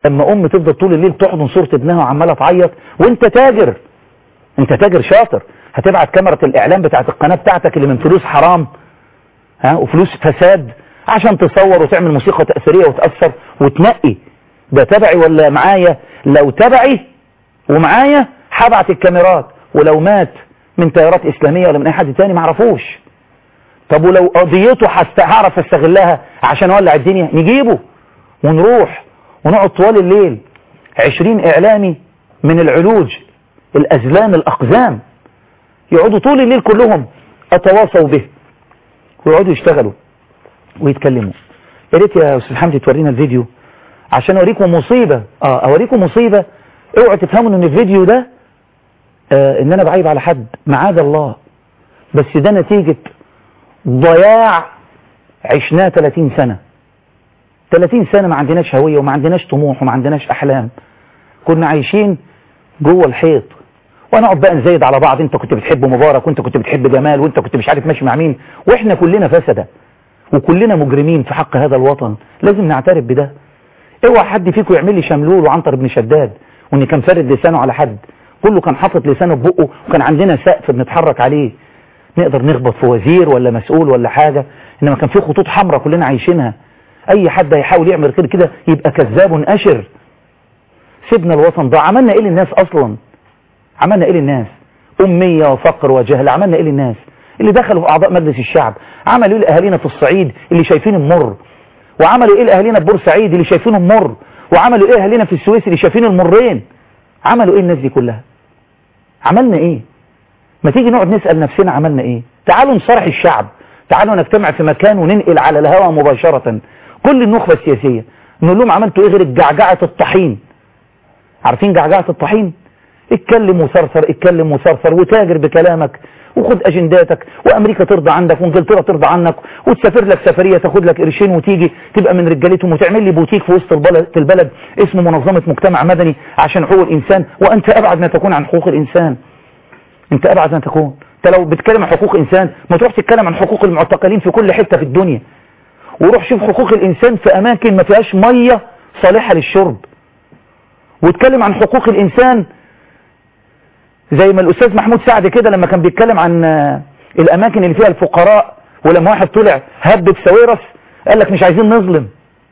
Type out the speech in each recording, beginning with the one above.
لما ام تفضل طول الليل تحضن صورة ابنها وعمالة تعيط وانت تاجر انت تاجر شاطر هتبعت كاميرا الاعلام بتاعت القناة بتاعتك اللي من فلوس حرام ها وفلوس فساد عشان تصور وتعمل موسيقى تأثيرية وتأثر وتنقي ده تبعي ولا معايا لو تبعي ومعايا هبعت الكاميرات ولو مات من تيارات إسلامية ولا من أي حد تاني معرفوش طب ولو قضيته هعرف استغلها عشان اولع الدنيا نجيبه ونروح ونقعد طوال الليل عشرين إعلامي من العلوج الأزلام الأقزام يقعدوا طول الليل كلهم أتواصوا به ويقعدوا يشتغلوا ويتكلموا يا ريت يا أستاذ حمدي تورينا الفيديو عشان أوريكم مصيبة آه أوريكم مصيبة اوعوا تفهموا ان الفيديو ده آه ان انا بعيب على حد معاذ الله بس ده نتيجة ضياع عشناه 30 سنة 30 سنة ما عندناش هوية وما عندناش طموح وما عندناش أحلام كنا عايشين جوه الحيط ونقعد بقى نزايد على بعض انت كنت بتحب مبارك وانت كنت بتحب جمال وانت كنت مش عارف ماشي مع مين واحنا كلنا فسدة وكلنا مجرمين في حق هذا الوطن لازم نعترف بده اوعى حد فيكم يعمل لي شملول وعنتر بن شداد وان كان فارد لسانه على حد كله كان حاطط لسانه في بقه وكان عندنا سقف بنتحرك عليه نقدر نخبط في وزير ولا مسؤول ولا حاجة انما كان في خطوط حمراء كلنا عايشينها اي حد هيحاول يعمل خير كده يبقى كذاب اشر سيبنا الوطن ده عملنا ايه للناس اصلا عملنا ايه للناس امية وفقر وجهل عملنا ايه للناس اللي دخلوا في اعضاء مجلس الشعب عملوا ايه لاهالينا في الصعيد اللي شايفين مر وعملوا ايه لاهالينا في بورسعيد اللي شايفينهم مر وعملوا ايه اهالينا في السويس اللي شايفين المرين عملوا ايه الناس دي كلها عملنا ايه ما تيجي نقعد نسأل نفسنا عملنا ايه تعالوا نصارح الشعب تعالوا نجتمع في مكان وننقل على الهواء مباشرة كل النخبة السياسية نقول لهم عملتوا ايه غير جعجعة الطحين عارفين جعجعة الطحين اتكلم وصرصر اتكلم وصرصر وتاجر بكلامك وخد اجنداتك وامريكا ترضى عندك وانجلترا ترضى عنك وتسافر لك سفرية تاخد لك قرشين وتيجي تبقى من رجالتهم وتعمل لي بوتيك في وسط البلد, في البلد اسمه منظمة مجتمع مدني عشان حقوق الانسان وانت ابعد ما تكون عن حقوق الانسان انت ابعد ما تكون انت لو بتتكلم عن حقوق انسان ما تروح تتكلم عن حقوق المعتقلين في كل حتة في الدنيا وروح شوف حقوق الانسان في اماكن ما فيهاش مية صالحة للشرب واتكلم عن حقوق الانسان زي ما الاستاذ محمود سعد كده لما كان بيتكلم عن الاماكن اللي فيها الفقراء ولما واحد طلع هب في سويرس قال لك مش عايزين نظلم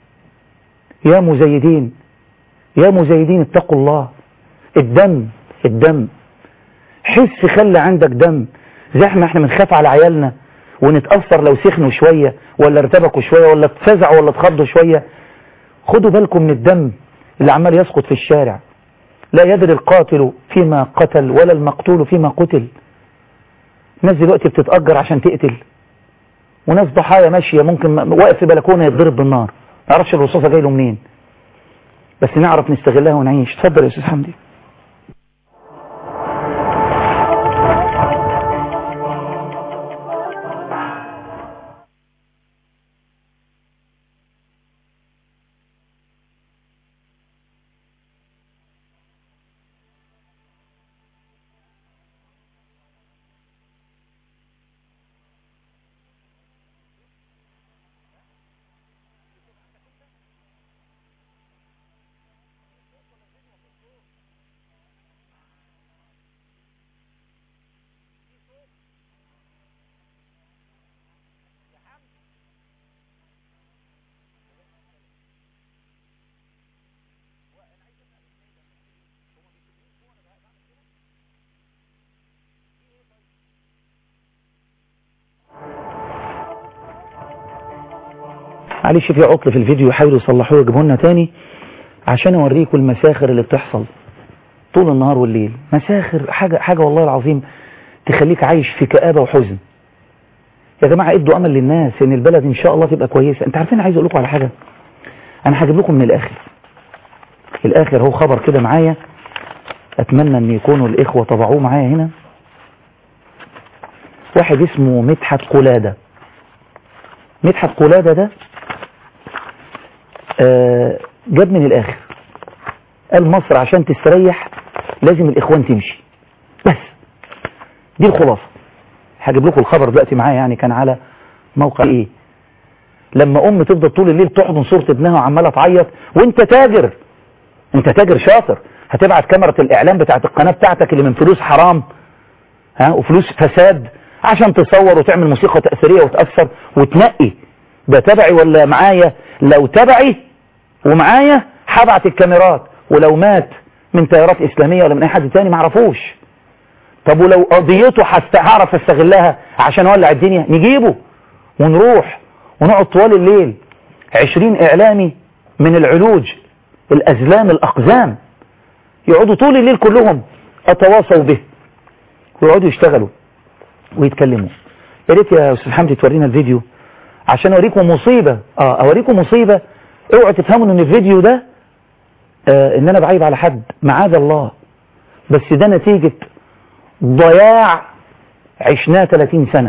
يا مزيدين يا مزيدين اتقوا الله الدم الدم حس خلي عندك دم زي احنا احنا بنخاف على عيالنا ونتأثر لو سخنوا شوية ولا ارتبكوا شوية ولا اتفزعوا ولا اتخضوا شوية خدوا بالكم من الدم اللي عمال يسقط في الشارع لا يدري القاتل فيما قتل ولا المقتول فيما قتل ناس دلوقتي بتتأجر عشان تقتل وناس ضحايا ماشية ممكن واقف في بلكونة يتضرب بالنار ما يعرفش الرصاصة جاي له منين بس نعرف نستغلها ونعيش اتفضل يا استاذ حمدي معلش في عطل في الفيديو يحاولوا يصلحوه ويجيبوه لنا تاني عشان اوريكم المساخر اللي بتحصل طول النهار والليل مساخر حاجة حاجة والله العظيم تخليك عايش في كآبة وحزن يا جماعة ادوا امل للناس ان البلد ان شاء الله تبقى كويسة انت عارفين عايز اقول لكم على حاجة انا هجيب لكم من الاخر الاخر هو خبر كده معايا اتمنى ان يكونوا الاخوة طبعوه معايا هنا واحد اسمه مدحت قلادة مدحت قلادة ده آه جاب من الاخر قال مصر عشان تستريح لازم الاخوان تمشي بس دي الخلاصة هجيب لكم الخبر دلوقتي معايا يعني كان على موقع ايه لما ام تفضل طول الليل تحضن صورة ابنها وعمالة تعيط وانت تاجر انت تاجر شاطر هتبعت كاميرا الاعلام بتاعت القناة بتاعتك اللي من فلوس حرام ها وفلوس فساد عشان تصور وتعمل موسيقى تأثيرية وتأثر وتنقي ده تبعي ولا معايا لو تبعي ومعايا هبعت الكاميرات ولو مات من تيارات إسلامية ولا من أي حد تاني معرفوش طب ولو قضيته هعرف استغلها عشان اولع الدنيا نجيبه ونروح ونقعد طوال الليل عشرين اعلامي من العلوج الازلام الاقزام يقعدوا طول الليل كلهم اتواصوا به ويقعدوا يشتغلوا ويتكلموا يا ريت يا استاذ حمدي تورينا الفيديو عشان اوريكم مصيبة اه اوريكم مصيبة اوعوا تفهموا ان الفيديو ده آه ان انا بعيب على حد معاذ الله بس ده نتيجة ضياع عشناه 30 سنة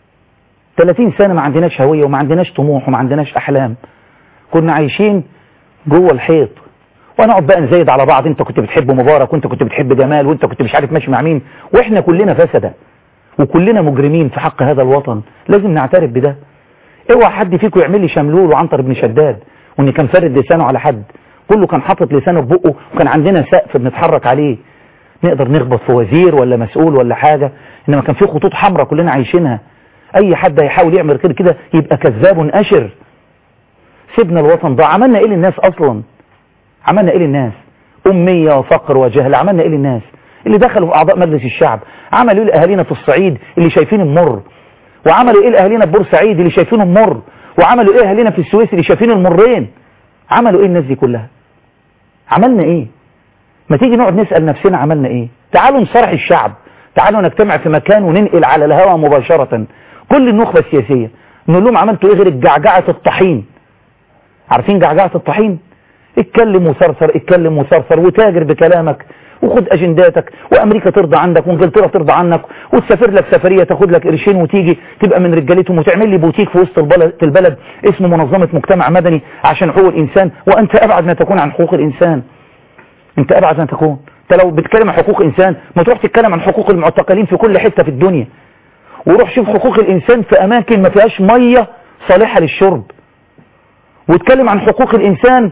30 سنة ما عندناش هوية وما عندناش طموح وما عندناش أحلام كنا عايشين جوه الحيط ونقعد بقى نزايد على بعض انت كنت بتحب مبارك وانت كنت بتحب جمال وانت كنت مش عارف ماشي مع مين واحنا كلنا فسدة وكلنا مجرمين في حق هذا الوطن لازم نعترف بده اوعى حد فيكم يعمل لي شملول وعنتر بن شداد وان كان فارد لسانه على حد كله كان حاطط لسانه في بقه وكان عندنا سقف بنتحرك عليه نقدر نخبط في وزير ولا مسؤول ولا حاجة انما كان في خطوط حمراء كلنا عايشينها اي حد هيحاول يعمل كده كده يبقى كذاب اشر سيبنا الوطن ضاع عملنا ايه للناس اصلا عملنا ايه للناس امية وفقر وجهل عملنا ايه للناس اللي دخلوا في اعضاء مجلس الشعب عملوا ايه لاهالينا في الصعيد اللي شايفين مر وعملوا ايه لاهالينا في بورسعيد اللي شايفينهم مر وعملوا ايه اهالينا في السويس اللي شايفين المرين عملوا ايه الناس دي كلها عملنا ايه ما تيجي نقعد نسأل نفسنا عملنا ايه تعالوا نصرح الشعب تعالوا نجتمع في مكان وننقل على الهواء مباشرة كل النخبة السياسية نقول لهم عملتوا ايه غير جعجعة الطحين عارفين جعجعة الطحين اتكلم وثرثر اتكلم وثرثر وتاجر بكلامك وخد اجنداتك وامريكا ترضى عنك وانجلترا ترضى عنك وتسافر لك سفرية تاخد لك قرشين وتيجي تبقى من رجالتهم وتعمل لي بوتيك في وسط البلد, البلد اسمه منظمة مجتمع مدني عشان حقوق الانسان وانت ابعد ما تكون عن حقوق الانسان انت ابعد ما تكون انت لو بتتكلم عن حقوق انسان ما تروح تتكلم عن حقوق المعتقلين في كل حتة في الدنيا وروح شوف حقوق الانسان في اماكن ما فيهاش مية صالحة للشرب واتكلم عن حقوق الانسان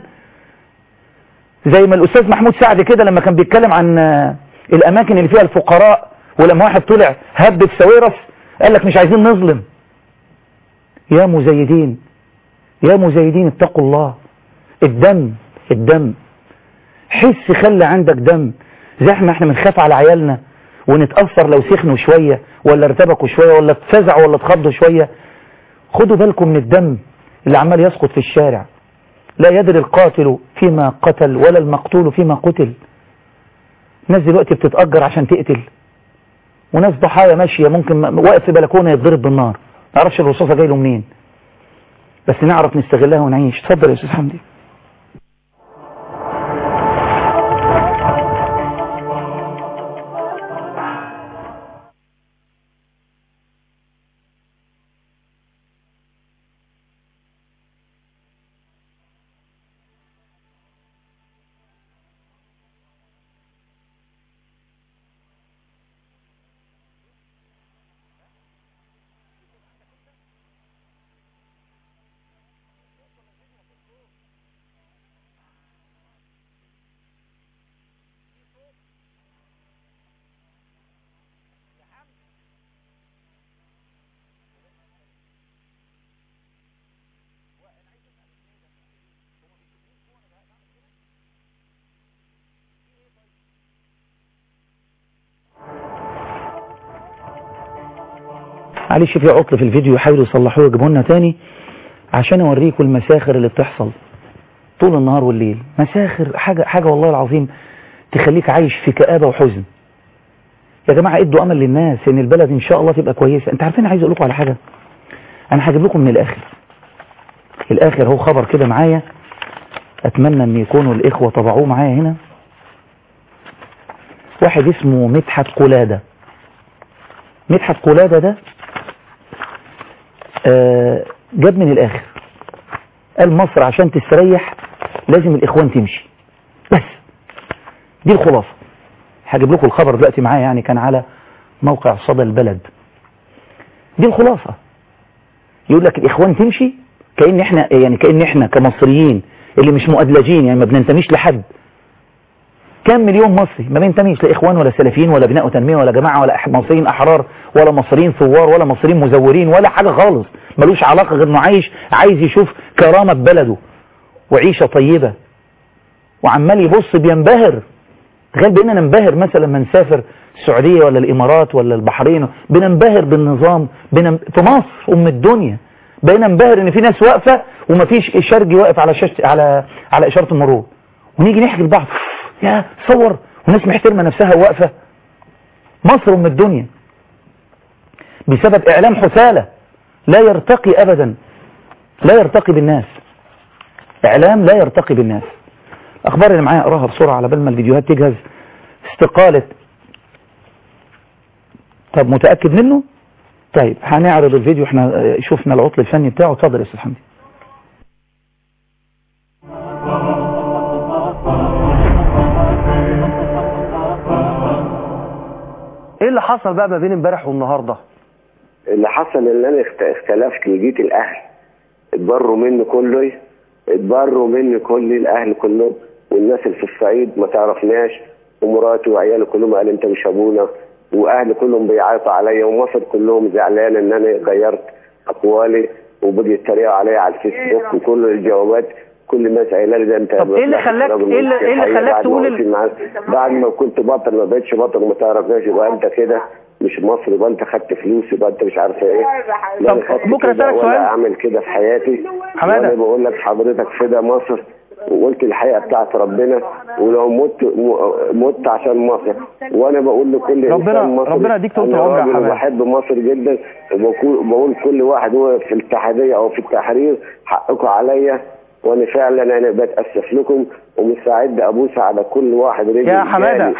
زي ما الاستاذ محمود سعد كده لما كان بيتكلم عن الاماكن اللي فيها الفقراء ولما واحد طلع هب في سويرس قال لك مش عايزين نظلم يا مزيدين يا مزيدين اتقوا الله الدم الدم حس خلي عندك دم زي ما احنا بنخاف على عيالنا ونتأثر لو سخنوا شوية ولا ارتبكوا شوية ولا اتفزعوا ولا اتخضوا شوية خدوا بالكم من الدم اللي عمال يسقط في الشارع لا يدري القاتل فيما قتل ولا المقتول فيما قتل ناس دلوقتي بتتأجر عشان تقتل وناس ضحايا ماشية ممكن واقف في بلكونة يتضرب بالنار ما يعرفش الرصاصة جاي له منين بس نعرف نستغلها ونعيش اتفضل يا استاذ حمدي معلش في عطل في الفيديو يحاولوا يصلحوه ويجيبوه لنا تاني عشان اوريكم المساخر اللي بتحصل طول النهار والليل مساخر حاجة حاجة والله العظيم تخليك عايش في كآبة وحزن يا جماعة ادوا امل للناس ان البلد ان شاء الله تبقى كويسة انت عارفين عايز اقول لكم على حاجة انا هجيب لكم من الاخر الاخر هو خبر كده معايا اتمنى ان يكونوا الاخوة طبعوه معايا هنا واحد اسمه مدحت قلادة مدحت قلادة ده آه جاب من الاخر قال مصر عشان تستريح لازم الاخوان تمشي بس دي الخلاصة هجيب لكم الخبر دلوقتي معايا يعني كان على موقع صدى البلد دي الخلاصة يقول لك الاخوان تمشي كأن احنا يعني كأن احنا كمصريين اللي مش مؤدلجين يعني ما بننتميش لحد كام مليون مصري ما بينتميش لا اخوان ولا سلفيين ولا بناء وتنميه ولا جماعه ولا أح- مصريين احرار ولا مصريين ثوار ولا مصريين مزورين ولا حاجه خالص ملوش علاقه غير انه عايش عايز يشوف كرامه ببلده وعيشه طيبه وعمال يبص بينبهر تخيل بقينا ننبهر مثلا لما نسافر السعوديه ولا الامارات ولا البحرين بننبهر بالنظام بنم... في مصر ام الدنيا بقينا ننبهر ان في ناس واقفه ومفيش شرجي واقف على شاشة على على اشاره المرور ونيجي نحكي لبعض يا صور وناس محترمه نفسها واقفه مصر ام الدنيا بسبب اعلام حثاله لا يرتقي ابدا لا يرتقي بالناس اعلام لا يرتقي بالناس الاخبار اللي معايا اقراها بسرعه على بال ما الفيديوهات تجهز استقاله طب متاكد منه طيب هنعرض الفيديو احنا آه، شفنا العطل الفني بتاعه اتفضل يا استاذ حمدي ايه اللي حصل بقى ما بين امبارح والنهارده اللي حصل ان انا اخت- اختلفت وجيت الاهل اتبروا مني كله اتبروا مني كل الاهل كلهم والناس اللي في الصعيد ما تعرفناش ومراتي وعيالي كلهم قال انت مش ابونا واهلي كلهم بيعيطوا عليا ومصر كلهم زعلان ان انا غيرت اقوالي وبدوا يتريقوا عليا على الفيسبوك وكل الجوابات كل الناس قايله لي ده انت طب إيه اللي خلاك- راجل إيه اللي- إيه اللي مسيحي خلاك بعد ما تقول ال- وقفت معاك. بعد ما كنت بطل ما بقتش بطل وما تعرفناش يبقى انت كده مش مصري يبقى انت خدت فلوس يبقى انت مش عارف ايه لا طب أنا خدت ممكن كده أسألك ولا سؤال؟ اعمل كده في حياتي حمادة. وانا بقول لك حضرتك فدا مصر وقلت الحقيقه بتاعت ربنا ولو مت م- مت عشان مصر وانا بقول لكل ربنا- انسان مصري ربنا يديك طول أنا العمر يا راجل حمادة. وبحب مصر جدا وبقول بقول كل واحد هو في الاتحاديه او في التحرير حقكم عليا وانا فعلا انا بتاسف لكم ومستعد ابوس على كل واحد رجل يا حماده جاني.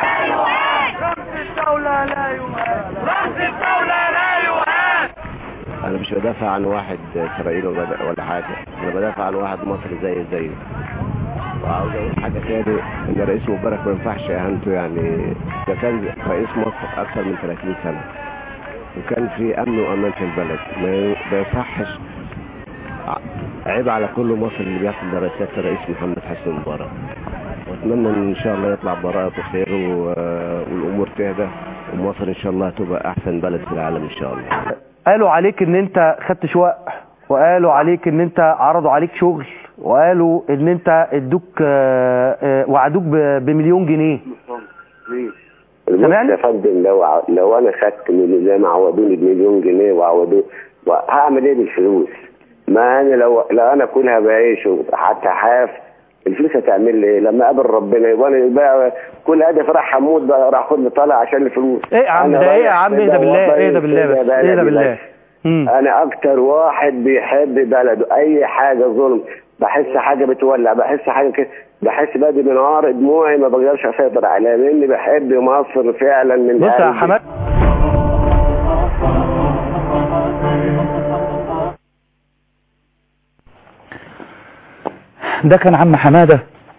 انا مش بدافع عن واحد اسرائيلي ولا ولا حاجه انا بدافع عن واحد مصري زي زيه وعاوز اقول حاجه تاني ان رئيس مبارك ما ينفعش اهانته يعني ده كان رئيس مصر اكثر من 30 سنه وكان في امن وامان في البلد ما ما يصحش ع- عيب على كل مصر اللي بيحصل لرئاسة الرئيس محمد حسني مبارك واتمنى ان شاء الله يطلع براءة بخير و- والامور تهدى ومصر ان شاء الله تبقى احسن بلد في العالم ان شاء الله قالوا عليك ان انت خدت شقق وقالوا عليك ان انت عرضوا عليك شغل وقالوا ان انت ادوك آه، آه، وعدوك ب- بمليون جنيه بص سامعني؟ يا فندم لو ع- لو انا خدت من زي ما عوضوني بمليون جنيه وعوضوني هعمل ايه بالفلوس؟ ما انا لو لو انا كلها بعيش حتى حاف الفلوس هتعمل لي ايه؟ لما اقابل ربنا يبقى انا بقى كل هدف راح هموت بقى راح اخد لي طالع عشان الفلوس ايه يا عم أنا ده ايه يا رايح عم ايه كده ده بالله والله ايه ده بالله كده بس ايه ده بلدي بالله بس. مم. انا اكتر واحد بيحب بلده اي حاجه ظلم بحس حاجه بتولع بحس حاجه كده بحس بدي من نهار دموعي ما بقدرش اسيطر عليها لاني بحب مصر فعلا من بص يا قلبي. حماد ده كان عم حمادة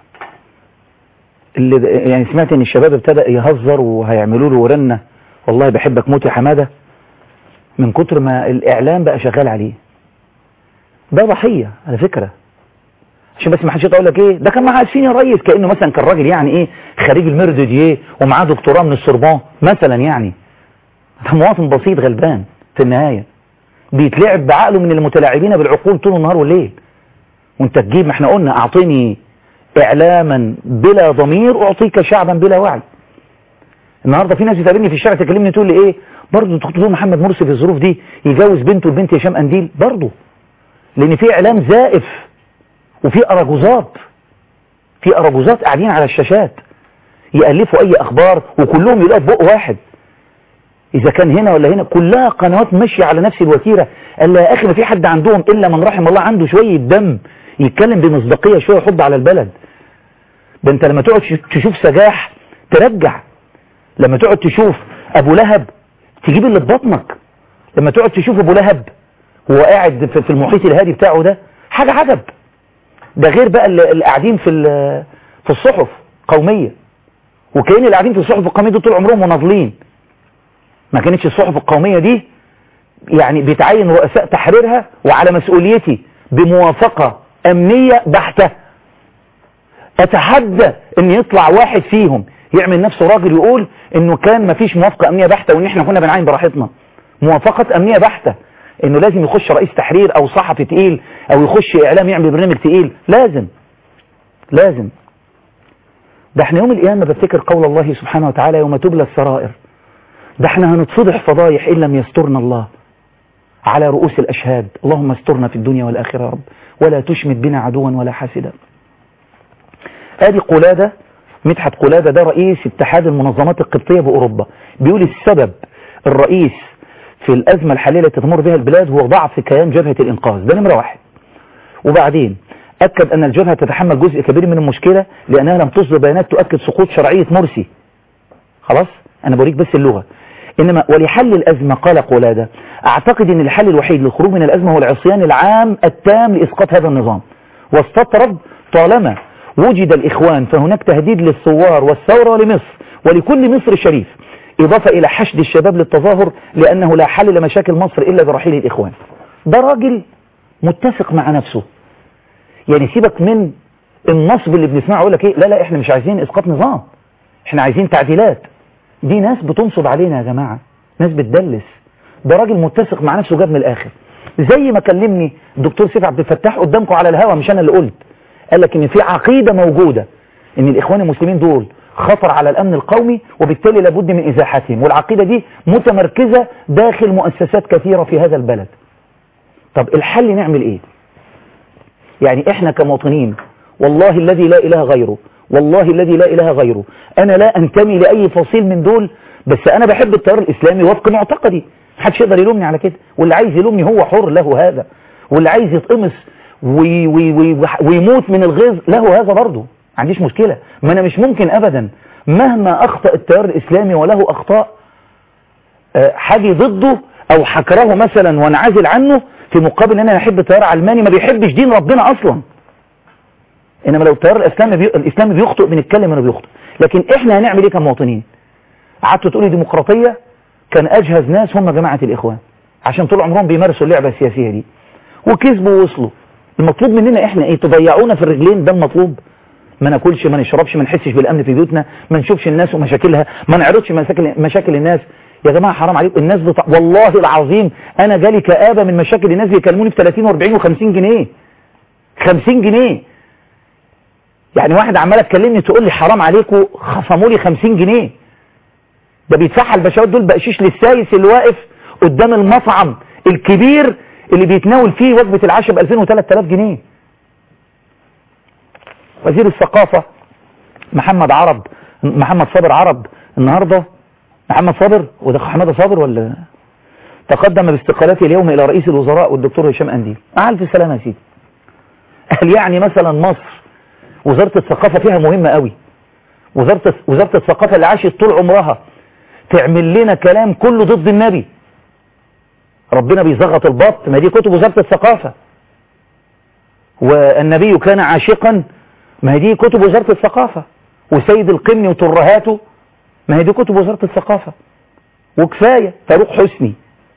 اللي يعني سمعت ان الشباب ابتدى يهزر وهيعملوا له ورنة والله بحبك موت يا حمادة من كتر ما الاعلام بقى شغال عليه ده ضحية على فكرة عشان بس ما حدش يقول لك ايه ده كان معاه عارفين يا ريس كانه مثلا كان راجل يعني ايه خريج المردديه ومعاه دكتوراه من السوربون مثلا يعني ده مواطن بسيط غلبان في النهايه بيتلعب بعقله من المتلاعبين بالعقول طول النهار والليل وانت تجيب ما احنا قلنا اعطني اعلاما بلا ضمير اعطيك شعبا بلا وعي النهارده في ناس بتقابلني في الشارع تكلمني تقول لي ايه برضه انتوا كنتوا محمد مرسي في الظروف دي يجوز بنته لبنت هشام قنديل برضه لان في اعلام زائف وفي اراجوزات في اراجوزات قاعدين على الشاشات يالفوا اي اخبار وكلهم يلاقوا بق واحد اذا كان هنا ولا هنا كلها قنوات ماشيه على نفس الوتيره قال يا اخي ما في حد عندهم الا من رحم الله عنده شويه دم يتكلم بمصداقيه شويه يحض على البلد ده انت لما تقعد تشوف سجاح ترجع لما تقعد تشوف ابو لهب تجيب اللي في بطنك لما تقعد تشوف ابو لهب وهو قاعد في في المحيط الهادي بتاعه ده حاجه عجب ده غير بقى اللي اللي قاعدين في ال- في الصحف قوميه وكأن اللي قاعدين في الصحف القوميه دول طول عمرهم مناضلين ما كانتش الصحف القوميه دي يعني بيتعين رؤساء تحريرها وعلى مسؤوليتي بموافقه امنيه بحته اتحدى ان يطلع واحد فيهم يعمل نفسه راجل يقول انه كان مفيش موافقة امنية بحتة وان احنا كنا بنعين براحتنا موافقة امنية بحتة انه لازم يخش رئيس تحرير او صحفي تقيل او يخش اعلام يعمل برنامج تقيل لازم لازم ده احنا يوم القيامة بفتكر قول الله سبحانه وتعالى يوم تبلى السرائر ده احنا هنتفضح فضايح ان لم يسترنا الله على رؤوس الاشهاد اللهم استرنا في الدنيا والاخرة يا رب ولا تشمت بنا عدوا ولا حاسدا ادي قلادة مدحت قلادة ده رئيس اتحاد المنظمات القبطية بأوروبا بيقول السبب الرئيس في الأزمة الحالية التي تمر بها البلاد هو ضعف كيان جبهة الإنقاذ ده نمرة واحد وبعدين أكد أن الجبهة تتحمل جزء كبير من المشكلة لأنها لم تصدر بيانات تؤكد سقوط شرعية مرسي خلاص أنا بوريك بس اللغة إنما ولحل الأزمة قال قلادة أعتقد أن الحل الوحيد للخروج من الأزمة هو العصيان العام التام لإسقاط هذا النظام واستطرد طالما وجد الإخوان فهناك تهديد للثوار والثورة ولمصر ولكل مصر شريف إضافة إلى حشد الشباب للتظاهر لأنه لا حل لمشاكل مصر إلا برحيل الإخوان ده راجل متفق مع نفسه يعني سيبك من النصب اللي بنسمعه يقول لك ايه لا لا احنا مش عايزين اسقاط نظام احنا عايزين تعديلات دي ناس بتنصب علينا يا جماعة ناس بتدلس ده راجل متفق مع نفسه جاب من الاخر زي ما كلمني الدكتور سيف عبد الفتاح قدامكم على الهوا مش انا اللي قلت قال لك ان في عقيدة موجودة ان الاخوان المسلمين دول خطر على الامن القومي وبالتالي لابد من ازاحتهم والعقيدة دي متمركزة داخل مؤسسات كثيرة في هذا البلد طب الحل نعمل ايه يعني احنا كمواطنين والله الذي لا اله غيره والله الذي لا اله غيره انا لا انتمي لاي فصيل من دول بس انا بحب التيار الاسلامي وفق معتقدي محدش يقدر يلومني على كده واللي عايز يلومني هو حر له هذا واللي عايز يتقمص وي وي وي ويموت من الغيظ له هذا برضه ما عنديش مشكلة ما انا مش ممكن ابدا مهما اخطأ التيار الاسلامي وله اخطاء حاجي ضده او حكره مثلا وانعزل عنه في مقابل ان انا احب تيار علماني ما بيحبش دين ربنا اصلا انما لو التيار الاسلامي بي... الاسلامي بيخطئ بنتكلم انه بيخطئ لكن احنا هنعمل ايه كمواطنين قعدتوا تقولي ديمقراطيه كان اجهز ناس هم جماعه الاخوان عشان طول عمرهم بيمارسوا اللعبه السياسيه دي وكسبوا ووصلوا المطلوب مننا احنا ايه تضيعونا في الرجلين ده المطلوب ما ناكلش ما نشربش ما نحسش بالامن في بيوتنا ما نشوفش الناس ومشاكلها ما نعرضش مشاكل مشاكل الناس يا جماعة حرام عليكم الناس بتاع والله العظيم انا جالي كآبة من مشاكل الناس بيكلموني ب 30 و40 و50 جنيه 50 جنيه يعني واحد عمالة تكلمني تقول لي حرام عليكم خصموا لي 50 جنيه ده بيدفعها البشوات دول بقشيش للسايس اللي واقف قدام المطعم الكبير اللي بيتناول فيه وجبة العشاء ب 2000 و3000 جنيه وزير الثقافة محمد عرب محمد صابر عرب النهارده محمد صابر وده حماده صابر ولا تقدم باستقالته اليوم الى رئيس الوزراء والدكتور هشام انديل قال في سلامه يا سيدي قال يعني مثلا مصر وزاره الثقافه فيها مهمه قوي وزاره وزاره الثقافه اللي عاشت طول عمرها تعمل لنا كلام كله ضد النبي ربنا بيزغط البط ما دي كتب وزاره الثقافه والنبي كان عاشقا ما هي دي كتب وزاره الثقافه وسيد القمني وترهاته ما هي دي كتب وزارة الثقافة وكفاية فاروق حسني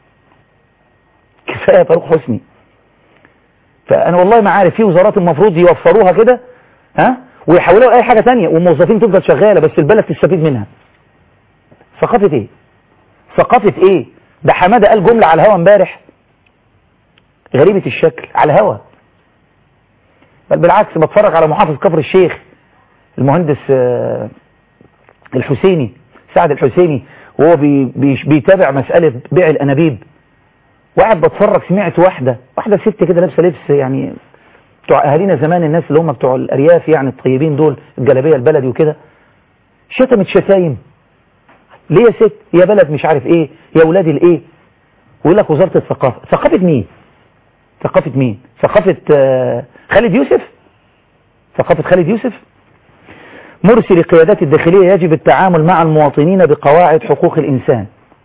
كفاية فاروق حسني فأنا والله ما عارف في وزارات المفروض يوفروها كده ها ويحولوها لأي حاجة تانية والموظفين تفضل شغالة بس البلد تستفيد منها ثقافة ايه ثقافة ايه ده حمادة قال جملة على الهوا امبارح غريبة الشكل على الهوا بل بالعكس بتفرج على محافظ كفر الشيخ المهندس آه الحسيني سعد الحسيني وهو بي بي بيتابع مسألة بيع الأنابيب وقاعد بتفرج سمعت واحدة واحدة ست كده لابسة لبس يعني بتوع أهالينا زمان الناس اللي هم بتوع الأرياف يعني الطيبين دول الجلابية البلدي وكده شتمت شتايم ليه يا ست يا بلد مش عارف ايه يا ولادي الايه ويقول لك وزارة الثقافة ثقافة مين ثقافة مين ثقافة آه خالد يوسف ثقافة خالد يوسف مرسي للقيادات الداخلية يجب التعامل مع المواطنين بقواعد حقوق الإنسان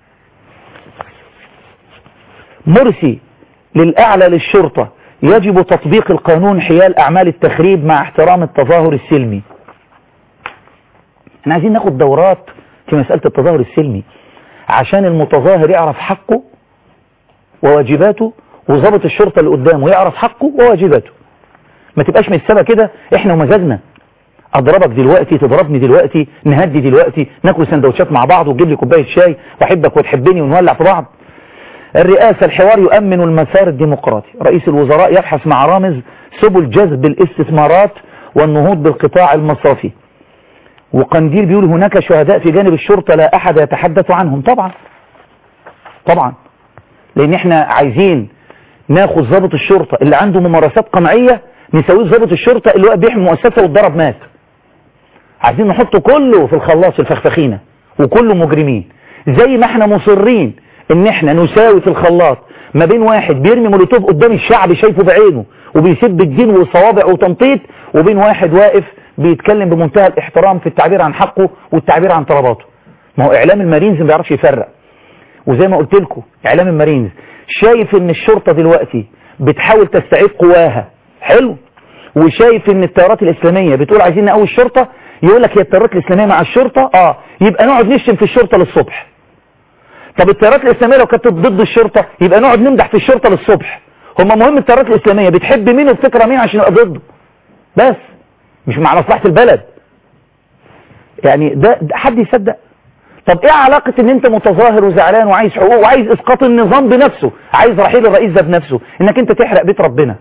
مرسي للأعلى للشرطة يجب تطبيق القانون حيال أعمال التخريب مع احترام التظاهر السلمي احنا عايزين ناخد دورات في مسألة التظاهر السلمي عشان المتظاهر يعرف حقه وواجباته وضابط الشرطة اللي قدامه يعرف حقه وواجباته ما تبقاش من السبب كده احنا ومزاجنا اضربك دلوقتي تضربني دلوقتي نهدي دلوقتي ناكل سندوتشات مع بعض وتجيب لي كوبايه شاي واحبك وتحبني ونولع في بعض الرئاسة الحوار يؤمن المسار الديمقراطي رئيس الوزراء يبحث مع رامز سبل جذب الاستثمارات والنهوض بالقطاع المصرفي وقنديل بيقول هناك شهداء في جانب الشرطة لا أحد يتحدث عنهم طبعا طبعا لأن احنا عايزين ناخد ضابط الشرطة اللي عنده ممارسات قمعية نسويه ضابط الشرطة اللي واقف بيحمي مؤسسة واتضرب مات عايزين نحطه كله في الخلاص الفخفخينة وكله مجرمين زي ما احنا مصرين ان احنا نساوي في الخلاط ما بين واحد بيرمي مولوتوف قدام الشعب شايفه بعينه وبيسب الدين وصوابع وتنطيط وبين واحد واقف بيتكلم بمنتهى الاحترام في التعبير عن حقه والتعبير عن طلباته ما هو اعلام المارينز ما بيعرفش يفرق وزي ما قلت لكم اعلام المارينز شايف ان الشرطة دلوقتي بتحاول تستعيد قواها حلو وشايف ان التيارات الاسلامية بتقول عايزين نقوي الشرطة يقول لك هي التيارات الاسلامية مع الشرطة اه يبقى نقعد نشتم في الشرطة للصبح طب التيارات الاسلامية لو كانت ضد الشرطة يبقى نقعد نمدح في الشرطة للصبح هما مهم التيارات الاسلامية بتحب مين وبتكره مين عشان يبقى ضده بس مش مع مصلحة البلد يعني ده, ده حد يصدق طب ايه علاقة ان انت متظاهر وزعلان وعايز حقوق وعايز اسقاط النظام بنفسه عايز رحيل الرئيس ده بنفسه انك انت تحرق بيت ربنا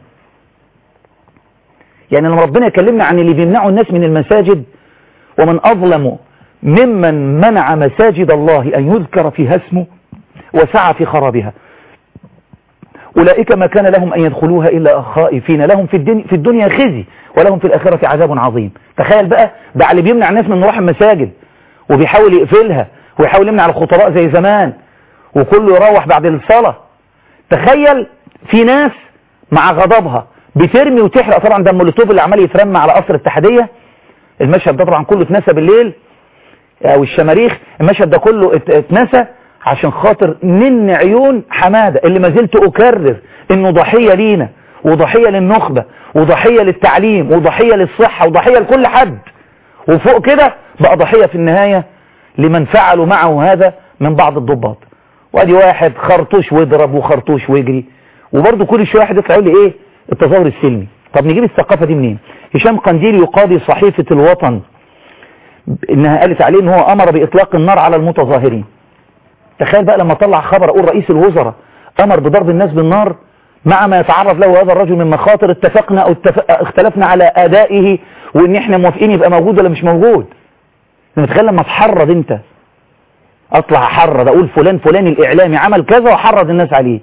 يعني لما ربنا يكلمنا عن اللي بيمنعوا الناس من المساجد ومن اظلم ممن منع مساجد الله ان يذكر فيها اسمه وسعى في خرابها أولئك ما كان لهم أن يدخلوها إلا خائفين لهم في الدنيا, في الدنيا خزي ولهم في الآخرة عذاب عظيم تخيل بقى ده اللي بيمنع الناس من روح المساجد وبيحاول يقفلها ويحاول يمنع الخطباء زي زمان وكله يروح بعد الصلاة تخيل في ناس مع غضبها بترمي وتحرق طبعا ده المولوتوف اللي عمال يترمى على قصر الاتحادية المشهد ده طبعا كله اتنسى بالليل او الشماريخ المشهد ده كله اتنسى عشان خاطر نن عيون حمادة اللي ما زلت أكرر إنه ضحية لينا وضحية للنخبة وضحية للتعليم وضحية للصحة وضحية لكل حد وفوق كده بقى ضحية في النهاية لمن فعلوا معه هذا من بعض الضباط وادي واحد خرطوش واضرب وخرطوش ويجري وبرضه كل شوية واحد يطلع يقول لي ايه التظاهر السلمي طب نجيب الثقافة دي منين هشام قنديل يقاضي صحيفة الوطن انها قالت عليه ان هو امر باطلاق النار على المتظاهرين تخيل بقى لما طلع خبر اقول رئيس الوزراء امر بضرب الناس بالنار مع ما يتعرض له هذا الرجل من مخاطر اتفقنا او اتفق اختلفنا على ادائه وان احنا موافقين يبقى موجود ولا مش موجود متخيل لما تحرض انت اطلع احرض اقول فلان فلان الاعلامي عمل كذا واحرض الناس عليه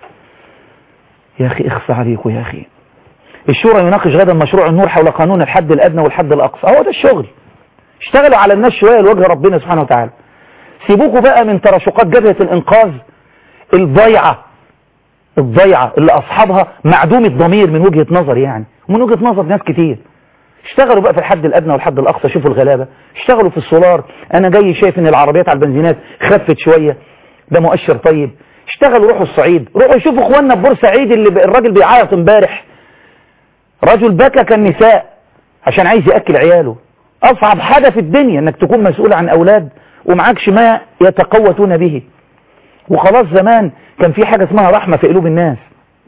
يا اخي اخفى عليكم يا اخي الشورى يناقش غدا مشروع النور حول قانون الحد الادنى والحد الاقصى هو ده الشغل اشتغلوا على الناس شويه لوجه ربنا سبحانه وتعالى سيبوكوا بقى من تراشقات جبهة الإنقاذ الضيعة الضيعة اللي أصحابها معدوم الضمير من وجهة نظر يعني ومن وجهة نظر ناس كتير اشتغلوا بقى في الحد الأدنى والحد الأقصى شوفوا الغلابة اشتغلوا في السولار أنا جاي شايف إن العربيات على البنزينات خفت شوية ده مؤشر طيب اشتغلوا روحوا الصعيد روحوا شوفوا اخواننا في بورسعيد اللي ب... الراجل بيعيط امبارح رجل بكى كالنساء عشان عايز يأكل عياله أصعب حاجة في الدنيا انك تكون مسؤول عن أولاد ومعكش ما يتقوتون به وخلاص زمان كان في حاجة اسمها رحمة في قلوب الناس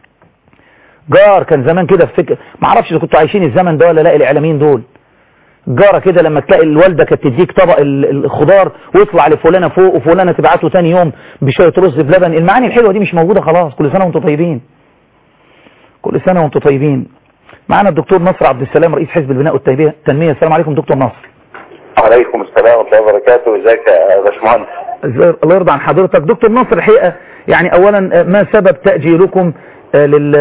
جار كان زمان كده في فكر ما اعرفش اذا كنتوا عايشين الزمن ده ولا لا الاعلاميين دول جارة كده لما تلاقي الوالدة كانت تديك طبق الخضار ويطلع لفلانة فوق وفلانة تبعته تاني يوم بشوية رز بلبن المعاني الحلوة دي مش موجودة خلاص كل سنة وانتم طيبين كل سنة وانتم طيبين معانا الدكتور نصر عبد السلام رئيس حزب البناء والتنمية السلام عليكم دكتور نصر عليكم السلام ورحمة الله وبركاته ازيك يا باشمهندس الله يرضى عن حضرتك دكتور نصر الحقيقة يعني اولا ما سبب تأجيلكم لل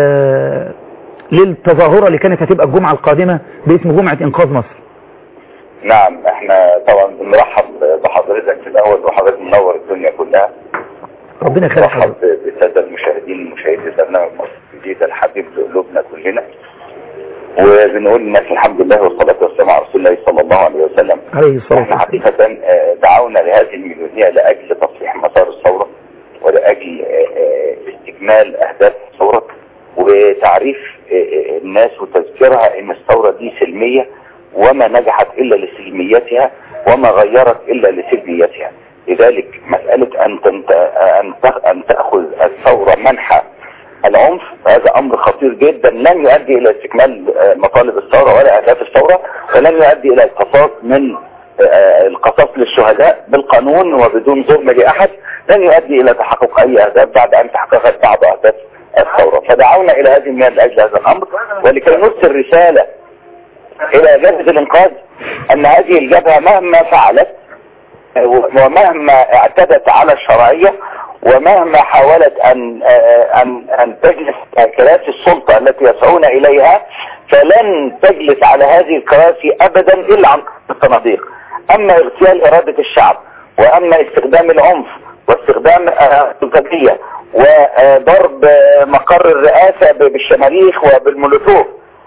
للتظاهرة اللي كانت هتبقى الجمعة القادمة باسم جمعة انقاذ مصر نعم احنا طبعا بنرحب بحضرتك في الاول وحضرتك منور الدنيا كلها ربنا يخليك نرحب بالسادة المشاهدين مشاهدي برنامج مصر الجديد الحبيب لقلوبنا كلنا وبنقول الناس الحمد لله والصلاة والسلام على رسول الله صلى الله عليه وسلم عليه الصلاة احنا والسلام حقيقة دعونا لهذه الميلودية لأجل تصليح مسار الثورة ولأجل استكمال أهداف الثورة وتعريف الناس وتذكيرها ان الثورة دي سلمية وما نجحت إلا لسلميتها وما غيرت إلا لسلميتها لذلك مسألة أن, تنت... أن, ت... أن تأخذ الثورة منحى العنف هذا امر خطير جدا لن يؤدي الى استكمال آه، مطالب الثوره ولا اهداف الثوره ولن يؤدي الى القصاص من آه، القصاص للشهداء بالقانون وبدون ظلم لاحد لن يؤدي الى تحقق اي اهداف بعد ان تحققت بعض اهداف الثوره فدعونا الى هذه المياه لاجل هذا الامر ولكي نرسل رساله الى جبهه الانقاذ ان هذه الجبهه مهما فعلت ومهما اعتدت على الشرعية ومهما حاولت أن, أن, أن تجلس على كراسي السلطة التي يسعون إليها فلن تجلس على هذه الكراسي أبدا إلا عن الصناديق أما اغتيال إرادة الشعب وأما استخدام العنف واستخدام الزكية وضرب مقر الرئاسة بالشماريخ وبالمولوتوف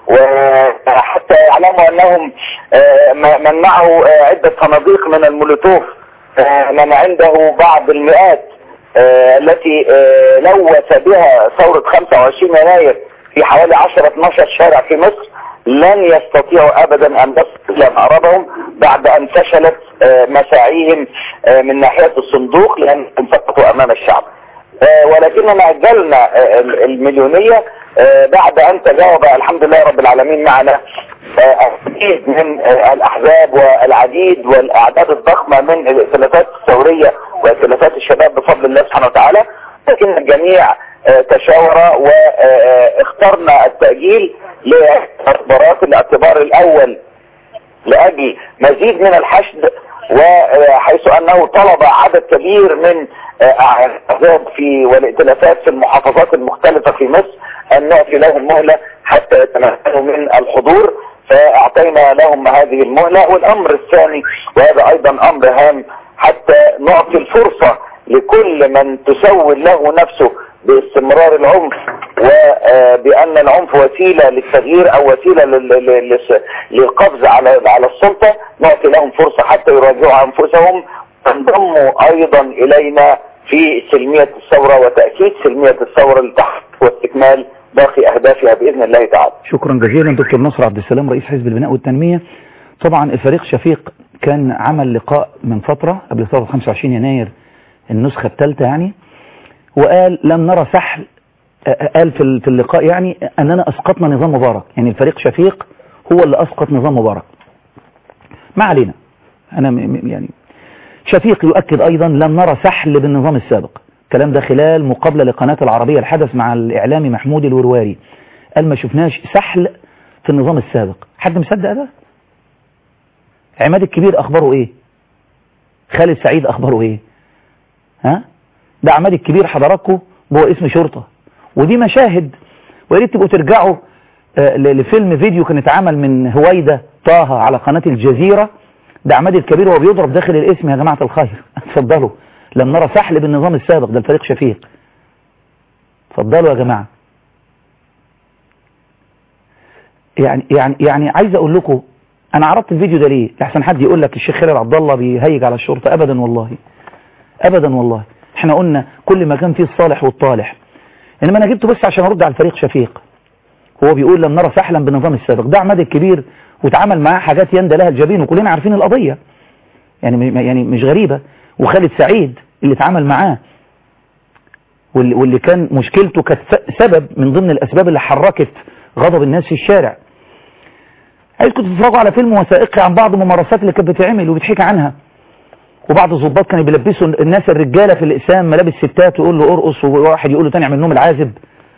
وحتى يعلموا أنهم آه، من معه آه، عدة صناديق من المولوتوف آه، من عنده بعض المئات آه، التي آه، لوث بها ثورة 25 يناير في حوالي 10 12 شارع في مصر لن يستطيعوا ابدا ان يصلوا مأربهم بعد ان فشلت آه، مساعيهم آه، من ناحية الصندوق لانهم سقطوا امام الشعب آه، ولكننا اجلنا آه، المليونية آه، بعد ان تجاوب الحمد لله رب العالمين معنا آه، العديد من آه، الاحزاب والعديد والاعداد الضخمة من الائتلافات الثورية وائتلافات الشباب بفضل الله سبحانه وتعالى لكن الجميع آه، تشاور واخترنا التأجيل لاعتبارات الاعتبار الاول لاجل مزيد من الحشد وحيث انه طلب عدد كبير من الاحزاب في والائتلافات في المحافظات المختلفة في مصر ان نعطي لهم مهلة حتى يتمكنوا من الحضور فاعطينا لهم هذه المهلة والامر الثاني وهذا ايضا امر هام حتى نعطي الفرصة لكل من تسول له نفسه باستمرار العنف وبأن العنف وسيلة للتغيير أو وسيلة لل- لل- لل- للقبض على على السلطة نعطي لهم فرصة حتى يراجعوا أنفسهم وانضموا أيضا إلينا في سلمية الثورة وتأكيد سلمية الثورة لتحت واستكمال باقي أهدافها بإذن الله تعالى شكرا جزيلا دكتور نصر عبد السلام رئيس حزب البناء والتنمية طبعا الفريق شفيق كان عمل لقاء من فترة قبل ثورة 25 يناير النسخة الثالثة يعني وقال لم نرى سحل آه، قال في ال- في اللقاء يعني أننا أسقطنا نظام مبارك يعني الفريق شفيق هو اللي أسقط نظام مبارك ما علينا أنا م- م- يعني شفيق يؤكد أيضا لم نرى سحل بالنظام السابق الكلام ده خلال مقابلة لقناة العربية الحدث مع الإعلامي محمود الورواري قال ما شفناش سحل في النظام السابق حد مصدق ده عماد الكبير أخباره إيه خالد سعيد أخباره إيه ها ده عماد الكبير حضراتكم هو اسم شرطة ودي مشاهد ويا ريت تبقوا ترجعوا آه، ل- لفيلم فيديو كان اتعمل من هويدا طه على قناة الجزيرة ده عماد الكبير وهو بيضرب داخل الاسم يا جماعة الخير اتفضلوا لم نرى سحل بالنظام السابق ده الفريق شفيق اتفضلوا يا جماعة يعني يعني يعني عايز اقول لكم انا عرضت الفيديو ده ليه لحسن حد يقول لك الشيخ خالد عبد الله بيهيج على الشرطة ابدا والله ابدا والله احنا قلنا كل ما كان فيه الصالح والطالح انما انا جبته بس عشان ارد على الفريق شفيق هو بيقول لم نرى سحلا بالنظام السابق ده عماد الكبير واتعمل معاه حاجات يندى لها الجبين وكلنا عارفين القضية يعني م- يعني مش غريبة وخالد سعيد اللي اتعامل معاه واللي, واللي كان مشكلته كانت س- سبب من ضمن الاسباب اللي حركت غضب الناس في الشارع عايزكم تتفرجوا على فيلم وثائقي عن بعض الممارسات اللي كانت بتتعمل وبتحكي عنها وبعض الضباط كانوا بيلبسوا الناس الرجاله في الاقسام ملابس ستات ويقول له ارقص وواحد يقول له تاني اعمل نوم العازب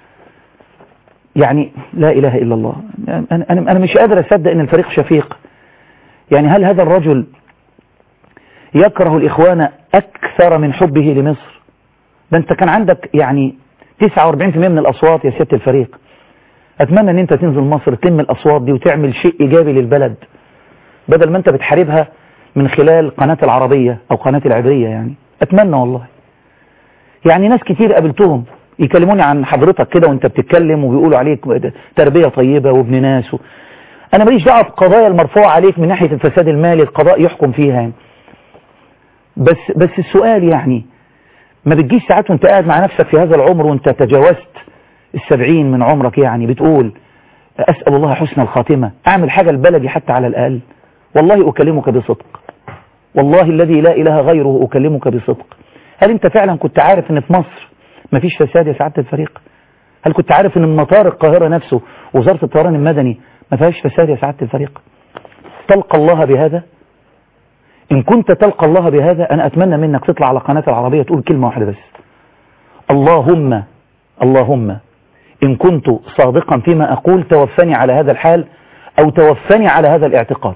يعني لا اله الا الله انا انا انا مش قادر اصدق ان الفريق شفيق يعني هل هذا الرجل يكره الاخوان اكثر من حبه لمصر ده انت كان عندك يعني 49% من الاصوات يا سياده الفريق اتمنى ان انت تنزل مصر تلم الاصوات دي وتعمل شيء ايجابي للبلد بدل ما انت بتحاربها من خلال قناة العربية او قناة العبرية يعني اتمنى والله يعني ناس كتير قابلتهم يكلموني عن حضرتك كده وانت بتتكلم وبيقولوا عليك تربية طيبة وابن ناس و... انا ماليش دعوه بقضايا المرفوعة عليك من ناحية الفساد المالي القضاء يحكم فيها يعني. بس بس السؤال يعني ما بتجيش ساعات وانت قاعد مع نفسك في هذا العمر وانت تجاوزت السبعين من عمرك يعني بتقول أسأل الله حسن الخاتمة أعمل حاجة لبلدي حتى على الأقل والله أكلمك بصدق والله الذي لا إله غيره أكلمك بصدق هل أنت فعلا كنت عارف أن في مصر مفيش فساد يا سعادة الفريق هل كنت عارف ان مطار القاهرة نفسه وزارة الطيران المدني ما فيهاش فساد يا سعادة الفريق تلقى الله بهذا ان كنت تلقى الله بهذا انا اتمنى منك تطلع على قناة العربية تقول كلمة واحدة بس اللهم اللهم ان كنت صادقا فيما اقول توفني على هذا الحال او توفني على هذا الاعتقاد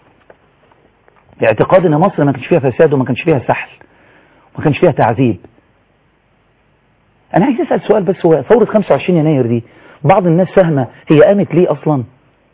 اعتقاد ان مصر ما كانش فيها فساد وما كانش فيها سحل وما كانش فيها تعذيب انا عايز اسال سؤال بس هو ثوره 25 يناير دي بعض الناس فاهمه هي قامت ليه اصلا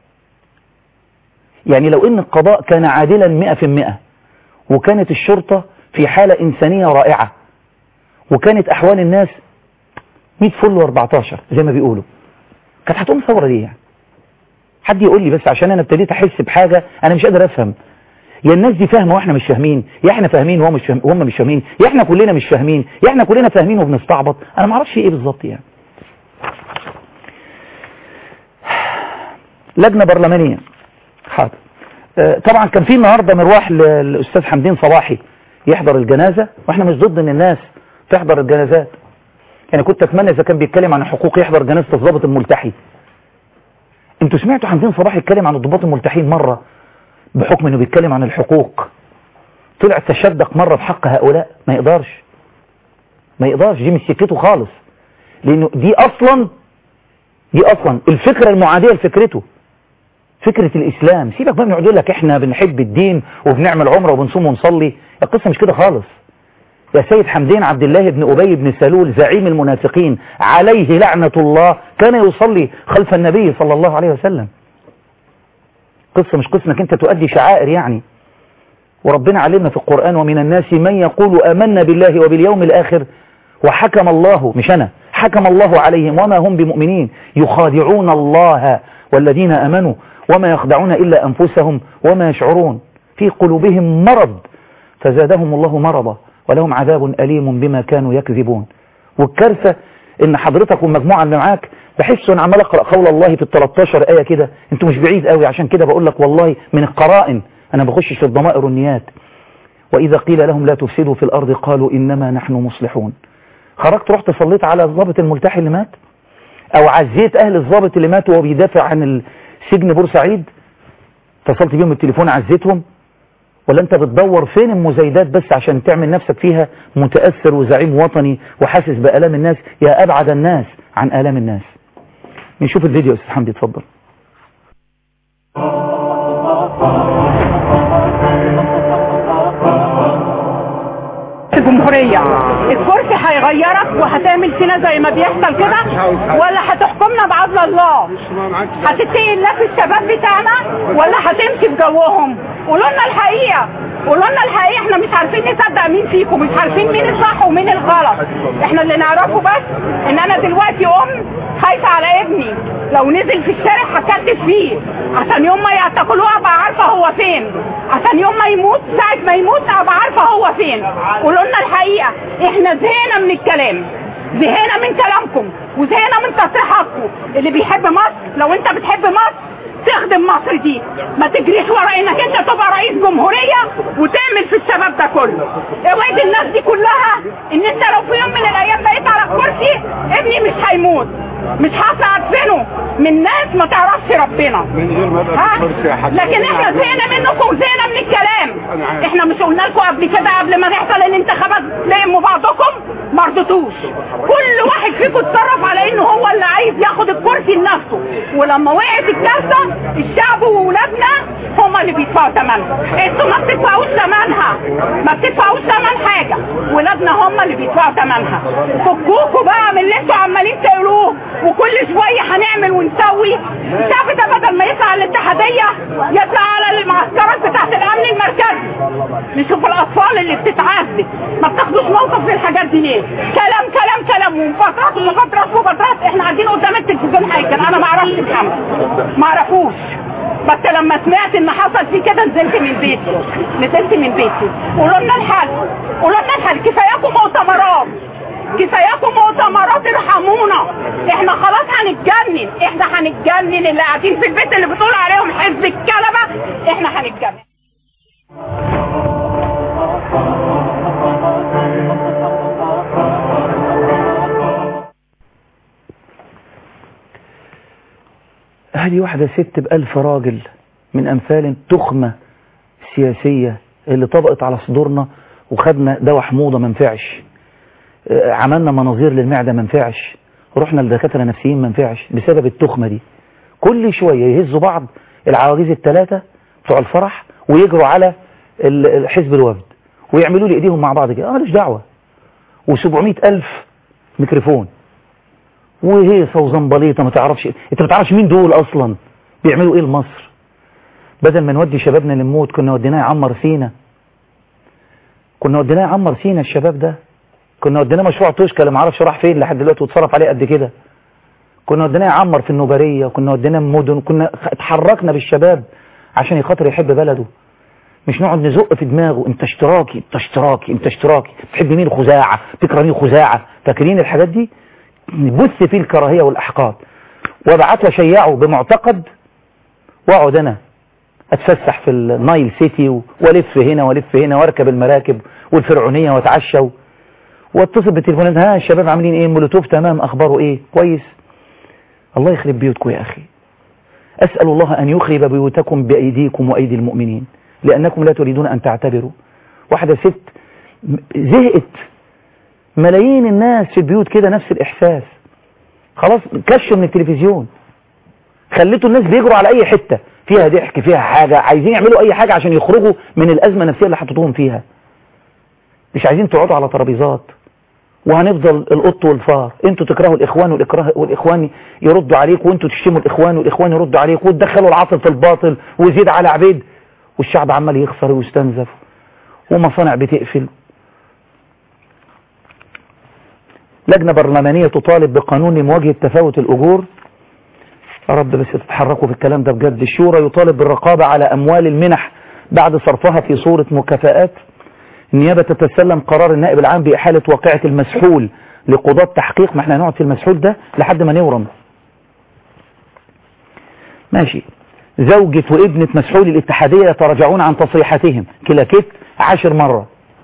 يعني لو ان القضاء كان عادلا 100% وكانت الشرطه في حاله انسانيه رائعه وكانت احوال الناس 100 فل و14 زي ما بيقولوا كانت هتقوم ثوره دي يعني حد يقول لي بس عشان انا ابتديت احس بحاجه انا مش قادر افهم يا الناس دي فاهمه واحنا مش فاهمين يا احنا فاهمين وهم مش فاهم وهم مش فاهمين يا احنا كلنا مش فاهمين يا احنا كلنا فاهمين وبنستعبط انا ما اعرفش ايه بالظبط يعني لجنه برلمانيه حاضر آه، طبعا كان في النهارده مروح للاستاذ حمدين صباحي يحضر الجنازه واحنا مش ضد ان الناس تحضر الجنازات يعني كنت اتمنى اذا كان بيتكلم عن الحقوق يحضر جنازه الضابط الملتحي انتوا سمعتوا حمدين صباحي يتكلم عن الضباط الملتحين مره بحكم انه بيتكلم عن الحقوق طلع تشدق مرة في حق هؤلاء ما يقدرش ما يقدرش دي مش سكته خالص لانه دي اصلا دي اصلا الفكرة المعادية لفكرته فكرة الاسلام سيبك بقى من يقول لك احنا بنحب الدين وبنعمل عمره وبنصوم ونصلي القصة مش كده خالص يا سيد حمدين عبد الله بن أبي بن سلول زعيم المنافقين عليه لعنة الله كان يصلي خلف النبي صلى الله عليه وسلم قصة مش قصة انك انت تؤدي شعائر يعني وربنا علمنا في القرآن ومن الناس من يقول آمنا بالله وباليوم الآخر وحكم الله مش أنا حكم الله عليهم وما هم بمؤمنين يخادعون الله والذين أمنوا وما يخدعون إلا أنفسهم وما يشعرون في قلوبهم مرض فزادهم الله مرضا ولهم عذاب أليم بما كانوا يكذبون والكارثة ان حضرتك والمجموعة اللي معاك بحس ان عمال اقرا قول الله في ال 13 ايه كده انتوا مش بعيد قوي عشان كده بقول لك والله من القرائن انا بخشش في الضمائر والنيات واذا قيل لهم لا تفسدوا في الارض قالوا انما نحن مصلحون خرجت رحت صليت على الضابط الملتحي اللي مات او عزيت اهل الضابط اللي مات وهو بيدافع عن سجن بورسعيد اتصلت بيهم التليفون عزيتهم ولا انت بتدور فين المزايدات بس عشان تعمل نفسك فيها متأثر وزعيم وطني وحاسس بآلام الناس يا أبعد الناس عن آلام الناس نشوف الفيديو استاذ حمدي اتفضل الجمهورية الكرسي هيغيرك وهتعمل فينا زي ما بيحصل كده ولا هتحكمنا بعدل الله هتتقي الله في الشباب بتاعنا ولا هتمشي بجوهم قولوا لنا الحقيقة قولوا لنا الحقيقة احنا مش عارفين نصدق مين فيكم مش عارفين مين الصح ومين الغلط احنا اللي نعرفه بس ان انا دلوقتي ام خايفة على ابني لو نزل في الشارع هكتف فيه عشان يوم ما يعتقلوه ابقى عارفة هو فين عشان يوم ما يموت ساعة ما يموت ابقى عارفة هو فين قولوا لنا الحقيقة احنا زهقنا من الكلام زهقنا من كلامكم وزهقنا من تصريحاتكم اللي بيحب مصر لو انت بتحب مصر تخدم مصر دي ما تجريش ورا انك انت تبقى رئيس جمهورية وتعمل في الشباب ده كله اوعد الناس دي كلها ان انت لو في يوم من الايام بقيت على الكرسي ابني مش هيموت مش هطلع ادفنه من ناس ما تعرفش ربنا ها؟ لكن احنا زهقنا منكم وزهقنا من الكلام احنا مش قلنا لكم قبل كده قبل ما تحصل الانتخابات تلموا بعضكم ما رضيتوش كل واحد فيكم اتصرف على انه هو اللي عايز ياخد الكرسي لنفسه ولما وقعت الكارثه الشعب وولادنا هم اللي بيدفعوا ثمنها انتوا ما بتدفعوش ثمنها ما بتدفعوش ثمن حاجه ولادنا هم اللي بيدفعوا ثمنها فكوكوا بقى من اللي انتوا عمالين تقولوه وكل شويه هنعمل ونسوي الشعب ده بدل ما يطلع الاتحاديه يطلع على المعسكرات بتاعت الامن المركزي نشوف الاطفال اللي بتتعذب ما بتاخدوش موقف في الحاجات دي ليه كلام كلام كلام ومفاترات ومفاترات ومفاترات احنا قاعدين قدام التلفزيون هيكل انا ما اعرفش محمد ما اعرفوش بس لما سمعت ان حصل فيه كده نزلت من بيتي نزلت من بيتي قولوا لنا الحل قولوا لنا الحل كفاياكم مؤتمرات كفاياكم مؤتمرات ارحمونا احنا خلاص هنتجنن احنا هنتجنن اللي قاعدين في البيت اللي بتقول عليهم حزب الكلبة احنا هنتجنن ادي واحدة ست بألف راجل من أمثال التخمة السياسية اللي طبقت على صدورنا وخدنا دواء حموضة منفعش آه، عملنا مناظير للمعدة منفعش رحنا لدكاترة نفسيين منفعش بسبب التخمة دي كل شوية يهزوا بعض العواجيز الثلاثة بتوع الفرح ويجروا على ال- ال- حزب الوفد ويعملوا لي ايديهم مع بعض كده اه ماليش دعوة و700 ألف ميكروفون وهيصة وزنبليطة ما تعرفش انت ما تعرفش مين دول اصلا بيعملوا ايه لمصر بدل ما نودي شبابنا للموت كنا وديناه يعمر سينا كنا وديناه يعمر سينا الشباب ده كنا وديناه مشروع توشكا اللي ما اعرفش راح فين لحد دلوقتي واتصرف عليه قد كده كنا وديناه يعمر في النوبريه وكنا وديناه مدن كنا اتحركنا بالشباب عشان يخاطر يحب بلده مش نقعد نزق في دماغه انت اشتراكي انت اشتراكي انت اشتراكي بتحب مين خزاعه تكره مين خزاعه فاكرين الحاجات دي نبث فيه الكراهيه والاحقاد وابعت وشيعه بمعتقد واقعد انا اتفسح في النايل سيتي و- والف هنا والف هنا واركب المراكب والفرعونيه واتعشى و- واتصل بالتليفونات ها الشباب عاملين ايه مولوتوف تمام اخباره ايه كويس الله يخرب بيوتكم يا اخي اسال الله ان يخرب بيوتكم بايديكم وايدي المؤمنين لانكم لا تريدون ان تعتبروا واحده ست م- زهقت ملايين الناس في البيوت كده نفس الاحساس خلاص كشوا من التلفزيون خليتوا الناس بيجروا على اي حتة فيها ضحك فيها حاجة عايزين يعملوا اي حاجة عشان يخرجوا من الازمة النفسية اللي حطيتوهم فيها مش عايزين تقعدوا على ترابيزات وهنفضل القط والفار انتوا تكرهوا الاخوان والإكراه والاخوان يردوا عليك وانتوا تشتموا الاخوان والاخوان يردوا عليك وتدخلوا العاطل في الباطل وزيد على عبيد والشعب عمال يخسر ويستنزف ومصانع بتقفل لجنة برلمانية تطالب بقانون لمواجهة تفاوت الأجور يا رب بس تتحركوا في الكلام ده بجد الشورى يطالب بالرقابة على أموال المنح بعد صرفها في صورة مكافآت النيابة تتسلم قرار النائب العام بإحالة واقعة المسحول لقضاة تحقيق ما احنا هنقعد في المسحول ده لحد ما نورم ماشي زوجة وابنة مسحول الاتحادية يتراجعون عن تصريحاتهم كلاكيت عشر مرة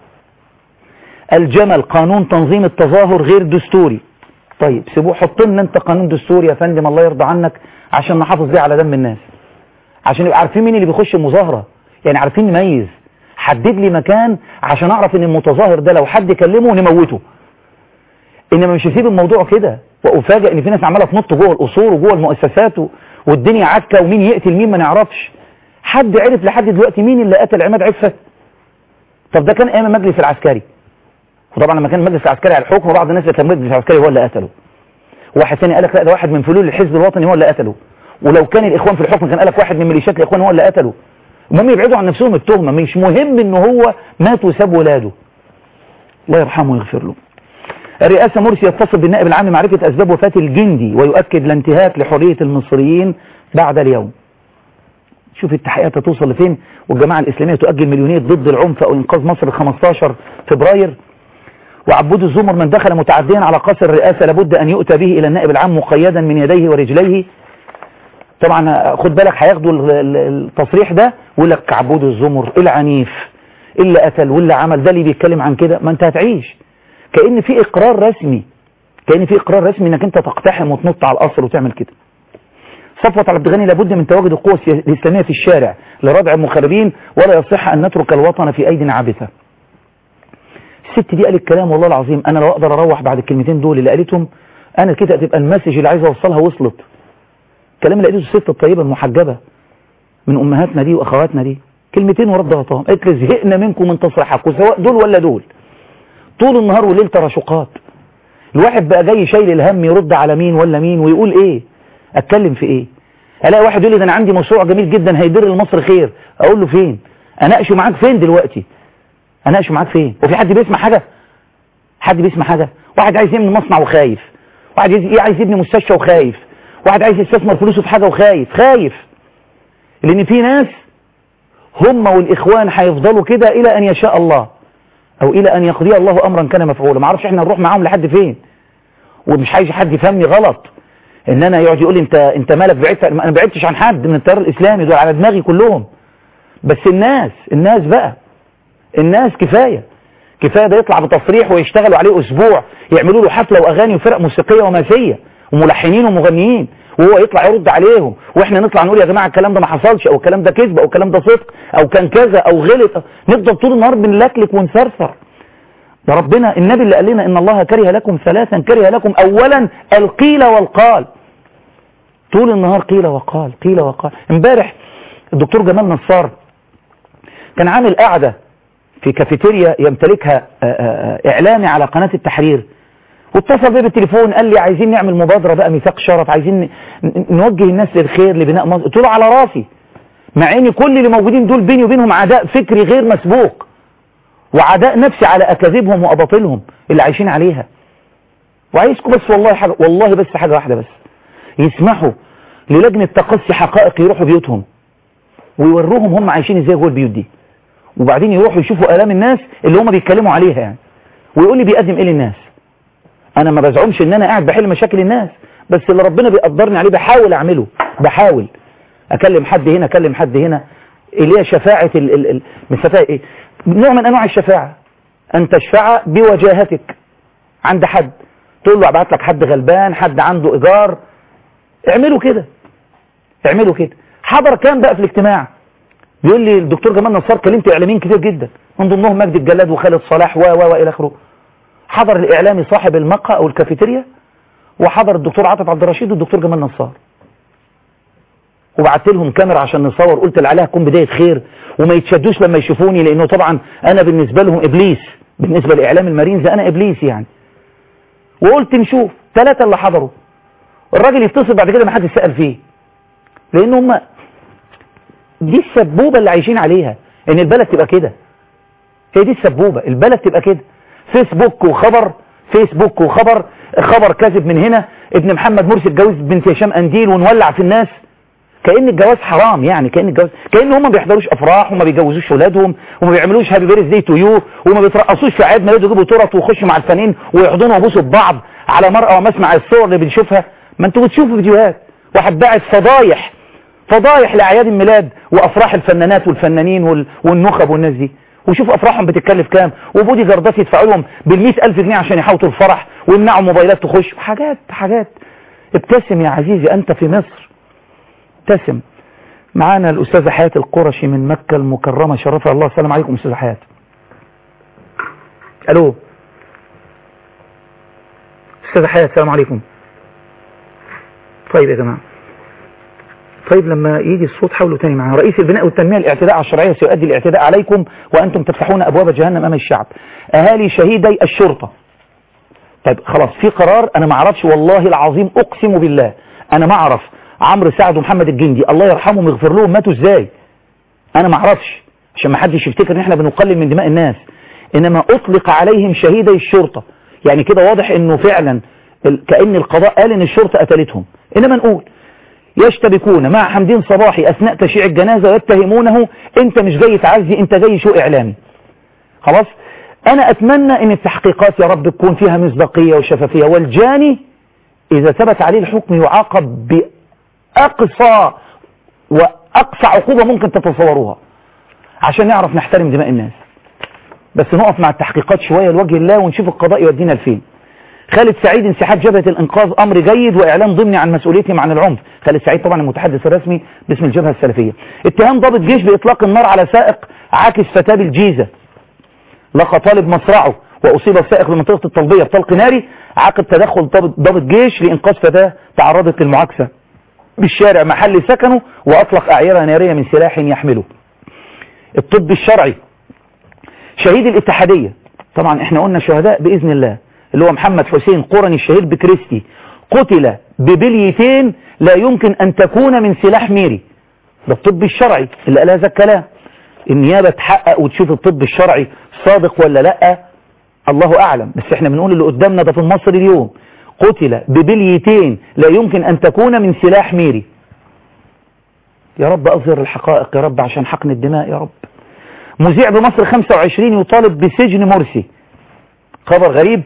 الجمل قانون تنظيم التظاهر غير دستوري طيب سيبوه حط لنا انت قانون دستوري يا فندم الله يرضى عنك عشان نحافظ بيه على دم الناس عشان يبقى عارفين مين اللي بيخش المظاهرة يعني عارفين نميز حدد لي مكان عشان اعرف ان المتظاهر ده لو حد كلمه نموته انما مش هسيب الموضوع كده وافاجئ ان في ناس عماله تنط جوه القصور وجوه المؤسسات و... والدنيا عكه ومين يقتل مين ما نعرفش حد عرف لحد دلوقتي مين اللي قتل عماد عفه طب ده كان ايام المجلس العسكري وطبعا لما كان المجلس العسكري على الحكم بعض الناس كان المجلس العسكري هو اللي قتله واحد ثاني قال لك لا ده واحد من فلول الحزب الوطني هو اللي قتله ولو كان الاخوان في الحكم كان قال لك واحد من ميليشيات الاخوان هو اللي قتله المهم يبعدوا عن نفسهم التهمه مش مهم ان هو مات وساب ولاده الله يرحمه ويغفر له الرئاسة مرسي يتصل بالنائب العام لمعرفة أسباب وفاة الجندي ويؤكد الانتهاك لحرية المصريين بعد اليوم شوف التحقيقات هتوصل لفين والجماعة الإسلامية تؤجل مليونية ضد العنف أو إنقاذ مصر 15 فبراير وعبود الزمر من دخل متعديا على قصر الرئاسة لابد أن يؤتى به إلى النائب العام مقيدا من يديه ورجليه طبعا خد بالك هياخدوا ال- ال- التصريح ده ويقول لك عبود الزمر العنيف اللي قتل واللي عمل ده اللي بيتكلم عن كده ما انت هتعيش كأن في إقرار رسمي كأن في إقرار رسمي إنك أنت تقتحم وتنط على القصر وتعمل كده صفوة عبد الغني لابد من تواجد القوى السيا- الإسلامية في الشارع لردع المخربين ولا يصح أن نترك الوطن في أيدي عابثة الست دي قالت كلام والله العظيم أنا لو أقدر أروح بعد الكلمتين دول اللي قالتهم أنا كده هتبقى المسج اللي عايز أوصلها وصلت كلام اللي قالته الست الطيبة المحجبة من أمهاتنا دي وأخواتنا دي كلمتين ورد غطاهم قالت لي زهقنا منكم من تصريحاتكم سواء دول ولا دول طول النهار والليل تراشقات الواحد بقى جاي شايل الهم يرد على مين ولا مين ويقول ايه اتكلم في ايه الاقي واحد يقول لي ده انا عندي مشروع جميل جدا هيدر لمصر خير اقول له فين اناقشه معاك فين دلوقتي اناقشه معاك فين وفي حد بيسمع حاجه حد بيسمع حاجه واحد عايز يبني مصنع وخايف واحد عايز عايز يبني مستشفى وخايف واحد عايز يستثمر فلوسه في حاجه وخايف خايف لان في ناس هم والاخوان هيفضلوا كده الى ان يشاء الله او الى ان يقضي الله امرا كان مفعولا ما اعرفش احنا نروح معاهم لحد فين ومش عايز حد يفهمني غلط ان انا يقعد يقول لي انت انت مالك بعدت انا ما بعدتش عن حد من التيار الاسلامي دول على دماغي كلهم بس الناس الناس بقى الناس كفايه كفايه ده يطلع بتصريح ويشتغلوا عليه اسبوع يعملوا له حفله واغاني وفرق موسيقيه وماسيه وملحنين ومغنيين وهو يطلع يرد عليهم واحنا نطلع نقول يا جماعه الكلام ده ما حصلش او الكلام ده كذب او الكلام ده صدق او كان كذا او غلط نفضل طول النهار بنلكلك ونثرثر ده ربنا النبي اللي قال لنا ان الله كره لكم ثلاثا كره لكم اولا القيل والقال طول النهار قيل وقال قيل وقال امبارح الدكتور جمال نصار كان عامل قعده في كافيتيريا يمتلكها آآ آآ اعلامي على قناه التحرير واتصل بيه بالتليفون قال لي عايزين نعمل مبادره بقى ميثاق شرف عايزين نوجه الناس للخير لبناء مصر قلت له على راسي مع ان كل اللي موجودين دول بيني وبينهم عداء فكري غير مسبوق وعداء نفسي على اكاذيبهم واباطيلهم اللي عايشين عليها وعايزكم بس والله حاجه والله بس حاجه واحده بس يسمحوا للجنه تقصي حقائق يروحوا بيوتهم ويوروهم هم عايشين ازاي جوه البيوت دي وبعدين يروحوا يشوفوا الام الناس اللي هم بيتكلموا عليها يعني ويقول لي بيقدم ايه للناس انا ما بزعمش ان انا قاعد بحل مشاكل الناس بس اللي ربنا بيقدرني عليه بحاول اعمله بحاول اكلم حد هنا اكلم حد هنا اللي هي شفاعة ال ال ال من شفاعة ايه نوع من انواع الشفاعة ان تشفع بوجاهتك عند حد تقول له ابعت لك حد غلبان حد عنده ايجار اعملوا كده اعملوا كده حضر كام بقى في الاجتماع بيقول لي الدكتور جمال نصار كلمت اعلاميين كتير جدا من ضمنهم مجدي الجلاد وخالد صلاح و و والى اخره حضر الاعلامي صاحب المقهى او الكافيتيريا وحضر الدكتور عاطف عبد الرشيد والدكتور جمال نصار وبعت لهم كاميرا عشان نصور قلت اللي عليها تكون بدايه خير وما يتشدوش لما يشوفوني لانه طبعا انا بالنسبه لهم ابليس بالنسبه لاعلام المارينز انا ابليس يعني وقلت نشوف ثلاثه اللي حضروا الراجل يتصل بعد كده ما حدش سال فيه لان هم دي السبوبه اللي عايشين عليها ان البلد تبقى كده هي دي السبوبه البلد تبقى كده فيسبوك وخبر فيسبوك وخبر خبر كاذب من هنا ابن محمد مرسي اتجوز بنت هشام انديل ونولع في الناس كأن الجواز حرام يعني كأن الجواز كأن هم ما بيحضروش افراح وما بيجوزوش اولادهم وما بيعملوش هابي بيرث داي تو يو وما بيترقصوش في عيد ميلاد يجيبوا تورت ويخشوا مع الفنانين ويحضنوا ويبوسوا ببعض على مرأة ومسمع الصور اللي بنشوفها ما انتوا بتشوفوا فيديوهات واحد باعت فضايح فضايح لاعياد الميلاد وافراح الفنانات والفنانين وال... والنخب والناس دي وشوف افراحهم بتتكلف كام وبودي جاردات يدفعوا لهم بال ألف جنيه عشان يحوطوا الفرح ويمنعوا موبايلات تخش حاجات حاجات ابتسم يا عزيزي انت في مصر ابتسم معانا الاستاذه حياه القرشي من مكه المكرمه شرفها الله السلام عليكم استاذه حياه الو استاذه حياه السلام عليكم طيب يا جماعه طيب لما يجي الصوت حاولوا تاني معانا رئيس البناء والتنمية الاعتداء على الشرعية سيؤدي الاعتداء عليكم وأنتم تفتحون أبواب جهنم أمام الشعب أهالي شهيدي الشرطة طيب خلاص في قرار أنا ما اعرفش والله العظيم أقسم بالله أنا ما أعرف عمرو سعد ومحمد الجندي الله يرحمهم ويغفر لهم ماتوا إزاي أنا ما أعرفش عشان ما حدش يفتكر إن إحنا بنقلل من دماء الناس إنما أطلق عليهم شهيدي الشرطة يعني كده واضح إنه فعلا كأن القضاء قال إن الشرطة قتلتهم إنما نقول يشتبكون مع حمدين صباحي أثناء تشييع الجنازة ويتهمونه أنت مش جاي تعزي أنت جاي شو إعلامي خلاص أنا أتمنى أن التحقيقات يا رب تكون فيها مصداقية وشفافية والجاني إذا ثبت عليه الحكم يعاقب بأقصى وأقصى عقوبة ممكن تتصوروها عشان نعرف نحترم دماء الناس بس نقف مع التحقيقات شوية لوجه الله ونشوف القضاء يودينا لفين خالد سعيد انسحاب جبهة الانقاذ امر جيد واعلام ضمني عن مسؤوليتهم عن العنف خالد سعيد طبعا المتحدث الرسمي باسم الجبهة السلفية اتهام ضابط جيش باطلاق النار على سائق عاكس فتاة بالجيزة لقى طالب مصرعه واصيب السائق بمنطقة الطلبية بطلق ناري عقب تدخل ضابط جيش لانقاذ فتاة تعرضت للمعاكسة بالشارع محل سكنه واطلق اعيرة نارية من سلاح يحمله الطب الشرعي شهيد الاتحادية طبعا احنا قلنا شهداء باذن الله اللي هو محمد حسين قرني الشهير بكريستي قتل ببليتين لا يمكن أن تكون من سلاح ميري ده الطب الشرعي اللي قال هذا الكلام النيابة تحقق وتشوف الطب الشرعي صادق ولا لا الله أعلم بس احنا بنقول اللي قدامنا ده في مصر اليوم قتل ببليتين لا يمكن أن تكون من سلاح ميري يا رب أظهر الحقائق يا رب عشان حقن الدماء يا رب مذيع بمصر 25 يطالب بسجن مرسي خبر غريب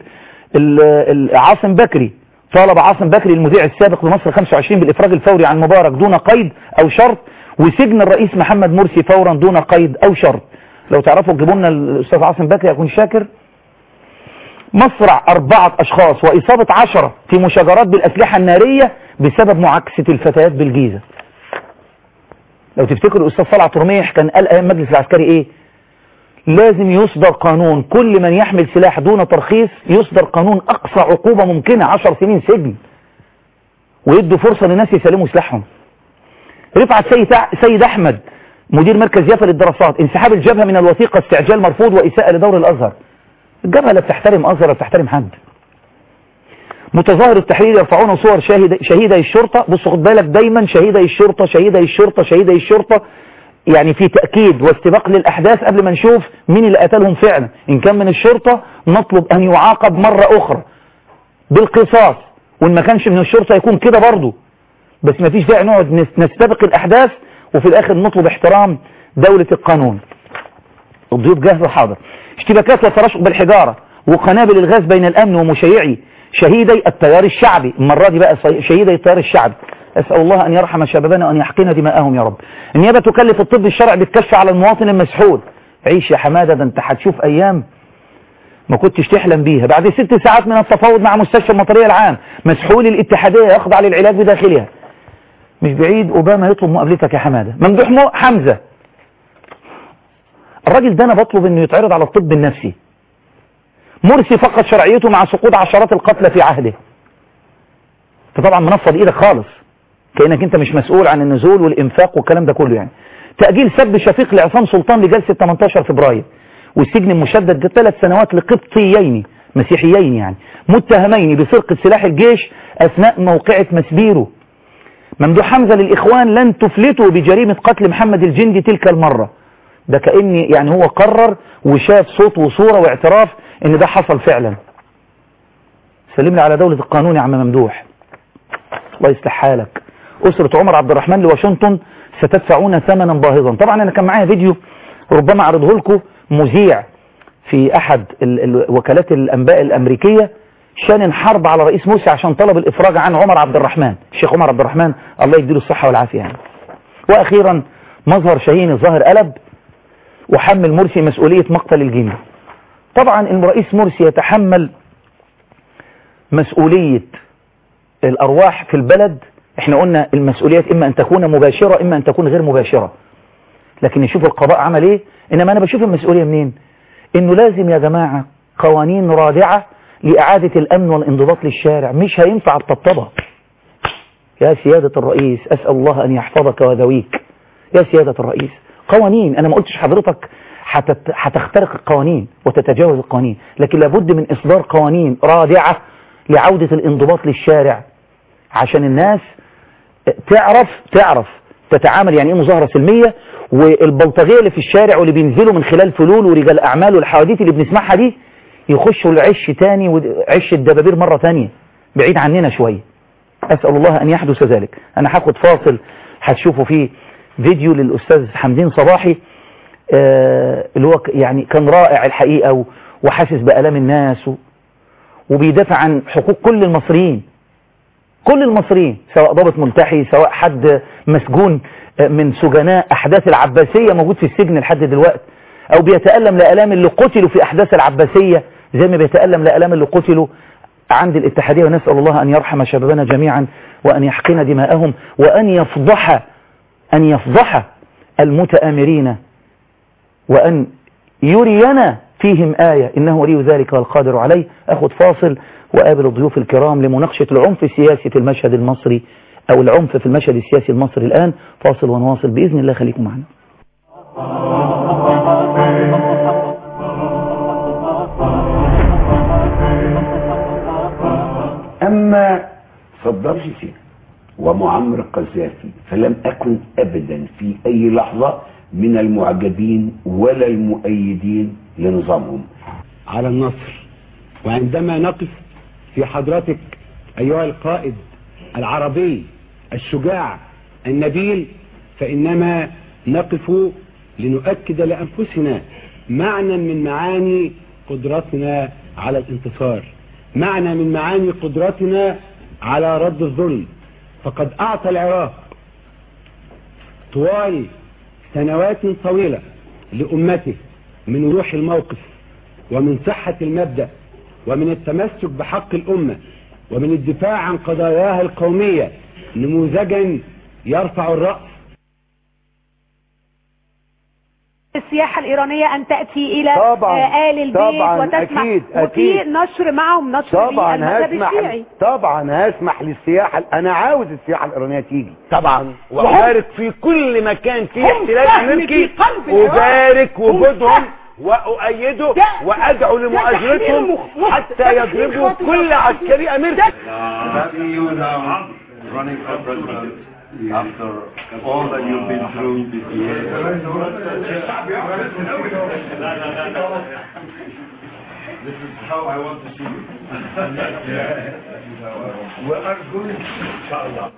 عاصم بكري طالب عاصم بكري المذيع السابق بمصر 25 بالإفراج الفوري عن مبارك دون قيد أو شرط وسجن الرئيس محمد مرسي فورا دون قيد أو شرط لو تعرفوا تجيبوا لنا الأستاذ عاصم بكري أكون شاكر مصرع أربعة أشخاص وإصابة عشرة في مشاجرات بالأسلحة النارية بسبب معاكسة الفتيات بالجيزة لو تفتكروا الأستاذ صلع رميح كان قال أيام مجلس العسكري إيه لازم يصدر قانون كل من يحمل سلاح دون ترخيص يصدر قانون أقصى عقوبة ممكنة عشر سنين سجن ويدوا فرصة للناس يسلموا سلاحهم رفعت سيد, سيد أحمد مدير مركز يافا للدراسات انسحاب الجبهة من الوثيقة استعجال مرفوض وإساءة لدور الأزهر الجبهة لا بتحترم أزهر لا بتحترم حد متظاهر التحرير يرفعون صور شاهد شهيدي الشرطة بص خد بالك دايما شهيدي الشرطة شهيدي الشرطة شهيدي الشرطة يعني في تأكيد واستباق للأحداث قبل ما نشوف مين اللي قتلهم فعلا إن كان من الشرطة نطلب أن يعاقب مرة أخرى بالقصاص وإن ما كانش من الشرطة يكون كده برضه بس ما فيش داعي نقعد نس- نستبق الأحداث وفي الآخر نطلب احترام دولة القانون الضيوف جاهزة حاضر اشتباكات والتراشق بالحجارة وقنابل الغاز بين الأمن ومشيعي شهيدي التيار الشعبي المرة دي بقى صي- شهيدي التيار الشعبي أسأل الله أن يرحم شبابنا وأن يحقن دماءهم يا رب النيابة تكلف الطب الشرعي بالكشف على المواطن المسحول عيش يا حمادة ده انت هتشوف أيام ما كنتش تحلم بيها بعد ست ساعات من التفاوض مع مستشفى المطرية العام مسحول الاتحادية يخضع للعلاج بداخلها مش بعيد أوباما يطلب مقابلتك يا حمادة ممدوح مو حمزة الراجل ده أنا بطلب أنه يتعرض على الطب النفسي مرسي فقد شرعيته مع سقوط عشرات القتلى في عهده انت طبعا منفض ايدك خالص كأنك انت مش مسؤول عن النزول والإنفاق والكلام ده كله يعني تأجيل سب شفيق لعصام سلطان لجلسة 18 فبراير والسجن المشدد ثلاث سنوات لقبطيين مسيحيين يعني متهمين بسرقة سلاح الجيش أثناء موقعة مسبيرو ممدوح حمزة للإخوان لن تفلتوا بجريمة قتل محمد الجندي تلك المرة ده كأن يعني هو قرر وشاف صوت وصورة واعتراف ان ده حصل فعلا سلم لي على دولة القانون يا عم ممدوح الله يصلح حالك أسرة عمر عبد الرحمن لواشنطن ستدفعون ثمنا باهظا طبعا أنا كان معايا فيديو ربما أعرضه لكم مذيع في أحد ال- ال- وكالات الأنباء الأمريكية شان حرب على رئيس مرسي عشان طلب الإفراج عن عمر عبد الرحمن الشيخ عمر عبد الرحمن الله يديله الصحة والعافية يعني وأخيرا مظهر شاهين الظاهر قلب وحمل مرسي مسؤولية مقتل الجندي طبعا الرئيس مرسي يتحمل مسؤولية الأرواح في البلد احنا قلنا المسؤوليات إما أن تكون مباشرة إما أن تكون غير مباشرة لكن نشوف القضاء عمل إيه إنما أنا بشوف المسؤولية منين إنه لازم يا جماعة قوانين رادعة لإعادة الأمن والانضباط للشارع مش هينفع الطبطبة يا سيادة الرئيس أسأل الله أن يحفظك وذويك يا سيادة الرئيس قوانين أنا ما قلتش حضرتك هتت- هتخترق القوانين وتتجاوز القوانين لكن لابد من إصدار قوانين رادعة لعودة الانضباط للشارع عشان الناس تعرف تعرف تتعامل يعني ايه مظاهرة سلمية والبلطجية اللي في الشارع واللي بينزلوا من خلال فلول ورجال أعمال والحواديت اللي بنسمعها دي يخشوا العش تاني وعش الدبابير مرة تانية بعيد عننا شوية أسأل الله أن يحدث ذلك أنا هاخد فاصل هتشوفوا فيه فيديو للأستاذ حمدين صباحي آه اللي هو ك- يعني كان رائع الحقيقة و- وحاسس بألام الناس و- وبيدافع عن حقوق كل المصريين كل المصريين سواء ضابط ملتحي سواء حد مسجون آه، من سجناء أحداث العباسية موجود في السجن لحد دلوقتي أو بيتألم لألام اللي قتلوا في أحداث العباسية زي ما بيتألم لألام اللي قتلوا عند الاتحادية ونسأل الله أن يرحم شبابنا جميعا وأن يحقن دماءهم وأن يفضح أن يفضح المتآمرين وأن يرينا فيهم آية إنه ولي ذلك والقادر عليه أخذ فاصل وقابل الضيوف الكرام لمناقشة العنف السياسي في المشهد المصري أو العنف في المشهد السياسي المصري الآن فاصل ونواصل بإذن الله خليكم معنا أما صدام حسين ومعمر القذافي فلم أكن أبدا في أي لحظة من المعجبين ولا المؤيدين لنظامهم على النصر وعندما نقف في حضرتك أيها القائد العربي الشجاع النبيل فإنما نقف لنؤكد لأنفسنا معنى من معاني قدرتنا على الانتصار معنى من معاني قدرتنا على رد الظلم فقد أعطى العراق طوال سنوات طويلة لأمته من وضوح الموقف ومن صحة المبدأ ومن التمسك بحق الأمة ومن الدفاع عن قضاياها القومية نموذجا يرفع الرأس السياحة الإيرانية أن تأتي إلى طبعاً، آه، آل البيت طبعاً، وتسمع أكيد، وفي أكيد. نشر معهم نشر طبعا للمذهب هسمح الشيعي طبعا هسمح للسياحه انا عاوز السياحه الايرانيه تيجي طبعا وأبارك في كل مكان فيه هم احتلال سهم أمريكي في قلب العراق. أبارك هم وجودهم سهم. وأؤيده ده- وأدعو ده لمؤازرتهم تحرير مخ- حتى تحرير يضربوا خاطئ. كل عسكري أمريكي running for president after all that you've been through this year. This is how I want to see you. We are going, inshallah.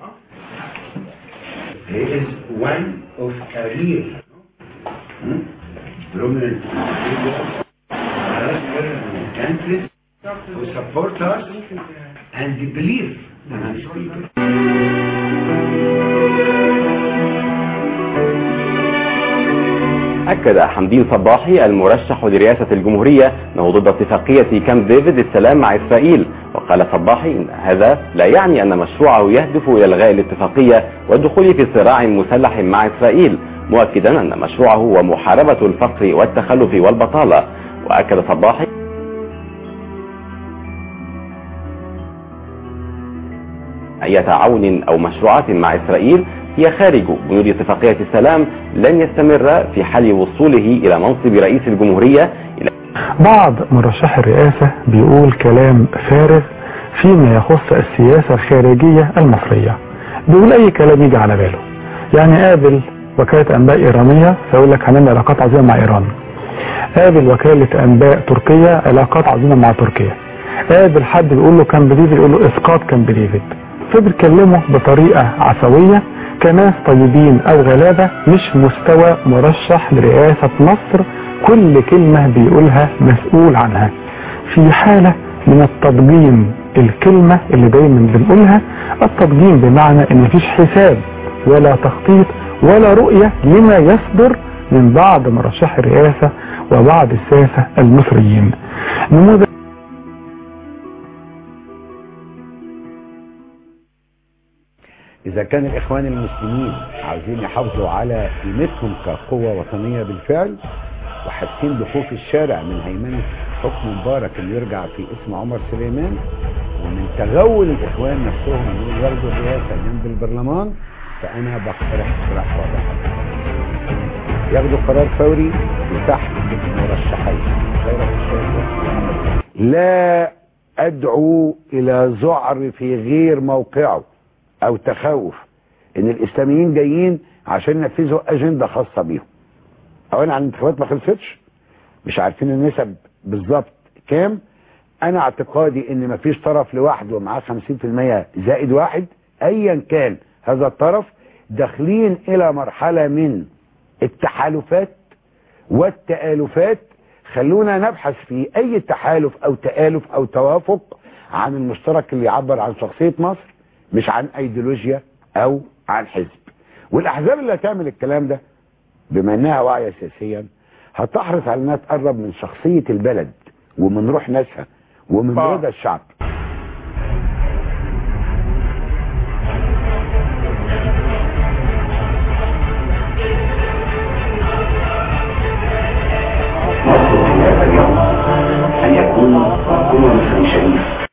He is one of a real hmm, prominent figures in countries who support us and believe in these people. أكد حمدين صباحي المرشح لرئاسة الجمهورية أنه ضد اتفاقية كامب ديفيد للسلام مع إسرائيل وقال صباحي أن هذا لا يعني أن مشروعه يهدف إلى إلغاء الاتفاقية والدخول في صراع مسلح مع إسرائيل مؤكدا أن مشروعه هو محاربة الفقر والتخلف والبطالة وأكد صباحي أي تعاون أو مشروعات مع إسرائيل هي خارج بنود اتفاقية السلام لن يستمر في حال وصوله إلى منصب رئيس الجمهورية إلى بعض مرشحي الرئاسة بيقول كلام فارغ فيما يخص السياسة الخارجية المصرية بيقول أي كلام يجي على باله يعني قابل وكالة أنباء إيرانية فيقول لك هنعمل علاقات عظيمة مع إيران قابل وكالة أنباء تركية علاقات عظيمة مع تركيا قابل حد بيقول له كامب ديفيد يقول له إسقاط كامب ديفيد فبيتكلموا بطريقة عفوية كناس طيبين أو غلابة مش مستوى مرشح لرئاسة مصر كل كلمة بيقولها مسؤول عنها في حالة من التضجين الكلمة اللي دايما بنقولها التضجين بمعنى ان مفيش حساب ولا تخطيط ولا رؤية لما يصدر من بعض مرشحي الرئاسة وبعض الساسة المصريين نموذج إذا كان الإخوان المسلمين عاوزين يحافظوا على قيمتهم كقوة وطنية بالفعل وحاسين بخوف الشارع من هيمنة حكم مبارك اللي يرجع في اسم عمر سليمان ومن تغول الإخوان نفسهم انهم ياخدوا الرئاسة جنب البرلمان فأنا بقترح اقتراح واضح ياخدوا قرار فوري بسحب مرشحين خيرت الشيخ ومحمد لا ادعو الى ذعر في غير موقعه او تخوف ان الاسلاميين جايين عشان ينفذوا اجنده خاصه بيهم اولا عن الانتخابات ما خلصتش مش عارفين النسب بالظبط كام انا اعتقادي ان مفيش طرف لوحده معاه 50% زائد واحد ايا كان هذا الطرف داخلين الى مرحله من التحالفات والتآلفات خلونا نبحث في اي تحالف او تآلف او توافق عن المشترك اللي يعبر عن شخصية مصر مش عن ايديولوجيا او عن حزب والاحزاب اللي هتعمل الكلام ده بما انها واعية سياسيا هتحرص على انها تقرب من شخصية البلد ومن روح ناسها ومن رضا الشعب أن يكون أمم شريف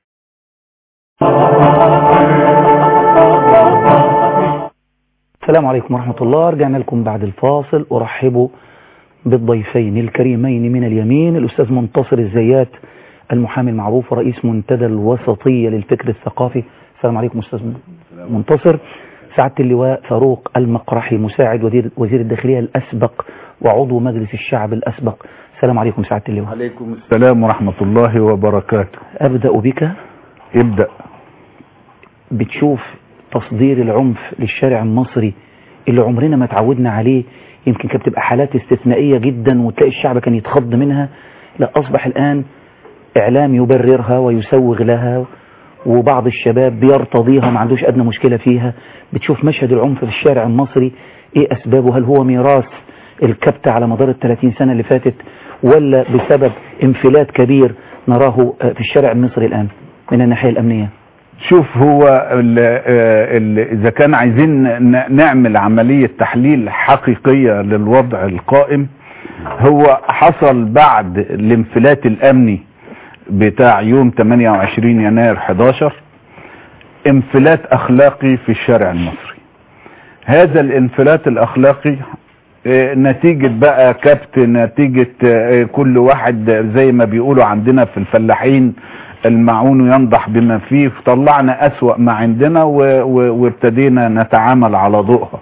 السلام عليكم ورحمة الله رجعنا لكم بعد الفاصل أرحب بالضيفين الكريمين من اليمين الأستاذ منتصر الزيات المحامي المعروف ورئيس منتدى الوسطية للفكر الثقافي السلام عليكم أستاذ منتصر سعادة اللواء فاروق المقرحي مساعد وزير, وزير الداخلية الأسبق وعضو مجلس الشعب الأسبق السلام عليكم سعادة اللواء عليكم السلام ورحمة الله وبركاته أبدأ بك ابدأ بتشوف تصدير العنف للشارع المصري اللي عمرنا ما تعودنا عليه يمكن كانت بتبقى حالات استثنائية جدا وتلاقي الشعب كان يتخض منها لا أصبح الآن إعلام يبررها ويسوغ لها وبعض الشباب بيرتضيها ما عندوش أدنى مشكلة فيها بتشوف مشهد العنف في الشارع المصري إيه أسبابه هل هو ميراث الكبت على مدار ال 30 سنة اللي فاتت ولا بسبب انفلات كبير نراه آه، في الشارع المصري الآن من الناحية الأمنية شوف هو ال ال إذا كان عايزين ن- نعمل عملية تحليل حقيقية للوضع القائم هو حصل بعد الانفلات الأمني بتاع يوم 28 يناير 11 انفلات أخلاقي في الشارع المصري هذا الانفلات الأخلاقي آه، نتيجة بقى كبت نتيجة آه، كل واحد زي ما بيقولوا عندنا في الفلاحين المعون ينضح بما فيه طلعنا أسوأ ما عندنا و- و- وابتدينا نتعامل على ضوءها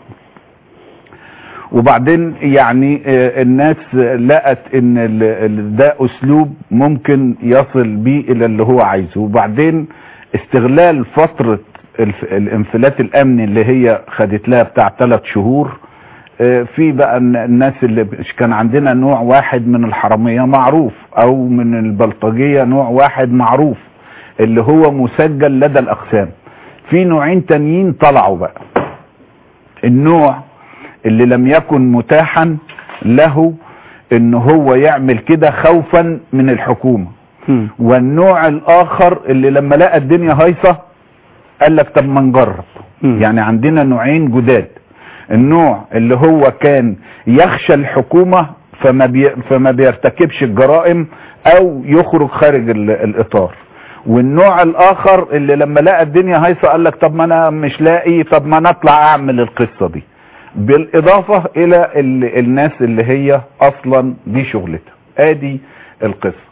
وبعدين يعني آه، الناس لقت ان ال- ال- ده اسلوب ممكن يصل بيه الى اللي هو عايزه وبعدين استغلال فترة الف- الانفلات الامني اللي هي خدت لها بتاع ثلاث شهور آه، في بقى الن- الناس اللي ب- كان عندنا نوع واحد من الحرامية معروف او من البلطجية نوع واحد معروف اللي هو مسجل لدى الاقسام في نوعين تانيين طلعوا بقى النوع اللي لم يكن متاحا له ان هو يعمل كده خوفا من الحكومة والنوع الاخر اللي لما لقى الدنيا هايصة قال لك طب ما نجرب يعني عندنا نوعين جداد النوع اللي هو كان يخشى الحكومة فما, بي فما بيرتكبش الجرائم او يخرج خارج ال- الاطار والنوع الاخر اللي لما لقى الدنيا هايصة قال لك طب ما انا مش لاقي طب ما نطلع اعمل القصة دي بالاضافة الى ال- الناس اللي هي اصلا دي شغلتها ادي القصة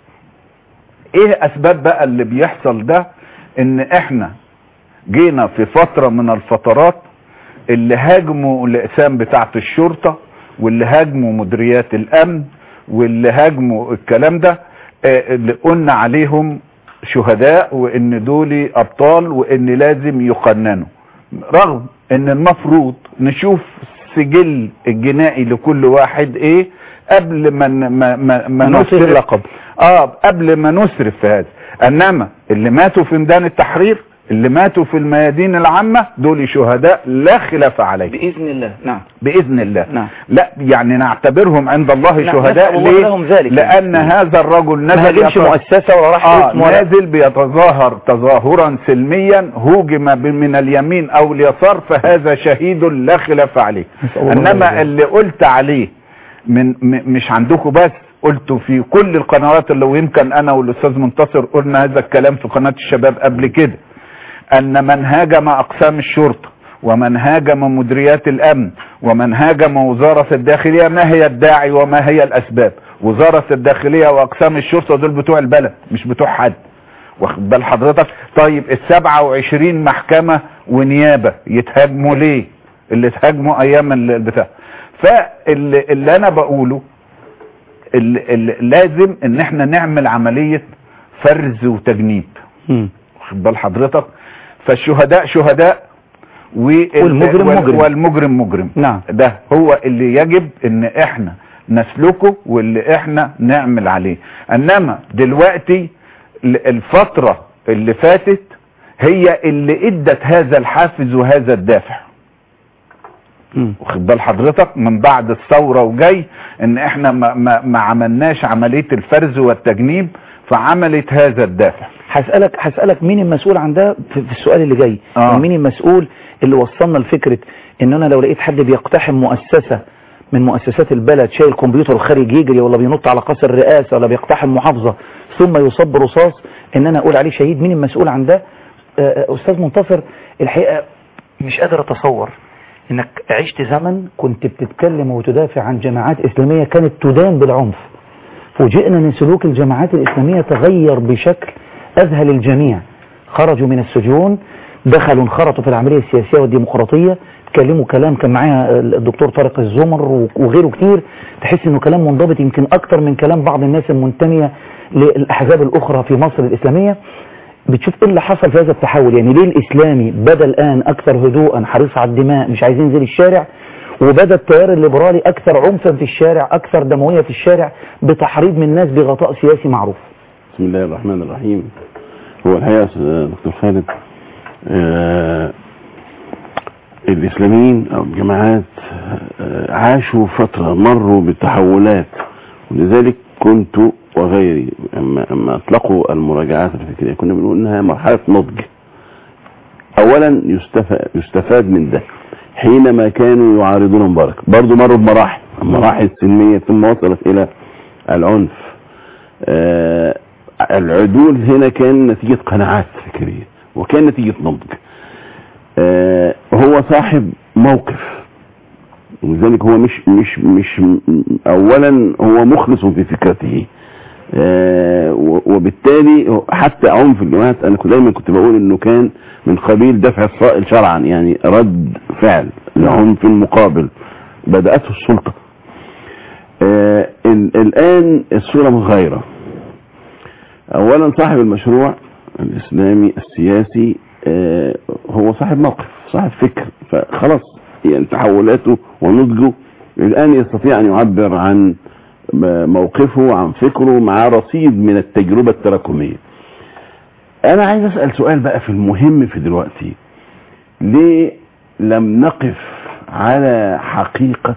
ايه اسباب بقى اللي بيحصل ده ان احنا جينا في فترة من الفترات اللي هاجموا الاقسام بتاعت الشرطة واللي هاجموا مديريات الامن واللي هاجموا الكلام ده آه، اللي قلنا عليهم شهداء وان دول ابطال وان لازم يقننوا رغم ان المفروض نشوف سجل الجنائي لكل واحد ايه قبل ما ن- ما ما, ما نوصل نسرف- اللقب. اه قبل ما نسرف في هذا انما اللي ماتوا في ميدان التحرير اللي ماتوا في الميادين العامة دول شهداء لا خلاف عليه بإذن الله نعم بإذن الله نعم. لا يعني نعتبرهم عند الله نعم، شهداء نسأل الله ليه لهم ذلك. لأن هذا الرجل ما نزل هاجمش يت- مؤسسة ولا راح آه اسم ولا نازل بيتظاهر تظاهرا سلميا هوجم ب- من اليمين او اليسار فهذا شهيد لا خلاف عليه الله انما ذلك. اللي قلت عليه من م- مش عندكم بس قلت في كل القنوات اللي ويمكن انا والاستاذ منتصر قلنا هذا الكلام في قناة الشباب قبل كده ان من هاجم اقسام الشرطة ومن هاجم مديريات الامن ومن هاجم وزارة الداخلية ما هي الداعي وما هي الاسباب وزارة الداخلية واقسام الشرطة دول بتوع البلد مش بتوع حد واخد بال حضرتك طيب السبعة وعشرين محكمة ونيابة يتهاجموا ليه اللي اتهاجموا ايام ال- البتاع فاللي اللي انا بقوله اللي اللي لازم ان احنا نعمل عملية فرز وتجنيب واخد بال حضرتك فالشهداء شهداء وال- والمجرم وال- مجرم. والمجرم مجرم نعم ده هو اللي يجب ان احنا نسلكه واللي احنا نعمل عليه انما دلوقتي ال- الفترة اللي فاتت هي اللي ادت هذا الحافز وهذا الدافع واخد بال حضرتك من بعد الثورة وجاي ان احنا ما, ما, ما عملناش عملية الفرز والتجنيب فعملت هذا الدافع هسألك هسألك مين المسؤول عن ده في في السؤال اللي جاي آه. يعني مين المسؤول اللي وصلنا لفكرة ان انا لو لقيت حد بيقتحم مؤسسة من مؤسسات البلد شايل كمبيوتر وخارج يجري ولا بينط على قصر الرئاسة ولا بيقتحم محافظة ثم يصب رصاص ان انا اقول عليه شهيد مين المسؤول عن ده آه، آه، استاذ منتصر الحقيقة مش قادر اتصور انك عشت زمن كنت بتتكلم وتدافع عن جماعات اسلامية كانت تدان بالعنف فوجئنا ان سلوك الجماعات الاسلامية تغير بشكل اذهل الجميع خرجوا من السجون دخلوا انخرطوا في العملية السياسية والديمقراطية اتكلموا كلام كان معايا الدكتور طارق الزمر وغيره كتير تحس انه كلام منضبط يمكن اكتر من كلام بعض الناس المنتمية للاحزاب الاخرى في مصر الاسلامية بتشوف ايه اللي حصل في هذا التحول يعني ليه الاسلامي بدا الان اكثر هدوءا حريص على الدماء مش عايزين ينزل الشارع وبدا التيار الليبرالي اكثر عنفا في الشارع اكثر دمويه في الشارع بتحريض من الناس بغطاء سياسي معروف بسم الله الرحمن الرحيم هو الحقيقة يا أستاذ دكتور خالد آه الإسلاميين أو الجماعات آه عاشوا فترة مروا بالتحولات ولذلك كنت وغيري اما اما اطلقوا المراجعات الفكريه كنا بنقول انها مرحله نضج اولا يستفاد يستفاد من ده حينما كانوا يعارضون مبارك برضو مروا بمراحل مراحل سلميه ثم وصلت الى العنف آه العدول هنا كان نتيجه قناعات فكريه وكان نتيجه نضج آه هو صاحب موقف ولذلك هو مش مش مش اولا هو مخلص في فكرته آه و- وبالتالي حتى عنف الجماعات انا كنت دايما كنت بقول انه كان من قبيل دفع الصائل شرعا يعني رد فعل لعنف المقابل بدأته السلطة آه ال- الآن الصورة متغيرة أولا صاحب المشروع الإسلامي السياسي آه هو صاحب موقف صاحب فكر فخلاص يعني تحولاته ونضجه الآن يستطيع أن يعبر عن موقفه عن فكره مع رصيد من التجربة التراكمية أنا عايز أسأل سؤال بقى في المهم في دلوقتي ليه لم نقف على حقيقة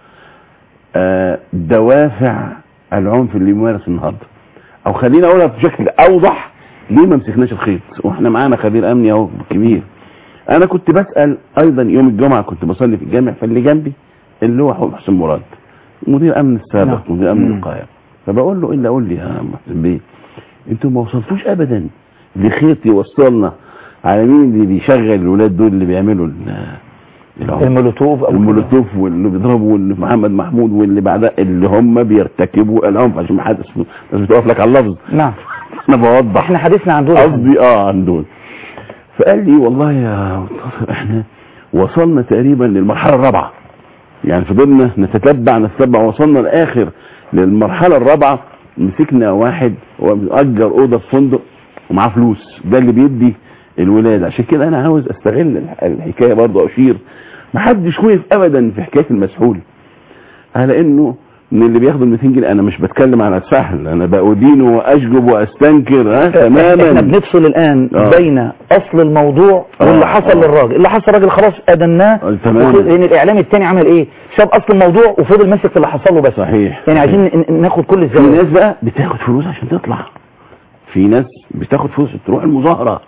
آه، دوافع العنف اللي يمارس النهارده او خلينا اقولها بشكل اوضح ليه ما مسكناش الخيط واحنا معانا خبير امني اهو كبير انا كنت بسال ايضا يوم الجمعه كنت بصلي في الجامع فاللي جنبي اللي هو حسين مراد مدير امن السابق نعم. مدير امن مم. القاهره فبقول له الا قول لي يا محسن بيه انتوا ما وصلتوش ابدا لخيط يوصلنا على مين اللي بيشغل الولاد دول اللي بيعملوا ال- العنف. المولوتوف أو المولوتوف واللي بيضربوا واللي محمد محمود واللي بعدها اللي هم بيرتكبوا العنف عشان ما حدش الناس بتقف لك على اللفظ نعم انا بوضح احنا حديثنا عن دول قصدي اه عن دول فقال لي والله يا منتصر احنا وصلنا تقريبا للمرحله الرابعه يعني فضلنا نتتبع نتتبع وصلنا لاخر للمرحله الرابعه مسكنا واحد هو مأجر اوضه في فندق ومعاه فلوس ده اللي بيدي الولاد عشان كده انا عاوز استغل الح- الحكايه برضه اشير محدش وقف ابدا في حكايه المسحول على انه من اللي بياخدوا ال 200 جنيه انا مش بتكلم على السهل انا بأدين واشجب واستنكر ها تماما احنا بنفصل الان آه. بين اصل الموضوع آه، واللي حصل آه. للراجل اللي حصل للراجل خلاص ادناه آه، تمام. وخد- لان الاعلام التاني عمل ايه ساب اصل الموضوع وفضل ماسك في اللي حصل له بس صحيح يعني عايزين ن- ناخد كل في الزوايا ناس بقى بتاخد فلوس عشان تطلع في ناس بتاخد فلوس عشان تروح المظاهرة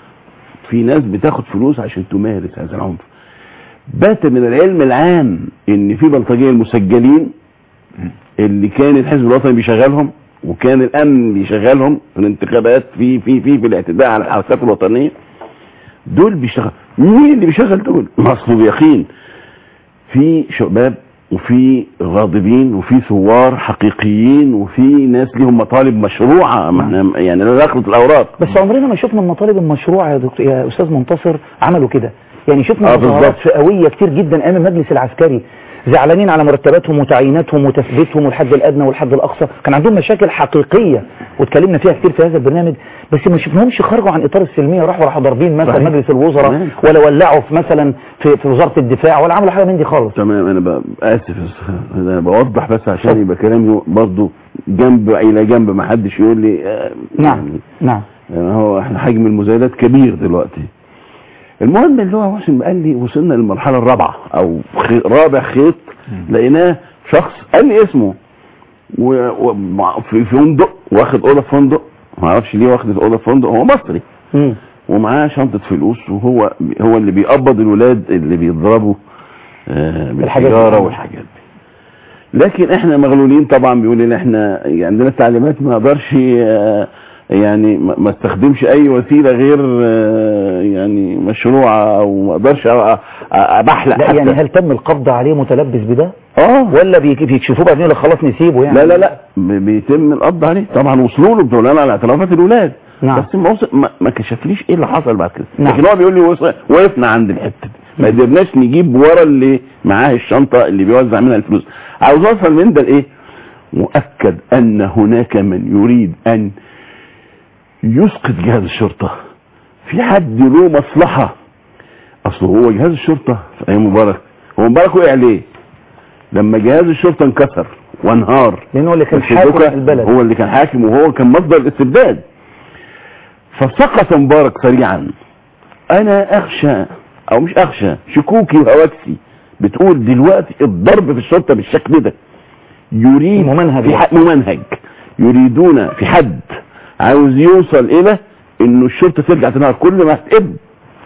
في ناس بتاخد فلوس عشان تمارس هذا العنف بات من العلم العام ان في بلطجية المسجلين اللي كان الحزب الوطني بيشغلهم وكان الامن بيشغلهم في الانتخابات في في في في الاعتداء على الحركات الوطنيه دول بيشتغل مين اللي بيشغل دول؟ ما اصله بيقين في شباب وفي غاضبين وفي ثوار حقيقيين وفي ناس ليهم مطالب مشروعه ما احنا يعني لا نخلط الاوراق بس عمرنا ما شفنا المطالب المشروعه يا دكتور يا استاذ منتصر عملوا كده يعني شفنا آه، مظاهرات بالظبط. فئويه كتير جدا ايام المجلس العسكري زعلانين على مرتباتهم وتعييناتهم وتثبيتهم والحد الادنى والحد الاقصى كان عندهم مشاكل حقيقيه واتكلمنا فيها كتير في هذا البرنامج بس ما شفناهمش خرجوا عن اطار السلميه راحوا راحوا ضاربين مثلا صحيح. مجلس الوزراء تمام. ولا ولعوا في مثلا في, في وزاره الدفاع ولا عملوا حاجه من دي خالص تمام انا ب- اسف انا بوضح بس عشان يبقى كلامي برضه جنب الى جنب ما حدش يقول لي آه، نعم يعني نعم يعني هو احنا حجم المزايدات كبير دلوقتي المهم اللي هو محسن قال لي وصلنا للمرحله الرابعه او خي... رابع خيط لقيناه شخص قال لي اسمه و... و... مع- في فندق واخد اوضه في فندق ما اعرفش ليه واخد اوضه في فندق هو مصري مم. ومعاه شنطه فلوس وهو هو اللي بيقبض الولاد اللي بيضربوا آه الحاجات دي. بالحجاره والحاجات دي لكن احنا مغلولين طبعا بيقول ان احنا عندنا تعليمات ما اقدرش آه، يعني ما ما استخدمش اي وسيله غير آه، يعني مشروعه او ما اقدرش أ- أ- ابحلق لا حتى يعني هل تم القبض عليه متلبس بده اه ولا بيك- بيكشفوه بعدين يقول لك خلاص نسيبه يعني لا لا لا ب- بيتم القبض عليه طبعا وصلوا له بناء على اعترافات الولاد نعم. بس ما, وصل ما, ما كشفليش ايه اللي حصل بعد كده نعم. لكن هو بيقول لي وصل- وقفنا عند الحته دي ما قدرناش نجيب ورا اللي معاه الشنطه اللي بيوزع منها الفلوس عاوز اوصل من ده لايه مؤكد ان هناك من يريد ان يسقط جهاز الشرطه في حد له مصلحه اصل هو جهاز الشرطه في ايام مبارك هو مبارك وقع ليه لما جهاز الشرطه انكسر وانهار لانه اللي كان بس حاكم دوكا البلد هو اللي كان حاكم وهو كان مصدر الاستبداد فسقط مبارك سريعا انا اخشى او مش اخشى شكوكي وهواكسي بتقول دلوقتي الضرب في الشرطه بالشكل ده يريد ممنهج في حق ممنهج يريدون في حد عاوز يوصل الى انه الشرطه ترجع تنهار كل ما تقب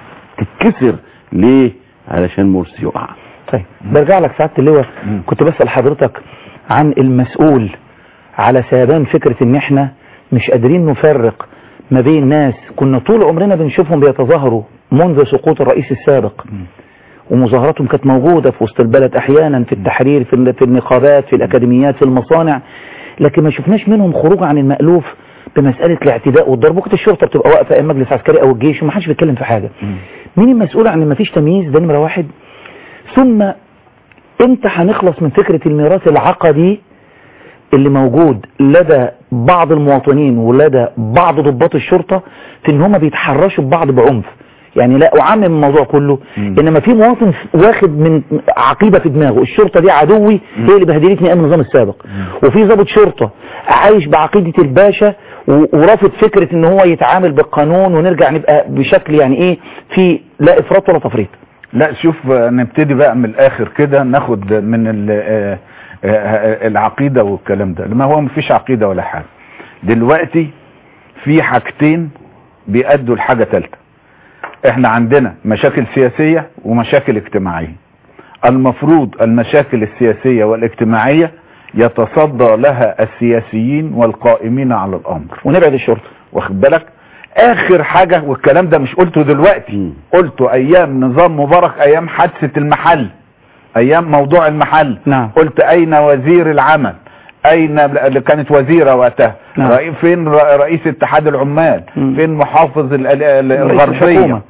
تتكسر ليه علشان مرسي يقع طيب برجع لك سعاده اللواء كنت بسال حضرتك عن المسؤول على سيبان فكره ان احنا مش قادرين نفرق ما بين ناس كنا طول عمرنا بنشوفهم بيتظاهروا منذ سقوط الرئيس السابق ومظاهراتهم كانت موجودة في وسط البلد أحيانا في التحرير في ال- في النقابات في الأكاديميات في المصانع لكن ما شفناش منهم خروج عن المألوف بمسألة الاعتداء والضرب وقت الشرطة بتبقى واقفة أيام مجلس عسكري أو الجيش وما حدش بيتكلم في حاجة مين المسؤول عن ان ما فيش تمييز ده نمرة واحد ثم امتى هنخلص من فكرة الميراث العقدي اللي موجود لدى بعض المواطنين ولدى بعض ضباط الشرطة في ان هم بيتحرشوا ببعض بعنف يعني لا اعمم الموضوع كله انما في مواطن واخد من عقيدة في دماغه الشرطة دي عدوي هي اللي بهدلتني ايام النظام السابق وفي ضابط شرطة عايش بعقيدة الباشا و- ورافض فكرة ان هو يتعامل بالقانون ونرجع نبقى بشكل يعني ايه في لا افراط ولا تفريط لا شوف آه، نبتدي بقى من الاخر كده ناخد من ال- آه، آه، العقيدة والكلام ده ما هو مفيش عقيدة ولا حاجة دلوقتي في حاجتين بيأدوا لحاجة تالتة احنا عندنا مشاكل سياسية ومشاكل اجتماعية المفروض المشاكل السياسية والاجتماعية يتصدى لها السياسيين والقائمين على الامر ونبعد الشرطة واخد بالك اخر حاجة والكلام ده مش قلته دلوقتي قلته ايام نظام مبارك ايام حادثة المحل ايام موضوع المحل نعم. قلت اين وزير العمل اين اللي كانت وزيرة وقتها نعم. رئي- فين ر- رئيس اتحاد العمال فين محافظ ال- ال- ال- رئيس الغربية الحكومة.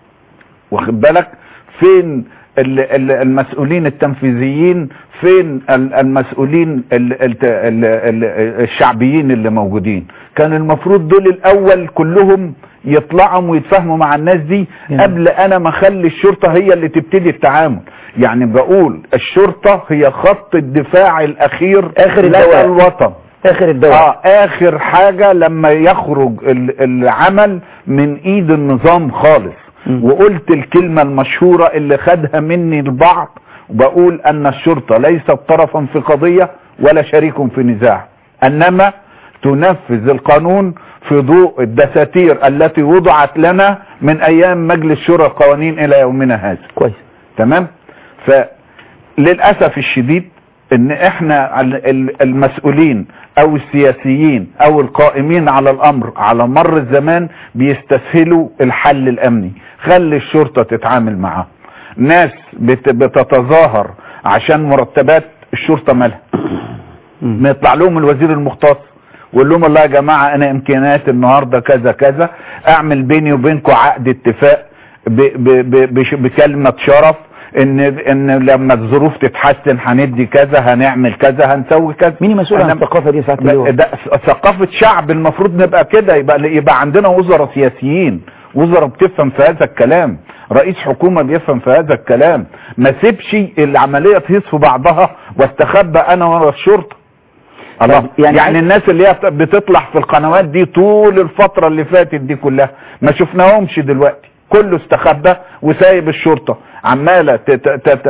واخد بالك فين ال- ال- المسؤولين التنفيذيين فين ال- المسؤولين ال- ال- ال- ال- الشعبيين اللي موجودين كان المفروض دول الاول كلهم يطلعوا ويتفاهموا مع الناس دي قبل انا ما اخلي الشرطة هي اللي تبتدي التعامل يعني بقول الشرطة هي خط الدفاع الاخير آخر لدى الدواء. الوطن اخر الدواء اه اخر حاجة لما يخرج ال- العمل من ايد النظام خالص وقلت الكلمة المشهورة اللي خدها مني البعض وبقول ان الشرطة ليست طرفا في قضية ولا شريك في نزاع انما تنفذ القانون في ضوء الدساتير التي وضعت لنا من ايام مجلس شورى القوانين الى يومنا هذا كويس تمام فللأسف الشديد ان احنا ال- ال- المسؤولين او السياسيين او القائمين على الامر على مر الزمان بيستسهلوا الحل الامني خلي الشرطة تتعامل معاه ناس بت- بتتظاهر عشان مرتبات الشرطة مالها ما يطلع لهم الوزير المختص ويقول لهم والله يا جماعة انا امكانياتي النهاردة كذا كذا اعمل بيني وبينكم عقد اتفاق ب ب ب بش- بكلمة شرف ان ان لما الظروف تتحسن هندي كذا هنعمل كذا هنسوي كذا مين المسؤول عن أنا- الثقافة دي يا سعاده اللواء ده ثقافة شعب المفروض نبقى كده يبقى يبقى عندنا وزراء سياسيين وزراء بتفهم في هذا الكلام رئيس حكومة بيفهم في هذا الكلام ما سيبش العملية تهيص في بعضها واستخبى انا ورا الشرطة الله طب يعني, يعني يعني الناس اللي هي بتطلع في القنوات دي طول الفترة اللي فاتت دي كلها ما شفناهمش دلوقتي كله استخبى وسايب الشرطة عمالة ت- ت- ت-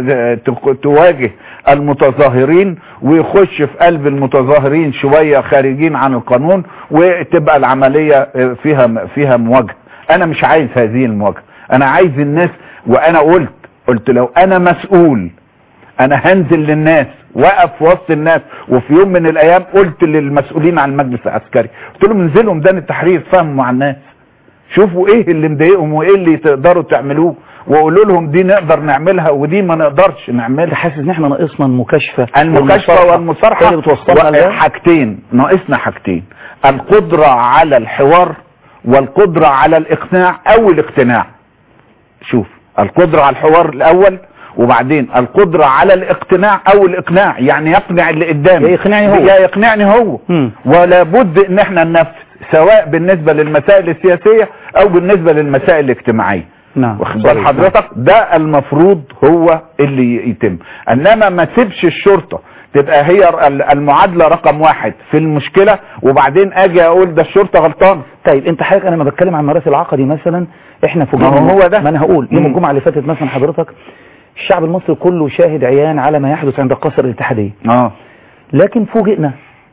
ت- تواجه المتظاهرين ويخش في قلب المتظاهرين شوية خارجين عن القانون وتبقى العملية فيها فيها مواجهة انا مش عايز هذه المواجهة انا عايز الناس وانا قلت قلت لو انا مسؤول انا هنزل للناس وقف في وسط الناس وفي يوم من الايام قلت للمسؤولين عن المجلس العسكري قلت لهم انزلوا ميدان التحرير فهموا مع الناس شوفوا ايه اللي مضايقهم وايه اللي تقدروا تعملوه وقولوا لهم دي نقدر نعملها ودي ما نقدرش نعملها حاسس ان احنا ناقصنا المكاشفة المكاشفة والمصارحة اللي بتوصلنا لده حاجتين ناقصنا حاجتين القدرة على الحوار والقدرة على الاقناع او الاقتناع شوف القدرة على الحوار الاول وبعدين القدرة على الاقتناع او الاقناع يعني يقنع اللي قدامي يا يقنعني هو. يا يقنعني هو مم. ولا بد ان احنا ننفذ سواء بالنسبة للمسائل السياسية او بالنسبة للمسائل الاجتماعية نعم واخد بال حضرتك ده المفروض هو اللي يتم انما ما تسيبش الشرطة تبقى هي ال- المعادلة رقم واحد في المشكلة وبعدين اجي اقول ده الشرطة غلطان طيب انت حضرتك انا لما بتكلم عن الميراث العقدي مثلا احنا ما هو هو ده. ما انا هقول يوم مم. الجمعه اللي فاتت مثلا حضرتك الشعب المصري كله شاهد عيان على ما يحدث عند قصر الاتحاديه اه لكن فوجئنا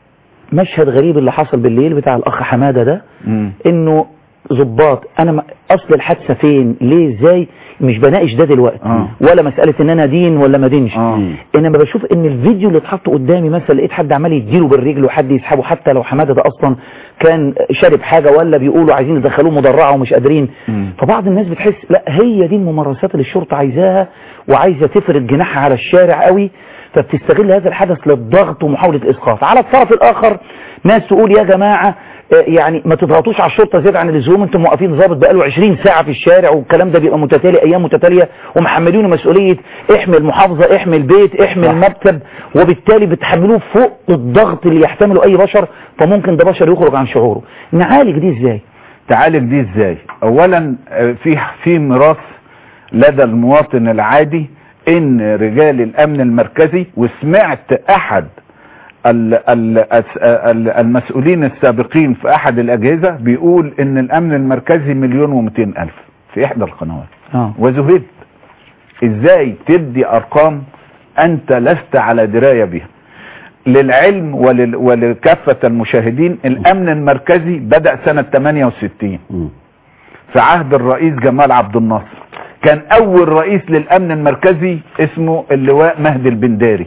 مشهد غريب اللي حصل بالليل بتاع الاخ حمادة ده مم. انه ضباط انا ما- اصل الحادثه فين ليه ازاي مش بناقش ده دلوقتي آه. ولا مساله ان انا دين ولا ما دينش آه. انما بشوف ان الفيديو اللي اتحط قدامي مثلا لقيت حد عمال يديله بالرجل وحد يسحبه حتى لو حماده ده اصلا كان شارب حاجه ولا بيقولوا عايزين يدخلوه مدرعه ومش قادرين مم. فبعض الناس بتحس لا هي دي الممارسات اللي الشرطه عايزاها وعايزه تفرد جناحها على الشارع قوي فبتستغل هذا الحدث للضغط ومحاوله الاسقاط على الطرف الاخر ناس تقول يا جماعه آه، يعني ما تضغطوش على الشرطه زياده عن اللزوم انتم موقفين ضابط بقاله 20 ساعه في الشارع والكلام ده بيبقى متتالي ايام متتاليه ومحملينه مسؤوليه احمي المحافظه احمي البيت احمي المكتب وبالتالي بتحملوه فوق الضغط اللي يحتمله اي بشر فممكن ده بشر يخرج عن شعوره نعالج دي ازاي تعالج دي ازاي اولا آه، في في ميراث لدى المواطن العادي ان رجال الامن المركزي وسمعت احد ال ال ال المسؤولين السابقين في احد الاجهزة بيقول ان الامن المركزي مليون ومئتين الف في احدى القنوات اه وزهدت ازاي تدي ارقام انت لست على دراية بها للعلم ولل ولكافة المشاهدين الامن المركزي بدأ سنة 68 في عهد الرئيس جمال عبد الناصر كان اول رئيس للامن المركزي اسمه اللواء مهدي البنداري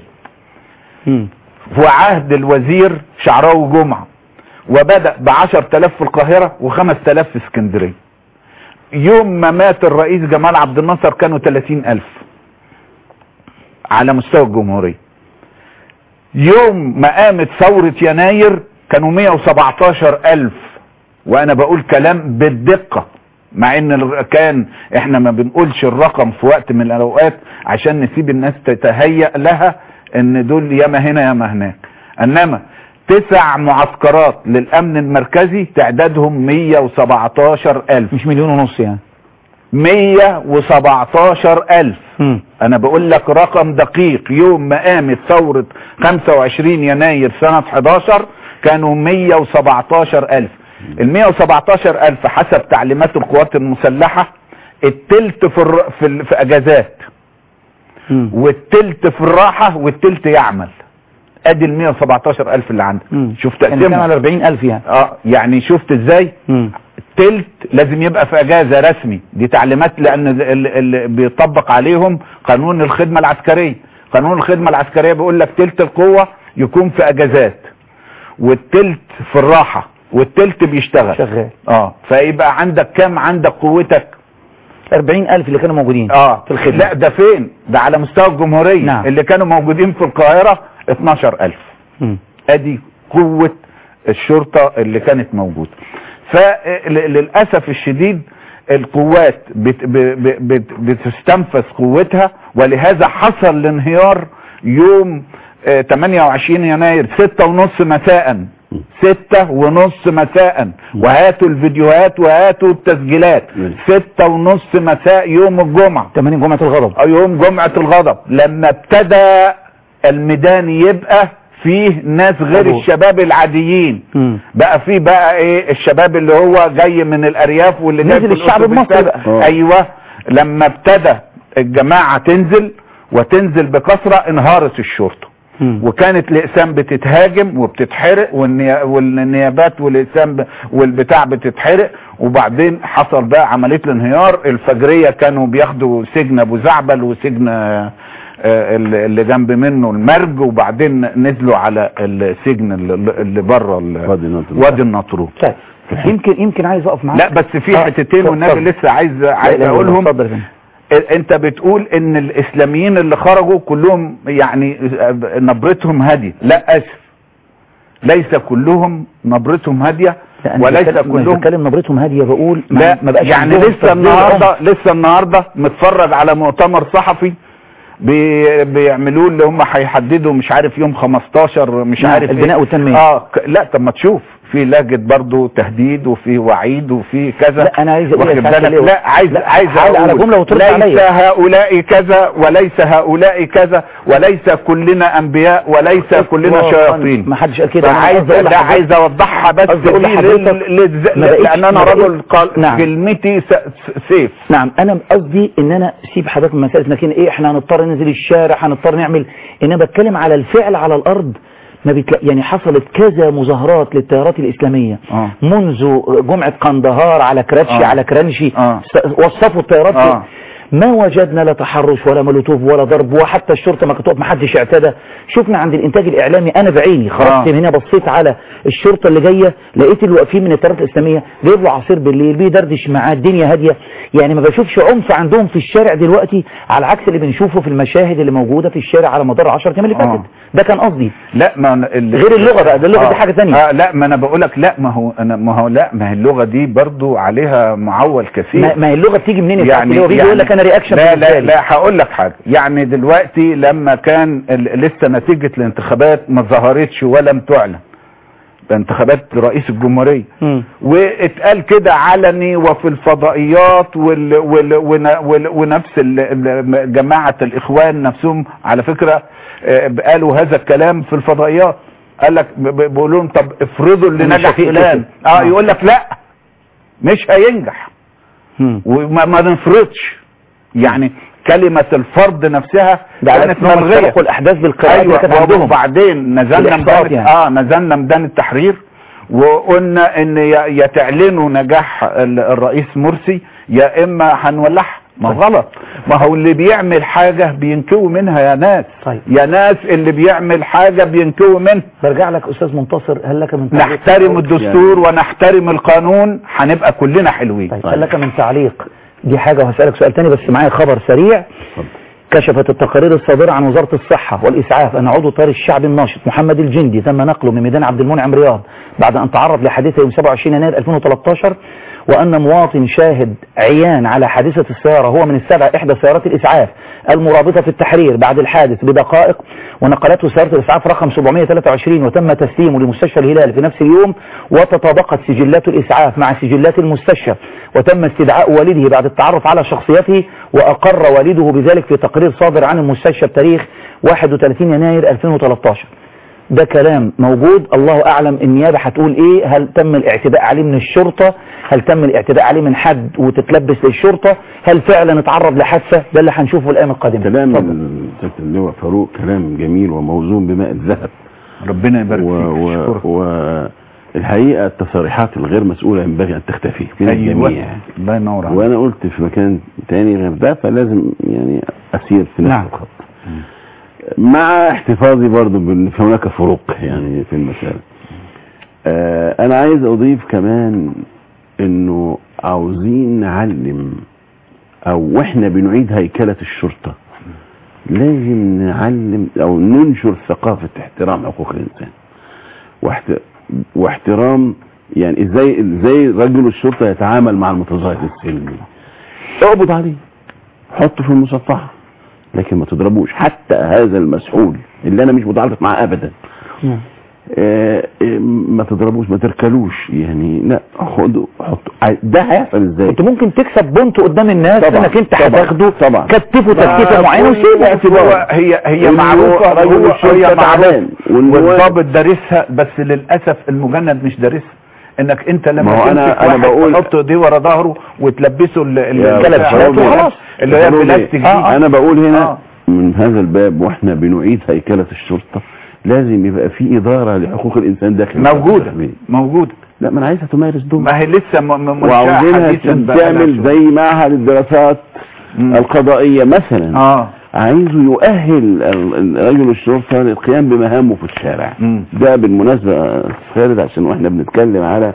في عهد الوزير شعراوي جمعة وبدأ بعشر تلاف في القاهرة وخمس تلاف في اسكندرية يوم ما مات الرئيس جمال عبد الناصر كانوا تلاتين ألف على مستوى الجمهورية يوم ما قامت ثورة يناير كانوا 117 ألف وأنا بقول كلام بالدقة مع ان ال- كان احنا ما بنقولش الرقم في وقت من الاوقات عشان نسيب الناس تتهيأ لها ان دول ياما هنا ياما هناك انما تسع معسكرات للامن المركزي تعدادهم 117 الف مش مليون ونص يعني 117 الف انا بقول لك رقم دقيق يوم ما قامت ثورة 25 يناير سنة 11 كانوا 117 الف ال 117 الف حسب تعليمات القوات المسلحة التلت في, الر... في, ال... في اجازات والتلت في الراحة والتلت يعمل ادي ال 117 الف اللي عندك شوف يعني كان تقسيمهم على 40 ألف يعني اه يعني شفت ازاي تلت لازم يبقى في اجازة رسمي دي تعليمات لان اللي بيطبق عليهم قانون الخدمة العسكرية قانون الخدمة العسكرية بيقول لك تلت القوة يكون في اجازات والتلت في الراحة والتلت بيشتغل شغال اه فيبقى عندك كام عندك قوتك 40 ألف اللي كانوا موجودين اه في الخدمة لا ده فين ده على مستوى الجمهورية نعم. اللي كانوا موجودين في القاهرة 12000 مم. ادي قوة الشرطة اللي كانت موجودة فللأسف الشديد القوات بت بت بت بتستنفذ قوتها ولهذا حصل الانهيار يوم آه، 28 يناير ستة ونص مساء ستة ونص مساء وهاتوا الفيديوهات وهاتوا التسجيلات ستة ونص مساء يوم الجمعة 8 جمعة الغضب أو يوم جمعة الغضب لما ابتدى الميدان يبقى فيه ناس غير أبوه. الشباب العاديين بقى فيه بقى ايه الشباب اللي هو جاي من الارياف واللي جاي نزل في الشعب الأتوبيسات. المصري بقى. ايوه لما ابتدى الجماعة تنزل وتنزل بكثرة انهارت الشرطة وكانت الاقسام بتتهاجم وبتتحرق والنيا- والنيابات والاقسام ب- والبتاع بتتحرق وبعدين حصل بقى عمليه الانهيار الفجريه كانوا بياخدوا سجن ابو زعبل وسجن آه، آه، اللي اللي جنب منه المرج وبعدين نزلوا على السجن اللي اللي بره وادي النطرون طيب يمكن يمكن عايز اقف معاك لا بس في آه، حتتين اتفضل. والنبي لسه عايز عايز لا، لا، لا، اقولهم اتفضل يا فندم. انت بتقول ان الاسلاميين اللي خرجوا كلهم يعني نبرتهم هادية لا اسف ليس كلهم نبرتهم هادية لا، أنا وليس بتكلم- مش كلهم بتكلم نبرتهم هاديه بقول ما- لا ما بقاش يعني عندهم لسه تصديق النهارده عنف. لسه النهارده متفرج على مؤتمر صحفي بي بيعملوه اللي هم هيحددوا مش عارف يوم 15 مش نعم، عارف البناء إيه. والتنمية. اه ك- لا طب ما تشوف في لجنه برضه تهديد وفي وعيد وفي كذا لا، أنا عايز أقول واخد يا سعادة بالك؟ ليه؟ لا عايز لا، عايز حاول على أقول جملة وترد ليس عليا. هؤلاء كذا وليس هؤلاء كذا وليس كلنا انبياء وليس كلنا إطلاقاً. شياطين ما حدش قال كده أنا فعايز قصدي أقول لا لحضرتك- عايز اوضحها بس قصدي أقول دي لحضرتك لل- للز- ما بقتش- لان انا ما بقتش- رجل قال نعم. كلمتي س- س- سيف نعم انا قصدي ان انا سيب حضرتك من مساله لكن ايه احنا هنضطر ننزل الشارع هنضطر نعمل انا بتكلم على الفعل على الارض ما بتلا... يعني حصلت كذا مظاهرات للتيارات الإسلامية آه. منذ جمعة قندهار على كراتشي آه. على كرانشي آه. س- وصفوا التيارات آه. ما وجدنا لا تحرش ولا مولوتوف ولا ضرب وحتى الشرطة ما كانت ما حدش اعتدى شفنا عند الانتاج الاعلامي انا بعيني خرجت آه. من هنا بصيت على الشرطة اللي جاية لقيت اللي واقفين من التيارات الاسلامية جايب له عصير بالليل بيدردش معاه الدنيا هادية يعني ما بشوفش عنف عندهم في الشارع دلوقتي على عكس اللي بنشوفه في المشاهد اللي موجودة في الشارع على مدار 10 ايام اللي آه. فاتت ده كان قصدي لا ما أنا ال- غير اللغة بقى، ده اللغة دي حاجة تانية. آه لا ما انا بقول لك لا ما هو انا ما هو لا ما هي اللغه دي برضو عليها معول كثير ما, ما هي اللغة بتيجي منين يعني هو بيجي يقول لك انا رياكشن لا بالنسبة لا لي. لا هقول لك حاجه يعني دلوقتي لما كان ال- لسه نتيجه الانتخابات ما ظهرتش ولم تعلن انتخابات رئيس الجمهوريه مم. واتقال كده علني وفي الفضائيات وال وال ون وال ونفس ال- ال- جماعة الإخوان نفسهم على فكرة آه، قالوا هذا الكلام في الفضائيات قال لك ب- ب- بيقولوا لهم طب افرضوا اللي أنا نجح شفيق فلان كده. اه آه. يقول لك لا مش هينجح مم. وما ما نفرضش يعني كلمة الفرض نفسها ده على كانت اساس إنهم ملغية سبقوا الأحداث بالقراءات اللي كانت ايوه عندهم. وبعدين نزلنا بالإحصاءات ميدان يعني. اه نزلنا ميدان التحرير وقلنا ان يا يا تعلنوا نجاح ال- الرئيس مرسي يا اما هنولعها ما هو غلط ما هو اللي بيعمل حاجة بينكوا منها يا ناس طيب. يا ناس اللي بيعمل حاجة بينكوا منها برجع لك أستاذ منتصر هل لك من تعليق؟ نحترم الدستور ونحترم القانون هنبقى كلنا حلوين طيب هل لك من تعليق دي حاجة وهسألك سؤال تاني بس معايا خبر سريع كشفت التقارير الصادرة عن وزارة الصحة والإسعاف أن عضو طار الشعب الناشط محمد الجندي تم نقله من ميدان عبد المنعم رياض بعد أن تعرض لحادثة يوم 27 يناير 2013 وأن مواطن شاهد عيان على حادثة السيارة هو من السبع إحدى سيارات الإسعاف المرابطة في التحرير بعد الحادث بدقائق ونقلته سيارة الإسعاف رقم 723 وتم تسليمه لمستشفى الهلال في نفس اليوم وتطابقت سجلات الإسعاف مع سجلات المستشفى وتم استدعاء والده بعد التعرف على شخصيته وأقر والده بذلك في تقرير صادر عن المستشفى بتاريخ 31 يناير 2013 ده كلام موجود الله أعلم النيابة هتقول إيه هل تم الاعتداء عليه من الشرطة هل تم الاعتداء عليه من حد وتتلبس للشرطة هل فعلا اتعرض لحادثة ده اللي هنشوفه الأيام القادمة كلام اتفضل. السيد اللواء فاروق كلام جميل وموزون بماء الذهب ربنا يبارك و... فيك و... و... الحقيقة التصريحات الغير مسؤولة ينبغي أن تختفي من أيوة. الجميع الله ينور عليك وأنا قلت في مكان تاني غير ده فلازم يعني أسير في نفس نعم. الخط مع احتفاظي برضو بأن في هناك فروق يعني في المسألة آه أنا عايز أضيف كمان إنه عاوزين نعلم أو وإحنا بنعيد هيكلة الشرطة لازم نعلم أو ننشر ثقافة احترام حقوق الإنسان واحت... واحترام يعني ازاي ازاي رجل الشرطة يتعامل مع المتظاهر السلمي اقبض عليه حطه في المصفحة لكن ما تضربوش حتى هذا المسؤول اللي انا مش متعاطف معاه ابدا نعم. آه، آه، ما تضربوش ما تركلوش يعني لا خده حطه ع- ده هيحصل ازاي انت ممكن تكسب بونت قدام الناس طبعا، انك انت طبعا، هتاخده طبعا. كتفه تكتيفه معينه كل وسيبه اعتبار. هو هي هي إنه معروفة رجل هو الشرطة هي معروفة تعبان، والنواب- والضابط دارسها بس للأسف المجند مش دارسها انك انت لما ما هو أنا- تمسك أنا واحد بقول- تحط ايديه ورا ظهره وتلبسه ال- ال- يا الكلبشات فاروق، وخلاص اللي هي فاروق البلاستيك دي آه. انا بقول هنا آه. من هذا الباب واحنا بنعيد هيكلة الشرطة لازم يبقى في إدارة لحقوق الإنسان داخل موجودة الداخلية. موجودة لا ما أنا عايزها تمارس دور ما هي لسه م- م- منشأة وعاوزينها حديثا بقى لها تعمل شوية. زي معهد الدراسات القضائية مثلا اه عايزه يؤهل ال- ال- رجل الشرطة للقيام بمهامه في الشارع ده بالمناسبة خالد عشان واحنا بنتكلم على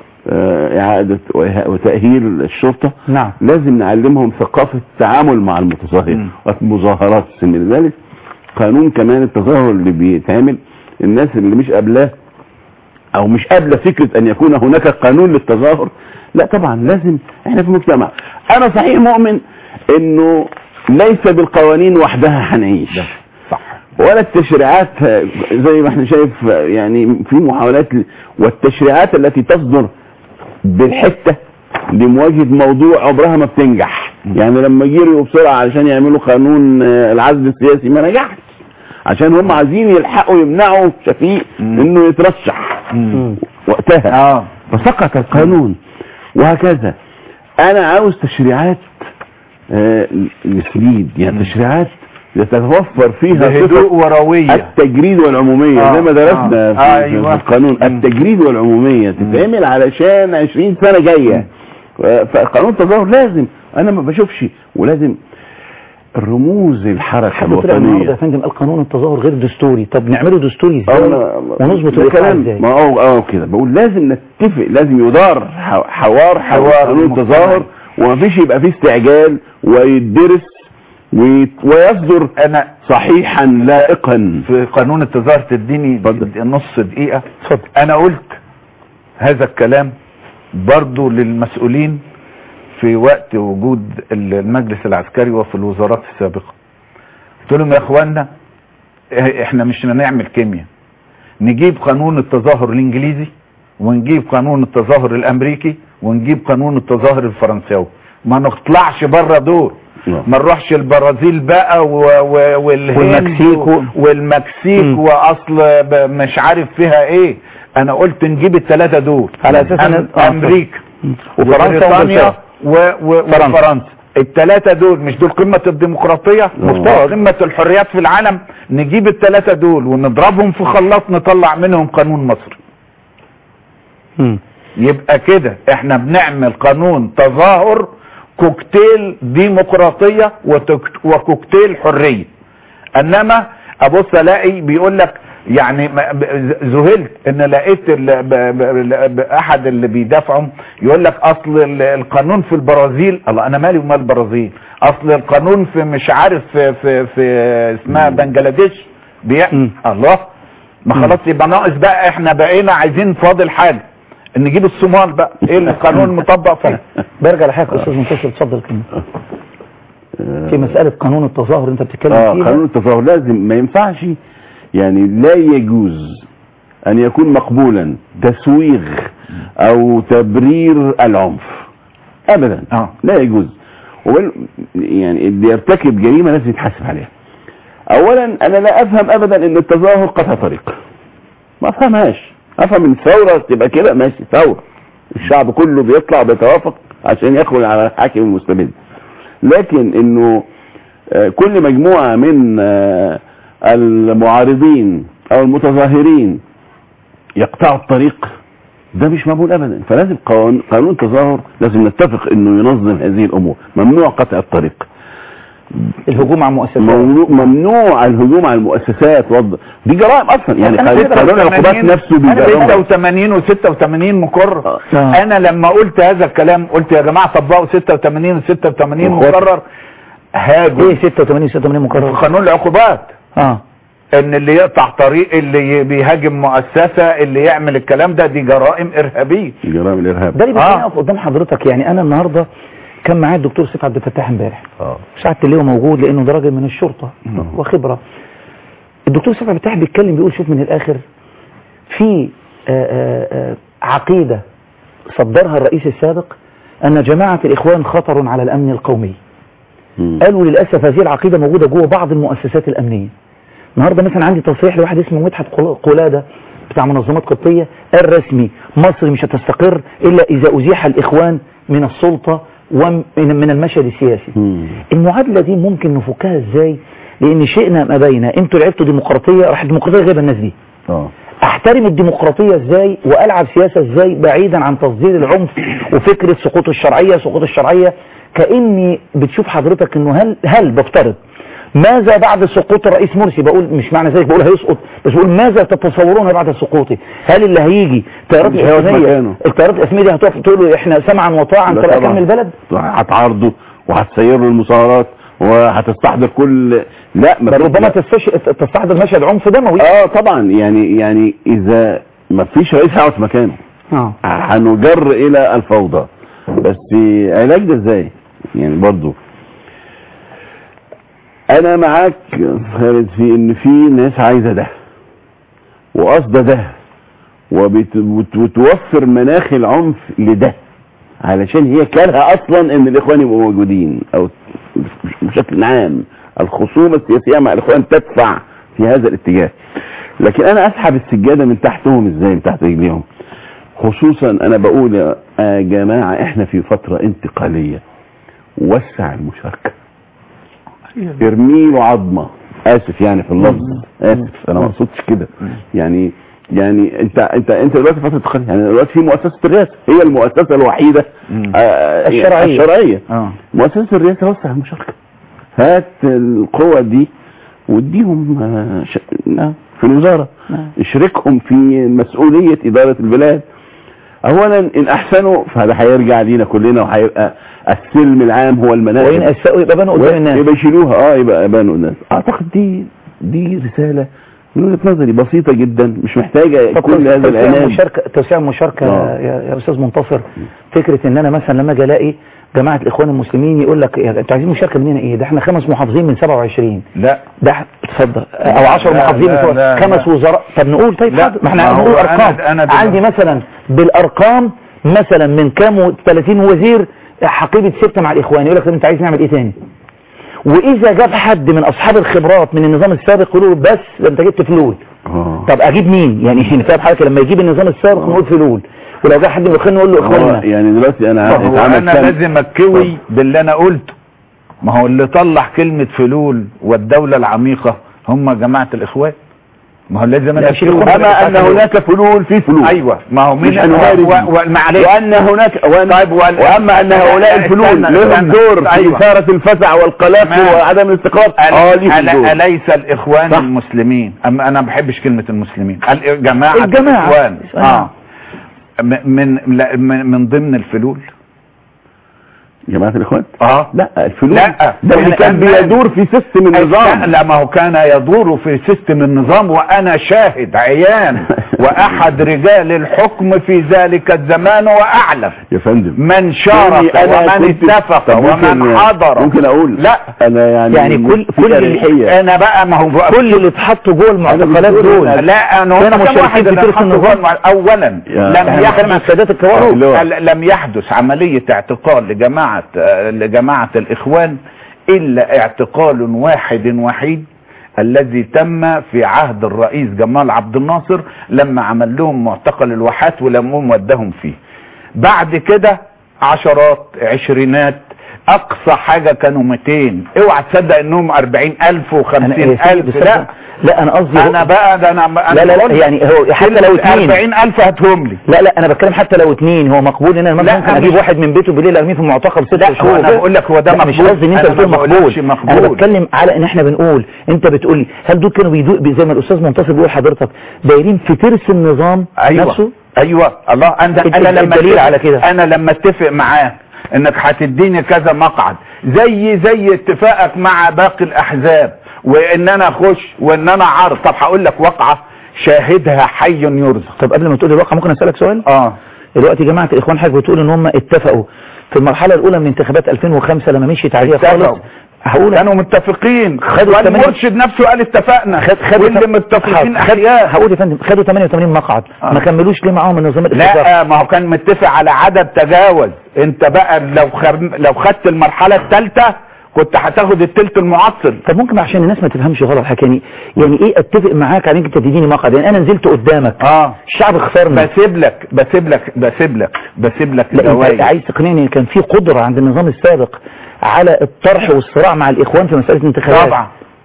آه، إعادة وإه- وتأهيل الشرطة نعم لازم نعلمهم ثقافة التعامل مع المتظاهر والمظاهرات السن لذلك قانون كمان التظاهر اللي بيتعمل الناس اللي مش قابلاه او مش قابله فكره ان يكون هناك قانون للتظاهر لا طبعا لازم احنا في مجتمع انا صحيح مؤمن انه ليس بالقوانين وحدها هنعيش صح ولا التشريعات آه، زي ما احنا شايف آه، يعني في محاولات ل- والتشريعات التي تصدر بالحته لمواجهه موضوع عمرها ما بتنجح يعني لما جريوا بسرعه علشان يعملوا قانون آه، العزل السياسي ما نجحش عشان هم عايزين يلحقوا يمنعوا شفيق انه يترشح وقتها اه فسقط القانون وهكذا انا عاوز تشريعات آه، لسليد يعني تشريعات لتتوفر فيها بهدوء صفة وروية التجريد والعمومية آه، زي ما درسنا آه، في, آه، في, أيوة. في القانون التجريد والعمومية تتعمل علشان 20 سنة جاية فقانون التظاهر لازم انا ما بشوفش ولازم الرموز الحركة حد طلع النهارده يا الوطنية فندم قال قانون التظاهر غير دستوري طب نعمله دستوري ازاي أنا- ونظبط ده الوقائع كلام ازاي ما هو اه كده بقول لازم نتفق لازم يدار ح- حوار حوار حوار قانون مجتمعي. التظاهر ومفيش يبقى فيه استعجال ويدرس ويت- ويصدر انا صحيحا لائقا في قانون التظاهر تديني اتفضل. نص دقيقة انا قلت هذا الكلام برضو للمسؤولين في وقت وجود المجلس العسكري وفي الوزارات السابقة قلت لهم يا اخوانا اه- احنا مش هنعمل كيمياء نجيب قانون التظاهر الانجليزي ونجيب قانون التظاهر الامريكي ونجيب قانون التظاهر الفرنساوي ما نطلعش بره دول نعم. ما نروحش البرازيل بقى و... و... والهند والمكسيك و- والمكسيك مم. واصل ب- مش عارف فيها ايه انا قلت نجيب الثلاثه دول على أساس إن- أم... آه، امريكا وفرنسا وبريطانيا وإنجلترا. و... و... فرنسا. وفرنسا الثلاثه دول مش دول قمه الديمقراطيه مفترض. قمه الحريات في العالم نجيب الثلاثه دول ونضربهم في خلاط نطلع منهم قانون مصري مم. يبقى كده احنا بنعمل قانون تظاهر كوكتيل ديمقراطية وتك- وكوكتيل حرية انما ابص الاقي بيقول لك يعني ما- ب- ذهلت ان لقيت ال- ب- ب- ب- احد اللي بيدافعوا يقول لك اصل ال- القانون في البرازيل الله انا مالي ومال البرازيل اصل القانون في مش عارف في في, في اسمها بنجلاديش بي... مم. الله ما مم. خلاص يبقى ناقص بقى احنا بقينا عايزين فاضل حاجه نجيب الصومال بقى ايه القانون مطبق فيه برجع لحضرتك يا استاذ منتصر اتفضل كده في مسألة قانون التظاهر انت بتتكلم اه فيها قانون التظاهر لازم ما ينفعش يعني لا يجوز ان يكون مقبولا تسويغ او تبرير العنف ابدا اه لا يجوز وبل يعني اللي يرتكب جريمه لازم يتحاسب عليها اولا انا لا افهم ابدا ان التظاهر قطع طريق ما افهمهاش افهم ان الثوره تبقى كده ماشي ثوره الشعب كله بيطلع بيتوافق عشان يخرج على الحاكم المستبد لكن انه آه، كل مجموعه من آه، المعارضين او المتظاهرين يقطعوا الطريق ده مش مقبول ابدا فلازم قانون قانون تظاهر لازم نتفق انه ينظم هذه الامور ممنوع قطع الطريق الهجوم على المؤسسات ممنوع, ممنوع الهجوم على المؤسسات وض... دي جرائم اصلا يعني أنا كده قانون العقوبات نفسه انا بيجرم 86 و86 مقرر آه. انا لما قلت هذا الكلام قلت يا جماعه طبقوا 86 و86 مقرر هاجوا ايه 86 86 مقرر قانون العقوبات اه ان اللي يقطع طريق اللي ي- بيهاجم مؤسسه اللي يعمل الكلام ده دي جرائم ارهابيه جرائم الارهاب ده اللي بيخليني آه. اقف قدام حضرتك يعني انا النهارده كان معايا الدكتور سيف عبد الفتاح امبارح اه سعاده اللواء موجود لانه ده راجل من الشرطه وخبره الدكتور سيف عبد الفتاح بيتكلم بيقول شوف من الاخر في آه، آه، آه، عقيده صدرها الرئيس السابق ان جماعه الاخوان خطر على الامن القومي مم. قالوا للاسف هذه العقيده موجوده جوه بعض المؤسسات الامنيه النهارده مثلا عندي تصريح لواحد اسمه مدحت قل- قلاده بتاع منظمات قبطيه الرسمي مصر مش هتستقر الا اذا ازيح الاخوان من السلطه ومن من المشهد السياسي مم. المعادله دي ممكن نفكها ازاي لان شئنا ما بينا انتوا لعبتوا ديمقراطيه راح الديمقراطيه غير الناس دي اه احترم الديمقراطيه ازاي والعب سياسه ازاي بعيدا عن تصدير العنف وفكره سقوط الشرعيه سقوط الشرعيه كاني بتشوف حضرتك انه هل هل بفترض ماذا بعد سقوط الرئيس مرسي بقول مش معنى ذلك بقول هيسقط بس بقول ماذا تتصورون بعد سقوطه هل اللي هيجي التيارات مش هيقف الاسلاميه مكانه. التيارات الاسلاميه دي هتقف تقول له احنا سمعا وطاعا لا تبقى طبعا. كمل البلد هتعارضه وهتسير له المظاهرات وهتستحضر كل لا ما بل في- ربما تستش... تستحضر مشهد عنف دموي اه طبعا يعني يعني اذا ما فيش رئيس هيقعد في مكانه اه هنجر الى الفوضى بس علاج ده ازاي يعني برضو انا معاك يا خالد في ان في ناس عايزه ده وقصده ده وبت- وت- وتوفر مناخ العنف لده علشان هي كارهه اصلا ان الاخوان يبقوا موجودين او بشكل عام الخصومه السياسيه مع الاخوان تدفع في هذا الاتجاه لكن انا اسحب السجاده من تحتهم ازاي من تحت رجليهم خصوصا انا بقول يا يا جماعه احنا في فتره انتقاليه وسع المشاركه ارمي له عظمه اسف يعني في اللفظ اسف انا ما اقصدش كده يعني يعني انت انت انت دلوقتي فتره القرن يعني دلوقتي في مؤسسه الرئاسه هي المؤسسه الوحيده آه، الشرعية. الشرعيه اه مؤسسه الرئاسه وسع المشاركه هات القوى دي واديهم آه، ش... نعم، في الوزاره اشركهم في مسؤوليه اداره البلاد اولا ان احسنوا فهذا هيرجع لينا كلنا وهيبقى السلم العام هو المناخ وإن أساءوا يبقى بانوا قدام الناس. يبقى يشيلوها اه يبقى بانوا الناس اعتقد دي دي رساله من وجهه نظري بسيطه جدا مش محتاجه طب كل هذا توسيع العناد المشاركة توسيع المشاركة آه. يا, يا أستاذ منتصر فكرة إن أنا مثلا لما أجي ألاقي جماعة الإخوان المسلمين يقول لك يا- أنتوا عايزين مشاركة مننا إيه ده إحنا خمس محافظين من 27 لا ده ح- اتفضل أو 10 لا، محافظين من لا، 27. لا، خمس لا. وزراء طب نقول طيب لا، حاضر ما إحنا ما هو نقول أنا- أرقام أنا دلوقتي- عندي مثلا بالأرقام مثلا من كام و 30 وزير حقيبة ستة مع الإخوان يقول لك طب أنت عايز نعمل إيه تاني وإذا جاب حد من أصحاب الخبرات من النظام السابق يقولوا له بس ده أنت جبت فلول اه طب اجيب مين يعني احنا فاهم حضرتك لما يجيب النظام السابق نقول فلول ولو جه حد من الاخوان نقول له هو اخواننا يعني دلوقتي انا طب هو اتعمل انا كام- لازم اكوي باللي انا قلته ما هو اللي طلع كلمة فلول والدولة العميقة هم جماعة الاخوان ما هو لازم انا لا، مش أكوي الإخوان. أما أن هناك فلول في فلول ايوه ما هو مين مش هنمارس و- و- معلش وأن هناك وأن طيب وال- وأما أن هؤلاء استنى، الفلول استنى، لهم استنى. دور في أيوة. إثارة الفزع والقلق تمام. وعدم الاستقرار اه أل- ليهم أل- دور أليس الإخوان صح. المسلمين أما أنا ما بحبش كلمة المسلمين الجماعة الجماعة. الإخوان آه. آه. م- من لا، من من ضمن الفلول جماعة الإخوان اه لا الفلول لا ده اللي كان بيدور في سيستم النظام لا ما هو كان يدور في سيستم النظام وانا شاهد عيان واحد رجال الحكم في ذلك الزمان واعلم يا فندم من شارك يعني أنا ومن كنت- اتفق طب ومن ممكن- حضر ممكن أقول لا أنا يعني يعني كل في كل أريحية. انا بقى ما هو كل اللي اتحطوا جوه المعتقلات بقول دول أنا- لا انا كانوا هم كم مشاركين واحد في اللي ترك حطوا النظام جوه المع- اولا يا- لم احنا بنتكلم عن يحدث السادات الكوارث اللي هو- ل- لم يحدث عملية اعتقال لجماعة آه، لجماعة الإخوان إلا اعتقال واحد وحيد الذي تم في عهد الرئيس جمال عبد الناصر لما عمل لهم معتقل الواحات ولمهم ودهم فيه بعد كده عشرات عشرينات اقصى حاجة كانوا 200 اوعى تصدق انهم 40000 و50000 لا لا انا قصدي انا بقى ده انا أنا لا لا بقول لا يعني هو حتى لو اتنين 40000 هاتهم لي لا لا انا بتكلم حتى لو اتنين هو مقبول ان انا مثلا لا، ممكن مش- اجيب واحد من بيته بالليل ارميه في المعتقل ست لا، شهور هو أنا بقول لك هو ده لا، مش مقبول. قصدي ان انت أنا بتقول ما بقولكش مقبول مقبول. انا بتكلم على ان احنا بنقول انت بتقول لي هل دول كانوا بيدو زي ما الاستاذ منتصر بيقول حضرتك دايرين في ترس النظام ايوه نفسه ايوه الله انا الد- انا لما الدليل اتفق- على كده. انا لما اتفق معاه انك هتديني كذا مقعد زي زي اتفاقك مع باقي الاحزاب وان انا اخش وان انا عارض طب هقول لك واقعه شاهدها حي يرزق طب قبل ما تقول الواقع ممكن اسالك سؤال اه دلوقتي جماعه الاخوان حضرتك بتقول ان هم اتفقوا في المرحله الاولى من انتخابات 2005 لما مشيت عليها اتفقوا. خالص هقول كانوا متفقين خدوا التمانية- والمرشد نفسه قال اتفقنا خد خدوا واللي تم- متفقين خد- احياء هقول يا فندم خدوا 88 مقعد آه. ما كملوش ليه معاهم النظام الاتفاق لا ما هو كان متفق على عدد تجاوز انت بقى لو خر... لو خدت المرحله الثالثه كنت هتاخد التلت المعطل طب ممكن عشان الناس ما تفهمش غلط حكاني يعني ايه اتفق معاك على انك تديني مقعد يعني انا نزلت قدامك اه الشعب خسرني بسيب لك بسيب لك بسيب لك بسيب لك لا انت الجوايز. عايز تقنعني ان كان في قدرة عند النظام السابق على الطرح والصراع مع الاخوان في مسألة الانتخابات طبعا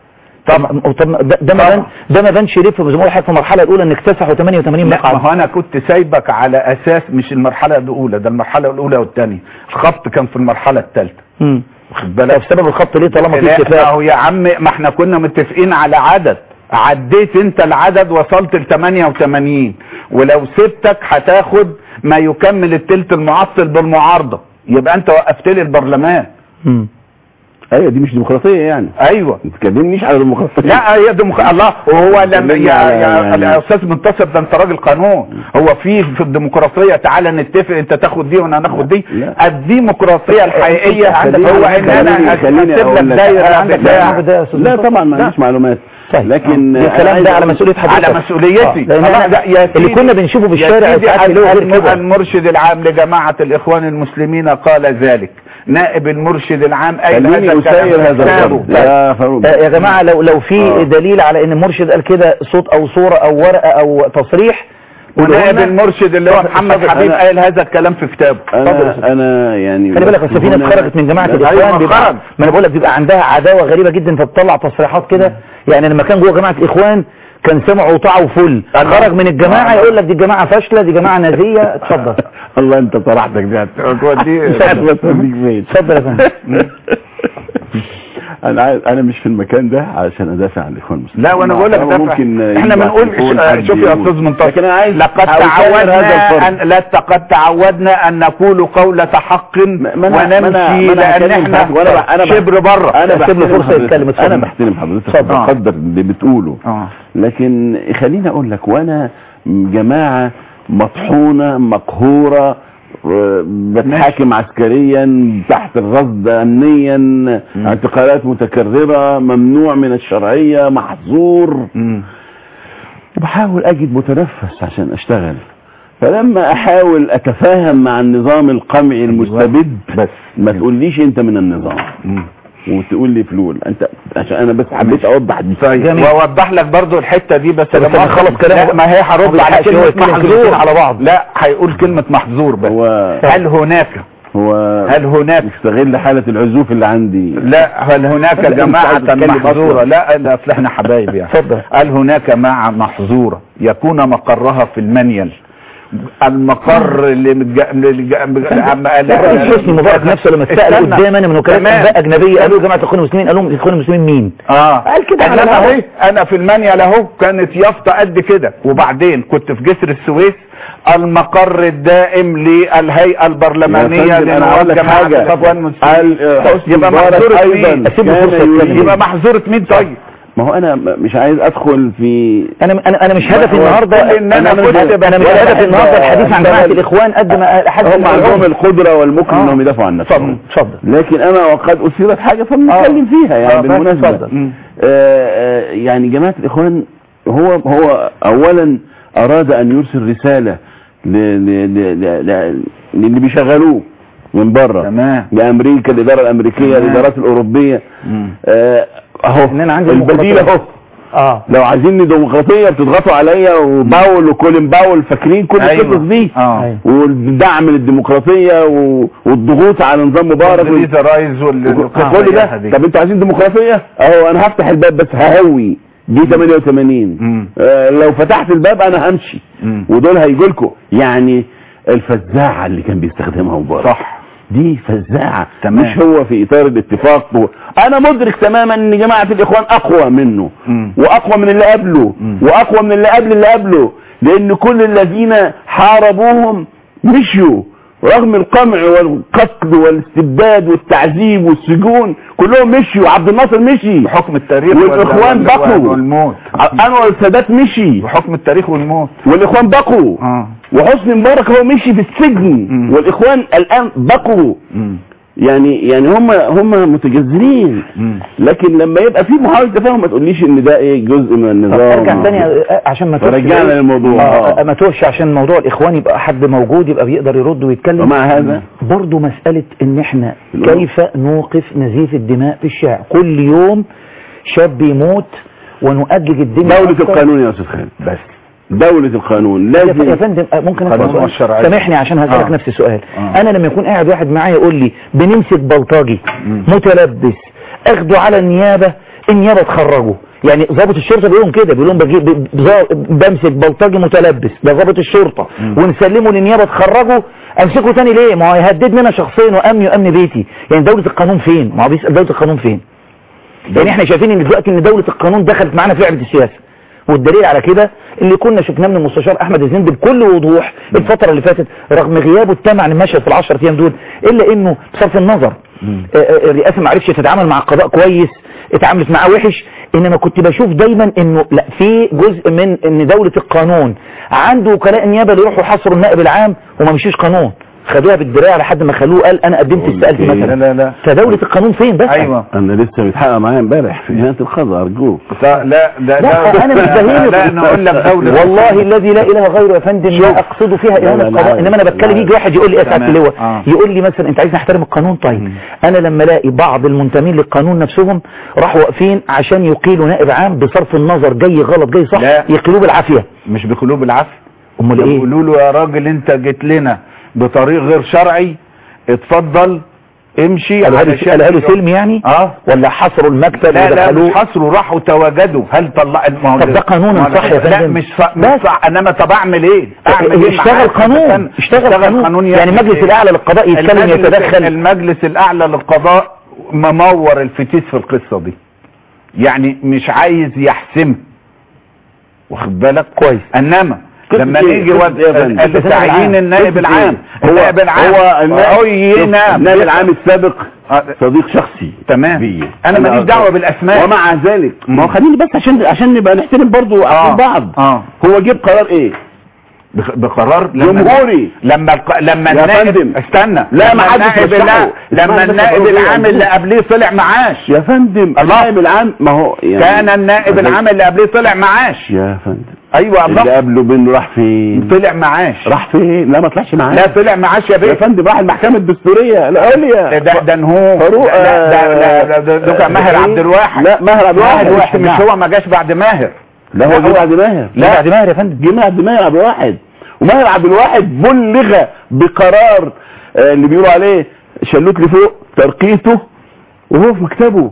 طبعا طب ده, ده ما طبعا. بان ده ما بانش ليه في زي ما بقول لحضرتك في المرحلة الأولى ان اكتسحوا 88 لا مقعد ما هو انا كنت سايبك على اساس مش المرحله الاولى ده المرحله الاولى والثانيه الخط كان في المرحله الثالثه مم. واخد بالك بسبب الخط ليه طالما في لا، ما اتفاق هو يا عم ما احنا كنا متفقين على عدد عديت انت العدد وصلت ل 88 ولو سبتك هتاخد ما يكمل التلت المعطل بالمعارضه يبقى انت وقفت لي البرلمان مم. ايوه دي مش ديمقراطيه يعني ايوه ما تكلمنيش على الديمقراطيه لا هي دمك... الله وهو لما كلمني يا, على- يا, يعني- يا استاذ منتصر ده انت راجل قانون هو في في الديمقراطيه تعالى نتفق انت تاخد دي وانا ناخد دي لا. الديمقراطيه الحقيقيه خليني- هو ان انا خليني- خليني اسيب أقول لك لك. دايره عندك بتاع ده يا أستاذ لا مصطفى؟ طبعا ما لا. عنديش معلومات طيب. لكن ده الكلام عايز ده على أقول- مسؤولية حضرتك على مسؤوليتي لأن خلاص أنا ده يا اللي سيدي- كنا بنشوفه في يا الشارع سيدي ساعات اللي هو غير الم- كده المرشد العام لجماعه الاخوان المسلمين قال ذلك نائب المرشد العام اي خليني أسير هذا الأمر يا فاروق يا جماعة لو لو في آه. دليل على ان المرشد قال كده صوت او صورة او ورقة او تصريح ونائب المرشد اللي هو محمد حبيب قال هذا الكلام في كتابه انا انا يعني خلي بالك اصل في ناس هنا- خرجت من جماعه لا، الاخوان أيوة، بيبقى خرج. ما انا بقول لك بيبقى عندها عداوه غريبه جدا فبتطلع تصريحات كده يعني لما كان جوه جماعه الاخوان كان سمع وطاع وفل خرج من الجماعه يقول لك دي جماعه فاشله دي جماعه نازيه اتفضل الله انت صراحتك دي هتوديه اتفضل. هتوديك فين اتفضل يا فندم انا عايز انا مش في المكان ده عشان ادافع عن الاخوان المسلمين لا وانا بقول لك هو دافع. ممكن احنا يبقى بنقول تليفون ش- حد شوف يا يقول. استاذ منتصر لكن انا عايز لقد أوتر هذا تعودنا الفرد. أن لقد تعودنا ان نقول قولة حق ما أنا- ما أنا- ونمشي ما أنا لان هكلم احنا حضرتك وأنا- أنا بح- شبر بره انا سيب له بحترم فرصة حضرتك. يتكلم، اتفضل. انا بحترم حضرتك اتفضل. بقدر اللي بتقوله اه لكن خليني اقول لك وانا جماعه مطحونه مقهوره آه، بتحاكم عسكريا تحت الرصد امنيا اعتقالات متكرره ممنوع من الشرعيه محظور وبحاول اجد متنفس عشان اشتغل فلما احاول اتفاهم مع النظام القمعي المستبد بس ما تقوليش انت من النظام وتقول لي فلول انت عشان انا بس حبيت اوضح دي واوضح لك برضو الحته دي بس بس لما لما يخلص كلامه لا ما هي ما هرد على بيلحقش هو كلمه يتكلم محظور كلمتين على بعض. لا هيقول كلمه محظور بس هو هل هناك هو هل هناك استغل حالة العزوف اللي عندي لا هل هناك لا، مش جماعة عايز أتكلم محظورة أصلاً. لا لا اصل احنا حبايب يعني اتفضل. هل هناك جماعة محظورة يكون مقرها في المنيل المقر اللي متج... اللي الرئيس حسني مبارك نفسه لما اتسال استنى. قدام انا من وكالات تمام. انباء اجنبيه قالوا جماعه الاخوان المسلمين قالوا الاخوان المسلمين مين؟ اه قال كده على انا الهوا. اهو انا في المانيال اهو كانت يافطه قد كده وبعدين كنت في جسر السويس المقر الدائم للهيئه البرلمانيه يا فندم، أنا أقول لنواب لك جماعه حاجة. الاخوان قال- المسلمين حسني يبقى مبارك محظوره أيضاً مين أسيب له فرصة يتكلم. يبقى محظوره مين طيب ما هو انا م- مش عايز ادخل في انا انا انا مش هدفي هو النهارده كل إن أنا كنت انا مش ولا هدفي النهارده بحب الحديث عن جماعه أشتغل. الاخوان قد ما حد هم عندهم القدرة والمكن آه. انهم يدافعوا عن نفسهم اتفضل لكن انا وقد اثيرت حاجة فبنتكلم فيها آه، يعني بس بالمناسبة اتفضل. مم. آه، آه، يعني جماعة الاخوان هو هو اولا اراد ان يرسل رسالة ل- ل- ل- ل- ل- للي بيشغلوه من بره تمام لامريكا الاداره الامريكيه تمام. الادارات الاوروبيه آه، اهو ان انا عندي البديل ديمقراطية. اهو اه لو عايزين ديمقراطيه بتضغطوا عليا وباول وكولين باول فاكرين كل أيوة. القصص دي اه والدعم للديمقراطيه و- والضغوط على نظام مبارك وال- ليزا رايز وال كل ده طب انتوا عايزين ديمقراطيه اهو انا هفتح الباب بس ههوي دي 88 آه لو فتحت الباب انا همشي ودول هيجوا لكم يعني الفزاعه اللي كان بيستخدمها مبارك صح دي فزاعه تمام. مش هو في اطار الاتفاق و... انا مدرك تماما ان جماعه الاخوان اقوى منه واقوى من اللي قبله واقوى من اللي قبل اللي قبله لان كل الذين حاربوهم مشيوا رغم القمع والقتل والاستبداد والتعذيب والسجون كلهم مشيوا عبد الناصر مشي بحكم التاريخ والاخوان وال- بقوا والموت انور السادات مشي بحكم التاريخ والموت والاخوان بقوا اه وحسني مبارك هو مشي في السجن والاخوان الان بقوا يعني يعني هم هم متجذرين لكن لما يبقى في محاوله تفاهم ما تقوليش ان ده ايه جزء من طب النظام ارجع تاني آه، عشان ما توهش رجعنا إيه؟ للموضوع آه، آه. ما توهش عشان موضوع الاخوان يبقى حد موجود يبقى بيقدر يرد ويتكلم ومع هذا برضو مسألة ان احنا كيف نوقف نزيف الدماء في الشارع كل يوم شاب يموت ونؤجج الدنيا دولة أكتر. القانون يا استاذ خالد بس دولة القانون يا ف- يا لازم فندم آه، ممكن قانون اسال والشرعية. سؤال سامحني عشان هسألك آه. نفس السؤال آه. انا لما يكون قاعد واحد معايا يقول لي بنمسك بلطجي متلبس اخده على النيابة النيابة تخرجه يعني ضابط الشرطة بيقولهم كده بيقولهم بجيب ب- بزا- بمسك بلطجي متلبس ده ضابط الشرطة ونسلمه للنيابة تخرجه امسكه تاني ليه ما هو هيهددني انا شخصيا وامني وامن بيتي يعني دولة القانون فين ما هو بيسأل دولة القانون فين يعني احنا شايفين ان دلوقتي ان دولة القانون دخلت معانا في لعبة السياسة والدليل على كده اللي كنا شفناه من المستشار احمد الزند بكل وضوح الفترة اللي فاتت رغم غيابه التام عن المشهد في العشر ايام دول الا انه بصرف النظر آه، آه، الرئاسة ما عرفتش تتعامل مع القضاء كويس اتعاملت معاه وحش انما كنت بشوف دايما انه لا في جزء من ان دولة القانون عنده وكلاء النيابة اللي يروحوا يحاصروا النائب العام وما مشيش قانون خدوها بالدراع لحد ما خلوه قال انا قدمت استقالتي إيه؟ مثلا لا لا فدولة القانون فين بس ايوه انا لسه متحقق معايا امبارح في جنايه القضاء ارجوك لا لا لا لا انا مش بهينه لا انا اقول لك دولة والله الذي لا اله غيره يا فندم لا اقصد فيها لا، اهانه لا، لا، قضاء انما انا بتكلم لا. يجي واحد يقول لي ايه ساعه تمام. اللواء آه. يقول لي مثلا انت عايز نحترم القانون طيب انا لما الاقي بعض المنتمين للقانون نفسهم راحوا واقفين عشان يقيلوا نائب عام بصرف النظر جاي غلط جاي صح لا. يقيلوه بالعافيه مش بقلوب العفو امال ايه يقولوا له يا راجل انت جيت لنا بطريق غير شرعي اتفضل امشي قالوا له علشان- قالوا له سلم يعني اه ولا حصروا المكتب لا لا ودخلوه مش حصروا راحوا تواجدوا هل طلع ما هو طب ده قانونا ما هو صح يا لا فندم؟ مش صح مش صح انما طب اعمل ايه اعمل ايه اشتغل معاك؟ قانون استنى. اشتغل قانون يعني يعمل مجلس إيه؟ الاعلى للقضاء يتكلم المجلس- يتدخل المجلس الاعلى للقضاء ممور الفتيس في القصه دي يعني مش عايز يحسمها واخد بالك كويس انما قصة لما إيه؟ نيجي قصة ود- إيه يا فندم؟ ال- تعيين النائب قصة العام إيه؟ هو النائب العام هو النائب عين النائب العام السابق آه. صديق شخصي تمام بي. انا ماليش أصلاً- دعوه بالاسماء ومع ذلك ما هو خليني بس عشان عشان نبقى نحترم برضو عقول بعض اه هو جيب قرار ايه بخ- بقرار لما جمهوري لما الق... لما يا النائب فندم. استنى لا، لما ما حدش النائب رشحه. لا اسمعني لما بس النائب أقول إيه العام يا اللي فندم. قبليه طلع معاش يا فندم النائب العام ما هو يعني كان النائب أنا- العام اللي قبليه طلع معاش يا فندم ايوه اللي الله قبله بينه راح فين طلع معاش راح فين لا ما طلعش معاه لا طلع معاش يا يا بيه فندم راح المحكمة الدستورية العليا ده ده نهو فاروق لا ده لا ده- ده ده كان ماهر آه، عبد الواحد لا ماهر عبد الواحد ماهر واحد مش نعم. هو ما جاش بعد ماهر لا هو جه بعد ماهر لا بعد ماهر يا فندم جه بعد ماهر عبد الواحد وماهر عبد الواحد بلغ بقرار آه، اللي بيقولوا عليه شلوت لفوق ترقيته وهو في مكتبه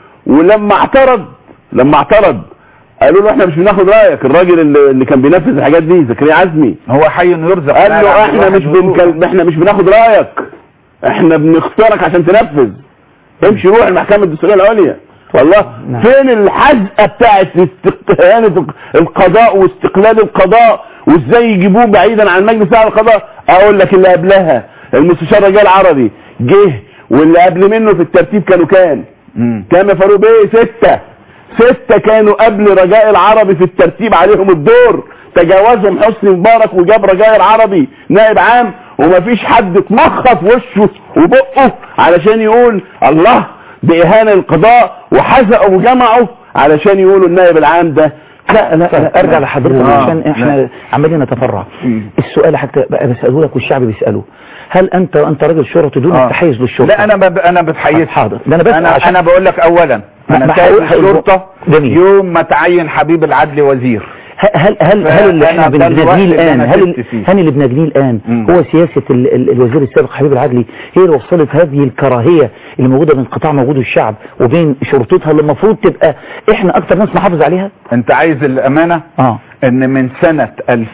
ولما اعترض لما اعترض قالوا له احنا مش بناخد رايك الراجل اللي, اللي كان بينفذ الحاجات دي زكريا عزمي هو حي يرزق قال ماهر له عبد احنا الواحد مش بيقول. بنكل... احنا مش بناخد رايك احنا بنختارك عشان تنفذ امشي روح المحكمة الدستورية العليا والله نعم. فين الحزقة بتاعت استقلال القضاء واستقلال القضاء وازاي يجيبوه بعيدا عن مجلس اعلى القضاء اقول لك اللي قبلها المستشار رجال عربي جه واللي قبل منه في الترتيب كانوا كام مم. كام يا فاروق بيه ستة ستة كانوا قبل رجاء العربي في الترتيب عليهم الدور تجاوزهم حسني مبارك وجاب رجاء العربي نائب عام ومفيش حد اتمخط وشه وبقه علشان يقول الله ده اهانه للقضاء وحزقوا وجمعوا علشان يقولوا النائب العام ده لا لا, لا ارجع لحضرتك آه. عشان احنا عمالين نتفرع السؤال حتى بقى بساله لك والشعب بيساله هل انت انت راجل شرطي دون آه. التحيز للشرطه لا انا ب... انا بتحيز حاضر ده انا بس انا عشان انا بقول لك اولا انا ما سايب هقول- الشرطه جميل. يوم ما تعين حبيب العدل وزير هل هل هل اللي أنا احنا ده الوقت بنجنيه اللي الان أنا هل سبت فيه. هل اللي بنجنيه الان مم. هو سياسه ال ال الوزير السابق حبيب العدلي هي اللي وصلت هذه الكراهيه اللي موجوده بين قطاع موجود الشعب وبين شرطتها اللي المفروض تبقى احنا اكتر ناس نحافظ عليها انت عايز الامانه اه ان من سنة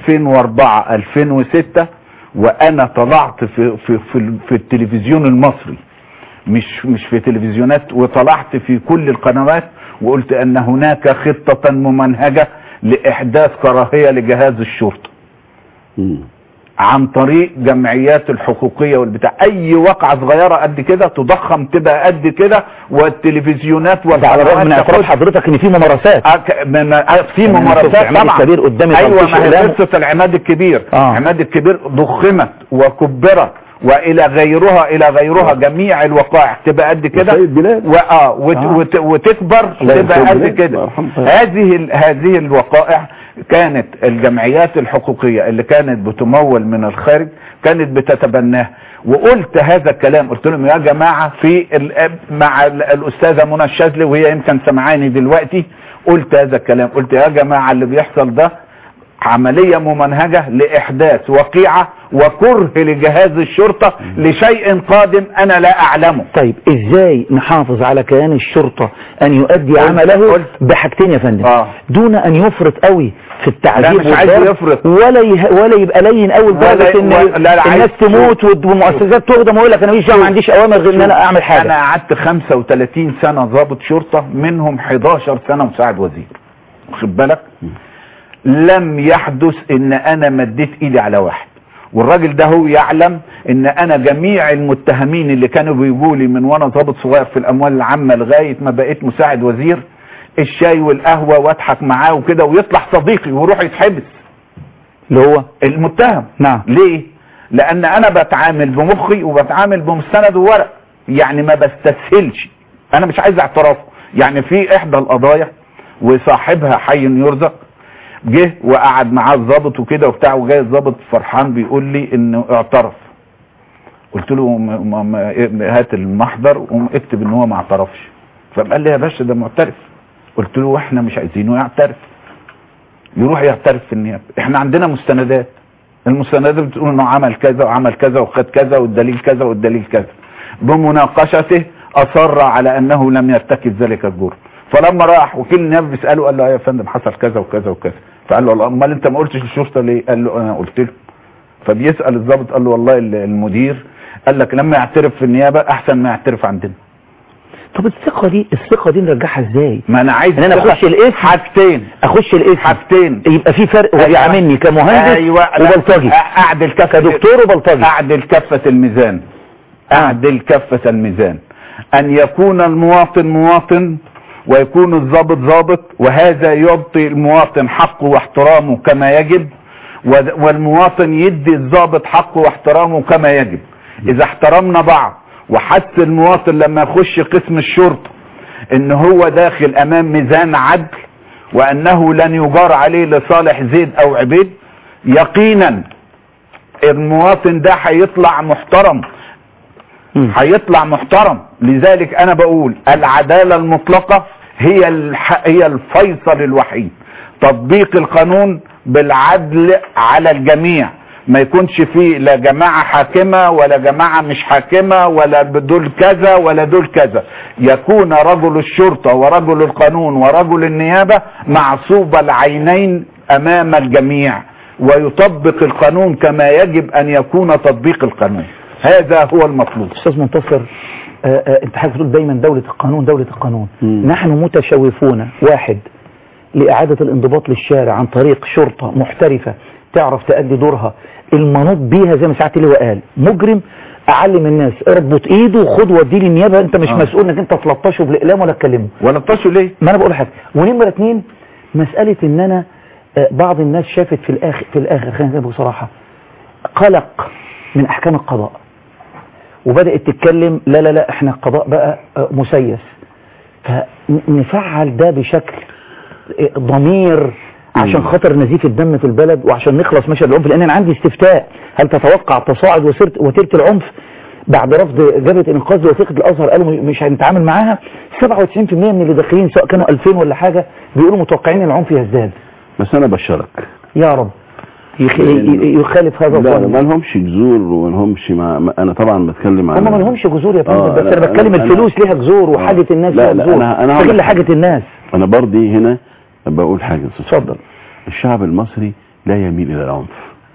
2004 2006 وانا طلعت في في في, في التلفزيون المصري مش مش في تلفزيونات وطلعت في كل القنوات وقلت ان هناك خطة ممنهجة لاحداث كراهية لجهاز الشرطة عن طريق جمعيات الحقوقية والبتاع اي وقعة صغيرة قد كده تضخم تبقى قد كده والتلفزيونات ده على الرغم من اعتراف تاخدها. حضرتك ان في ممارسات أك- من- أه، في يعني أنا شفت ممارسات عماد طبعا الكبير قدامي ايوه تلطيش ما هي قدامه. قصه العماد الكبير آه. عماد الكبير ضخمت وكبرت والى غيرها الى غيرها جميع الوقائع تبقى قد كده وسيد بلال. واه وت آه. وت وتكبر الله تبقى يرحمه قد بلال. كده الله يرحمه. هذه ال- هذه الوقائع كانت الجمعيات الحقوقيه اللي كانت بتمول من الخارج كانت بتتبناها وقلت هذا الكلام قلت لهم يا جماعه في ال- مع ال- الاستاذه منى الشاذلي وهي يمكن سمعاني دلوقتي قلت هذا الكلام قلت يا جماعه اللي بيحصل ده عملية ممنهجة لإحداث وقيعة وكره لجهاز الشرطة لشيء قادم أنا لا أعلمه طيب ازاي نحافظ على كيان الشرطة ان يؤدي قلت- عمله قلت. بحاجتين يا فندم آه. دون ان يفرط قوي في التعذيب لا، مش عايز والضرب، يفرط. ولا يه... ولا يبقى لين قوي ولا- لدرجه ان ولا- لا، لا، عايز- الناس تموت والد- والمؤسسات تهدم ويقول لك انا ماليش دعوه ما عنديش اوامر غير ان انا اعمل حاجه أنا قعدت 35 سنة ضابط شرطة منهم 11 سنة مساعد وزير واخد بالك لم يحدث ان انا مديت ايدي على واحد والراجل ده هو يعلم ان انا جميع المتهمين اللي كانوا بيجوا لي من وانا ضابط صغير في الاموال العامه لغايه ما بقيت مساعد وزير الشاي والقهوه واضحك معاه وكده ويطلع صديقي ويروح يتحبس اللي هو المتهم نعم ليه لان انا بتعامل بمخي وبتعامل بمستند وورق يعني ما بستسهلش انا مش عايز اعترافه يعني في احدى القضايا وصاحبها حي يرزق جه وقعد معاه الضابط وكده وبتاع وجاي الضابط فرحان بيقول لي انه اعترف قلت له م- م- م- هات المحضر واكتب ان هو ما اعترفش فقال لي يا باشا ده معترف قلت له احنا مش عايزينه يعترف يروح يعترف في النيابه احنا عندنا مستندات المستندات بتقول انه عمل كذا وعمل كذا وخد كذا والدليل كذا والدليل كذا بمناقشته اصر على انه لم يرتكب ذلك الجرم فلما راح وكيل النيابه بيساله قال له يا فندم حصل كذا وكذا وكذا فقال له امال انت ما قلتش للشرطه ليه قال له انا قلت له فبيسال الضابط قال له والله المدير قال لك لما يعترف في النيابه احسن ما يعترف عندنا طب الثقه دي الثقه دي نرجعها ازاي ما انا عايز ان انا الثقة. اخش الاسم حاجتين اخش الاسم حاجتين يبقى في فرق وقع مني كمهندس ايوه لا. وبلطجي اعدل كفه كدكتور وبلطجي اعدل كفه الميزان اعدل كفه الميزان ان يكون المواطن مواطن ويكون الضابط ضابط وهذا يعطي المواطن حقه واحترامه كما يجب وذ- والمواطن يدي الضابط حقه واحترامه كما يجب اذا احترمنا بعض وحس المواطن لما يخش قسم الشرطه ان هو داخل امام ميزان عدل وانه لن يجار عليه لصالح زيد او عبيد يقينا المواطن ده هيطلع محترم هيطلع محترم لذلك انا بقول العدالة المطلقة هي الح... هي الفيصل الوحيد تطبيق القانون بالعدل على الجميع ما يكونش فيه لا جماعة حاكمة ولا جماعة مش حاكمة ولا دول كذا ولا دول كذا يكون رجل الشرطة ورجل القانون ورجل النيابة معصوب العينين امام الجميع ويطبق القانون كما يجب ان يكون تطبيق القانون هذا هو المطلوب استاذ منتصر آه، آه، انت حضرتك بتقول دايما دولة القانون دولة القانون نحن متشوفون واحد لإعادة الانضباط للشارع عن طريق شرطة محترفة تعرف تأدي دورها المنوط بيها زي ما ساعات اللي هو قال مجرم اعلم الناس اربط ايده وخد وديه للنيابه انت مش آه. مسؤول انك انت تلطشه بالاقلام ولا تكلمه ولا تطشه ليه ما انا بقول حاجه ونمره اتنين مساله ان انا آه، بعض الناس شافت في الاخر في الاخر خلينا نقول بصراحه قلق من احكام القضاء وبدات تتكلم لا لا لا احنا القضاء بقى آه، مسيس فنفعل ده بشكل آه، ضمير عشان خاطر نزيف الدم في البلد وعشان نخلص مشهد العنف لان انا عندي استفتاء هل تتوقع تصاعد وسيره وتيره العنف بعد رفض جبهه الانقاذ لوثيقه الازهر قالوا مش هنتعامل معاها 97% من اللي داخلين سواء كانوا 2000 ولا حاجه بيقولوا متوقعين ان العنف يزداد بس انا بشرك يا رب يخ... ي- يخالف هذا لا الظن ما لهمش جذور وما لهمش مع... ما انا طبعا بتكلم عن هم ما لهمش جذور يا آه، فندم بس انا أنا- بتكلم أنا- الفلوس ليها جذور وحاجه الناس لا ليها لا جذور انا انا هقول استغل لك حاجه الناس انا برضي هنا بقول حاجه اتفضل الشعب المصري لا يميل الى العنف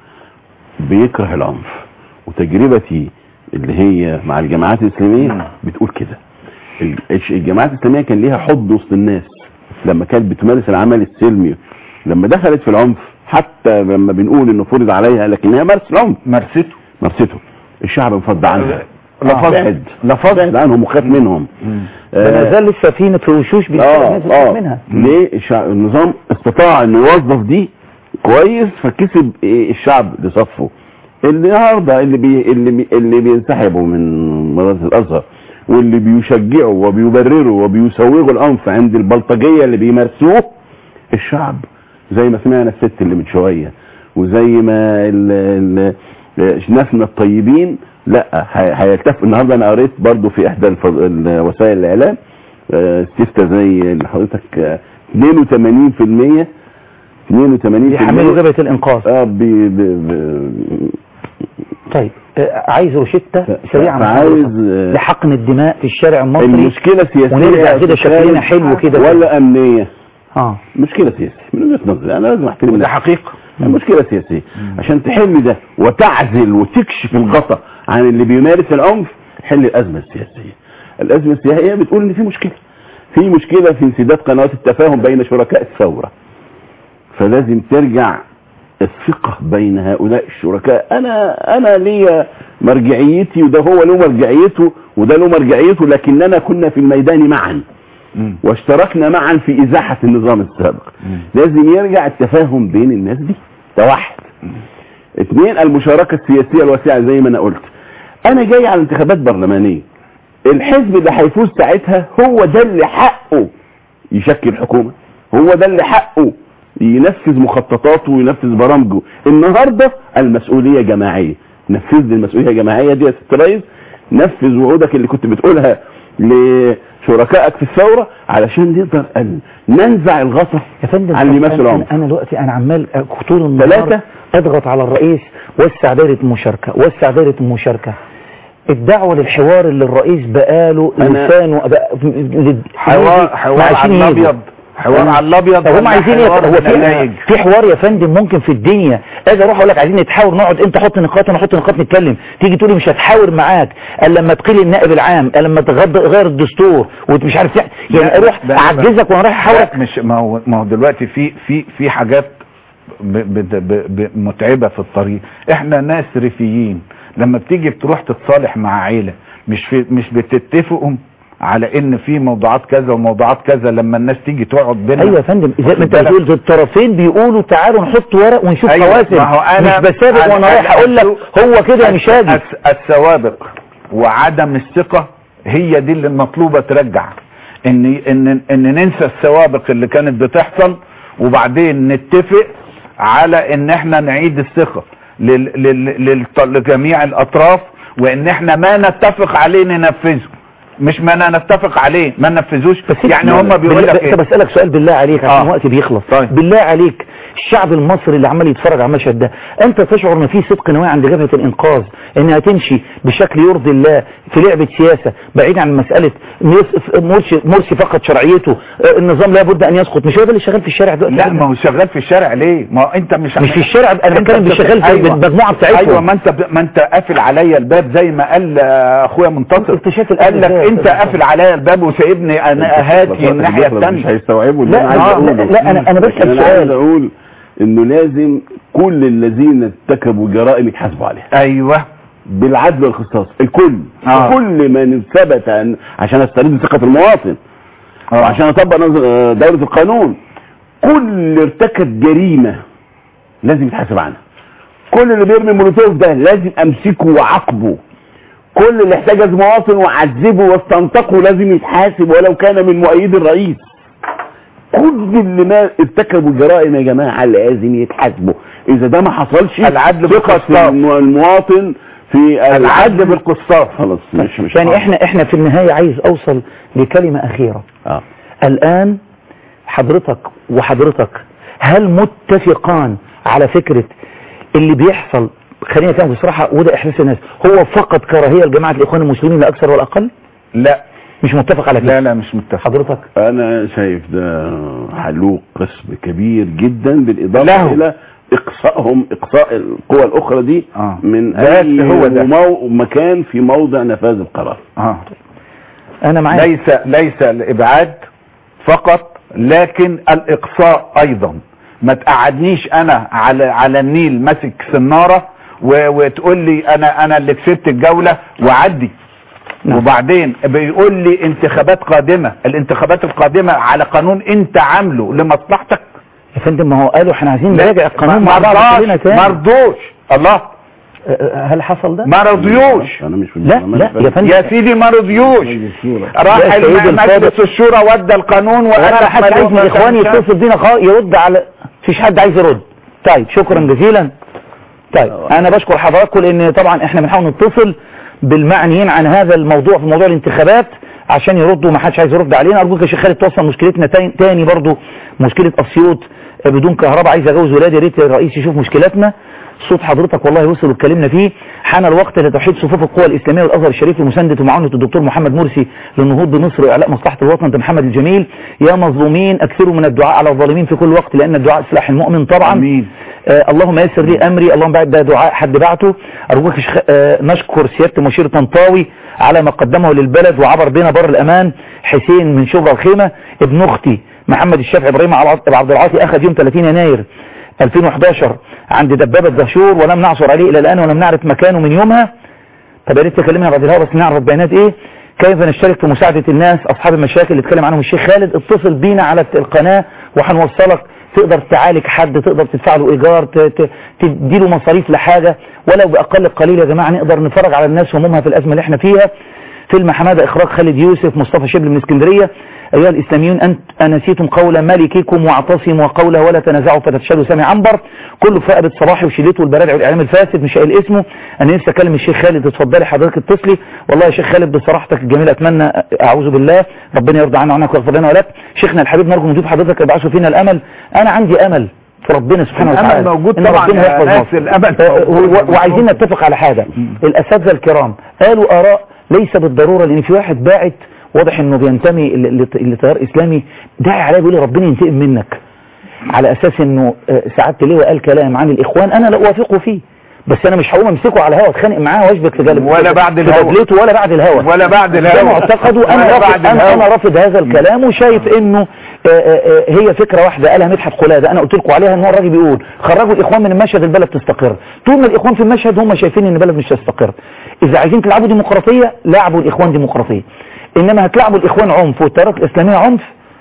بيكره العنف وتجربتي اللي هي مع الجماعات الاسلاميه بتقول كده ال- الش- الجماعات الاسلاميه كان ليها حب وسط الناس لما كانت بتمارس العمل السلمي لما دخلت في العنف حتى لما بنقول انه فرض عليها لكنها مارست العنف مارسته مارسته الشعب انفض عنها لفظ بعد لفظ عنهم وخاف منهم ده ما زال لسه في في وشوش بيتكلم اه الناس بتخاف اه منها ليه الشعب النظام استطاع انه يوظف دي كويس فكسب إيه الشعب لصفه النهارده اللي بي اللي بي اللي بينسحبوا من مدرسه الازهر واللي بيشجعوا وبيبرروا وبيسوغوا العنف عند البلطجيه اللي بيمارسوه الشعب زي ما سمعنا الست اللي من شويه وزي ما ال ال ناسنا الطيبين لا هي- هيلتف النهارده انا قريت برضو في احدى الفض- ال- وسائل الاعلام آه، استفتاء زي اللي حضرتك آه، 82% 82% يحملوا جبهه الانقاذ اه بي بي بي طيب آه، عايز روشته سريعا فعايز آه، لحقن الدماء في الشارع المصري المشكله سياسيه ونرجع كده شكلنا حلو كده ولا امنيه اه مشكله سياسيه من وجهه نظري انا لازم احترم ده ده حقيقة مشكله سياسيه عشان تحل ده وتعزل وتكشف الغطا عن اللي بيمارس العنف حل الازمه السياسيه الازمه السياسيه بتقول ان في مشكله في مشكله في انسداد قنوات التفاهم بين شركاء الثوره فلازم ترجع الثقة بين هؤلاء الشركاء انا انا ليا مرجعيتي وده هو له مرجعيته وده له مرجعيته لكننا كنا في الميدان معا واشتركنا معا في ازاحة النظام السابق لازم يرجع التفاهم بين الناس دي ده واحد اثنين المشاركة السياسية الواسعة زي ما انا قلت انا جاي على انتخابات برلمانية الحزب اللي هيفوز ساعتها هو ده اللي حقه يشكل حكومة هو ده اللي حقه ينفذ مخططاته وينفذ برامجه النهاردة المسؤولية جماعية نفذ المسؤولية الجماعية دي يا ست ريس نفذ وعودك اللي كنت بتقولها لشركائك في الثوره علشان نقدر أن ننزع الغطا يا فندم عن اللي أنا- يمثل أنا- عمر انا دلوقتي انا عمال طول النهار ثلاثة؟ اضغط على الرئيس وسع دايره المشاركه وسع دايره المشاركه الدعوه للحوار اللي الرئيس بقاله أنا- لسانه بقى حوار حوار على الابيض حوار على الابيض طب هم ولا عايزين ايه حوار هو في نتائج؟ في حوار يا فندم ممكن في الدنيا اجي اروح اقول لك عايزين نتحاور نقعد انت حط نقاط انا احط نقاط نتكلم تيجي تقولي مش هتحاور معاك الا لما تقيل النائب العام الا لما تغض- تغير الدستور ومش عارف يعني لا، اروح لا، اعجزك وانا رايح احاورك لا، مش ما هو ما هو دلوقتي في في في حاجات ب ب ب ب متعبه في الطريق احنا ناس ريفيين لما بتيجي بتروح تتصالح مع عيله مش في مش بتتفقوا على ان في موضوعات كذا وموضوعات كذا لما الناس تيجي تقعد بينا ايوه يا فندم زي ما انت واخد بالك؟ بتقول الطرفين بيقولوا تعالوا نحط ورق ونشوف أيوة، قواسم ما هو أنا- مش بسابق أنا- وانا رايح أنا- اقول لك هو كده مش هاجي الس- السوابق وعدم الثقة هي دي اللي المطلوبة ترجع ان ان ان ننسى السوابق اللي كانت بتحصل وبعدين نتفق على ان احنا نعيد الثقة لل لل لل لجميع الاطراف وان احنا ما نتفق عليه ننفذه مش ما نتفق عليه ما ننفذوش يعني هم بيقول لك طب اسالك سؤال بالله عليك عشان آه. الوقت بيخلص طيب. بالله عليك الشعب المصري اللي عمال يتفرج على المشهد ده انت تشعر ان في صدق نوايا عند جبهه الانقاذ انها تمشي بشكل يرضي الله في لعبه سياسه بعيد عن مساله نص- مرسي مرسي فقد شرعيته آه، النظام لابد ان يسقط مش هو ده اللي شغال في الشارع دلوقتي لا ما هو شغال في الشارع ليه ما هو انت مش مش في الشارع انا انت بتكلم بت- بالشغال في أيوة. المجموعه بتاعتهم ايوه ما انت ب... ما انت قافل عليا الباب زي ما قال آه، اخويا منتصر قال لك إزاي؟ انت قافل عليا الباب وسايبني انا هاتي الناحيه مش الثانيه هيستوعبوا اللي لا، انا عايز لا، اقوله لا، لا، أنا- أنا بسأل لكن سؤال. عايز اقول انه لازم كل الذين ارتكبوا جرائم يتحاسبوا عليها ايوه بالعدل والقصاص الكل آه. كل من ثبت أن عشان استرد ثقه المواطن آه. وعشان اطبق نظ- آه، دوله القانون كل ارتكب جريمه لازم يتحاسب عنها كل اللي بيرمي مولوتوف ده لازم امسكه واعاقبه كل اللي احتجز مواطن وعذبه واستنطقه لازم يتحاسب ولو كان من مؤيد الرئيس كل اللي ما ارتكبوا جرائم يا جماعه لازم يتحاسبوا اذا ده ما حصلش العدل ثقة بالقسطاس. الم- المواطن في العدل بالقسطاس خلاص مش مش يعني احنا احنا في النهايه عايز اوصل لكلمه اخيره اه الآن حضرتك وحضرتك هل متفقان على فكرة اللي بيحصل خلينا نتكلم بصراحة وده إحساس الناس هو فقط كراهية لجماعة الإخوان المسلمين لا أكثر ولا أقل لا مش متفق على كده لا لا مش متفق حضرتك انا شايف ده حلوق قسم كبير جدا بالاضافه له. الى اقصائهم اقصاء القوى الاخرى دي آه. من بس اي هو ده. مو مكان في موضع نفاذ القرار اه أنا معاك ليس ليس الابعاد فقط لكن الاقصاء ايضا ما تقعدنيش انا على على النيل ماسك سناره و- وتقول لي انا انا اللي كسبت الجوله وعدي نعم. وبعدين بيقول لي انتخابات قادمه الانتخابات القادمه على قانون انت عامله لمصلحتك يا فندم ما هو قالوا احنا عايزين نراجع القانون ما مع بعض رضاش كلنا تاني ما رضوش الله أه، أه، هل حصل ده؟ ما رضيوش انا مش في لا البرنامج لا يا فندم يا سيدي ما رضيوش راح يا سيدي الم- الفاضل. مجلس الشورى ودى القانون وقال انا لك حد عايز من ملوك اخواني مثلاً يتصل بينا خالص يرد على مفيش حد عايز يرد طيب شكرا جزيلا طيب انا بشكر حضراتكم لان طبعا احنا بنحاول نتصل بالمعنيين عن هذا الموضوع في موضوع الانتخابات عشان يردوا ما حدش عايز يرد علينا ارجوك يا شيخ خالد توصل مشكلتنا تاني, تاني برضو مشكله اسيوط بدون كهرباء عايز اجوز ولادي يا ريت الرئيس يشوف مشكلتنا صوت حضرتك والله وصل واتكلمنا فيه حان الوقت لتوحيد صفوف القوى الاسلاميه والازهر الشريف لمسانده ومعاونه الدكتور محمد مرسي للنهوض بمصر واعلاء مصلحه الوطن ده محمد الجميل يا مظلومين اكثروا من الدعاء على الظالمين في كل وقت لان الدعاء سلاح المؤمن طبعا امين آه اللهم يسر لي امري اللهم بعد ده دعاء حد بعته ارجوك شخ... آه نشكر سياده مشير طنطاوي على ما قدمه للبلد وعبر بنا بر الامان حسين من شبرا الخيمه ابن اختي محمد الشافعي ابراهيم عبد العاطي اخذ يوم 30 يناير 2011 عند دبابة دهشور ولم نعثر عليه الى الان ولم نعرف مكانه من يومها طب يا ريت تكلمنا بعد الهوا بس نعرف بيانات ايه كيف نشترك في مساعدة الناس اصحاب المشاكل اللي اتكلم عنهم الشيخ خالد اتصل بينا على القناة وهنوصلك تقدر تعالج حد تقدر تدفع له ايجار ت- ت- تديله مصاريف لحاجة ولو باقل القليل يا جماعة نقدر نفرج على الناس همومها في الازمة اللي احنا فيها فيلم حمادة إخراج خالد يوسف مصطفى شبل من اسكندرية أيها الإسلاميون أنت أنسيتم قول ملككم واعتصموا وقوله ولا تنازعوا فتفشلوا سامي عنبر كله في رقبة صباحي وشيلته والبرادع والإعلام الفاسد مش قايل اسمه أنا نفسي أكلم الشيخ خالد اتفضلي حضرتك اتصلي والله يا شيخ خالد بصراحتك الجميلة أتمنى أعوذ بالله ربنا يرضى عنا وعنك ويغفر لنا ولك شيخنا الحبيب نرجو نجيب حضرتك يبعثوا فينا الأمل أنا عندي أمل في ربنا سبحانه الأمل وتعالى موجود إن طبعاً ربنا يا يحفظ ناس، مصر. الأمل آه، موجود. و- وعايزين نتفق على حاجة الأساتذة الكرام قالوا آراء ليس بالضرورة لأن في واحد باعت واضح انه بينتمي ل- ل- لتيار اسلامي داعي عليه بيقول لي ربنا ينتقم منك على اساس انه آه، سعادة لواء قال كلام عن الاخوان انا لا اوافقه فيه بس انا مش هقوم امسكه على الهوا اتخانق معاه واشبك في جلب ولا بعد في الهوا. جبلته ولا بعد الهوا ولا بعد الهوا. ده معتقده انا ولا رافض بعد انا, الهوا. أنا رافض هذا الكلام وشايف انه آه، آه، آه، هي فكرة واحدة قالها مدحت قلادة انا قلت لكم عليها ان هو الراجل بيقول خرجوا الاخوان من المشهد البلد تستقر طول ما الاخوان في المشهد هم شايفين ان البلد مش تستقر اذا عايزين تلعبوا ديمقراطية لعبوا الاخوان ديمقراطية انما هتلعبوا الاخوان عنف والتيارات الاسلامية عنف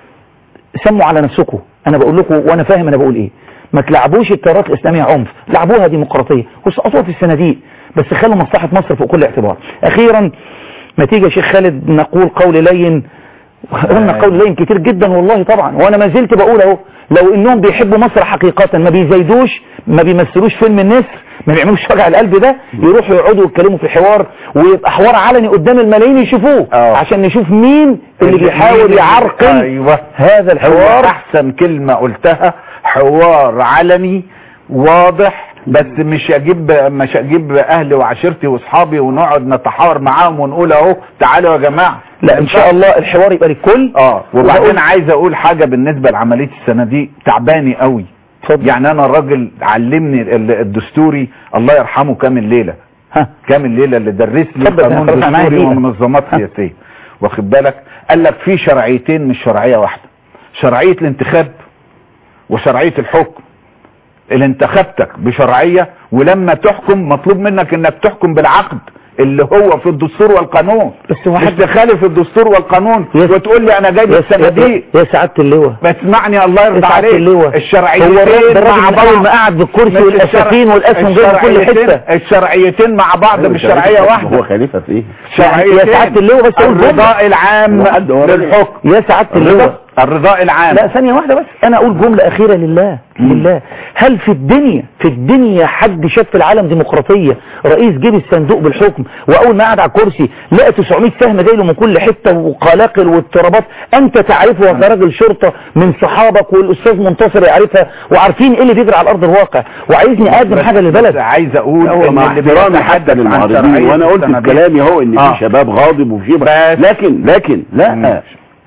سموا على نفسكم انا بقول لكم وانا فاهم انا بقول ايه ما تلعبوش التيارات الاسلاميه عنف لعبوها ديمقراطيه وسقطوها في الصناديق بس خلوا مصلحه مصر فوق كل اعتبار اخيرا ما تيجي يا شيخ خالد نقول قول لين قلنا قول لين كتير جدا والله طبعا وانا ما زلت بقول اهو لو انهم بيحبوا مصر حقيقه ما بيزايدوش ما بيمثلوش فيلم النسر ما بيعملوش وجع القلب ده يروحوا يقعدوا يتكلموا في حوار ويبقى حوار علني قدام الملايين يشوفوه عشان نشوف مين اللي بيحاول يعرقل ايوه هذا الحوار هو احسن كلمة قلتها حوار علني واضح بس مش اجيب مش اجيب اهلي وعشيرتي واصحابي ونقعد نتحاور معاهم ونقول اهو تعالوا يا جماعه لا ان شاء الله الحوار يبقى للكل اه وبعدين وبقول- عايز اقول حاجه بالنسبه لعمليه الصناديق تعباني قوي يعني انا الراجل علمني ال- الدستوري الله يرحمه كامل ليله ها كامل ليله اللي درس لي اتفضل، قانون أنا خلاص معايا دستوري دقيقة. ومنظمات سياسيه واخد بالك قال لك في شرعيتين مش شرعيه واحده شرعيه الانتخاب وشرعيه الحكم اللي انتخبتك بشرعيه ولما تحكم مطلوب منك انك تحكم بالعقد اللي هو في الدستور والقانون بس هو مش حد- تخالف الدستور والقانون وتقول لي انا جايب يا الصناديق يا سعاده اللواء اسمعني الله يرضى سعادة عليك اللواء. هو الشرعيتين الراجل- الراجل مع من أول بعض ما قعد بالكرسي مش والأسفين الشرع- والأسهم جاية من كل الشرعيتين- حتة. الشرعيتين مع بعض مش شرعيه واحده هو خليفة في ايه شرعيتين يا سعاده اللواء بس أقول جملة. الرضاء العام واحد هو راجل. للحكم يا سعاده اللواء الرضاء العام لا ثانية واحدة بس أنا أقول جملة أخيرة لله لله هل في الدنيا في الدنيا حد شاف في العالم ديمقراطية رئيس جيب الصندوق بالحكم وأول ما قعد على الكرسي لقى 900 سهم جاي له من كل حتة وقلاقل واضطرابات أنت تعرفها كراجل شرطة من صحابك والأستاذ منتصر يعرفها وعارفين إيه اللي بيجري على أرض الواقع وعايزني أقدم حاجة للبلد عايز أقول هو ان مع اللي احترامي حتى بيتحدث عن للمعارضين شرعية وانا قلت في الصناديق- كلامي اهو ان آه. في شباب غاضب وفي بس. لكن لكن لا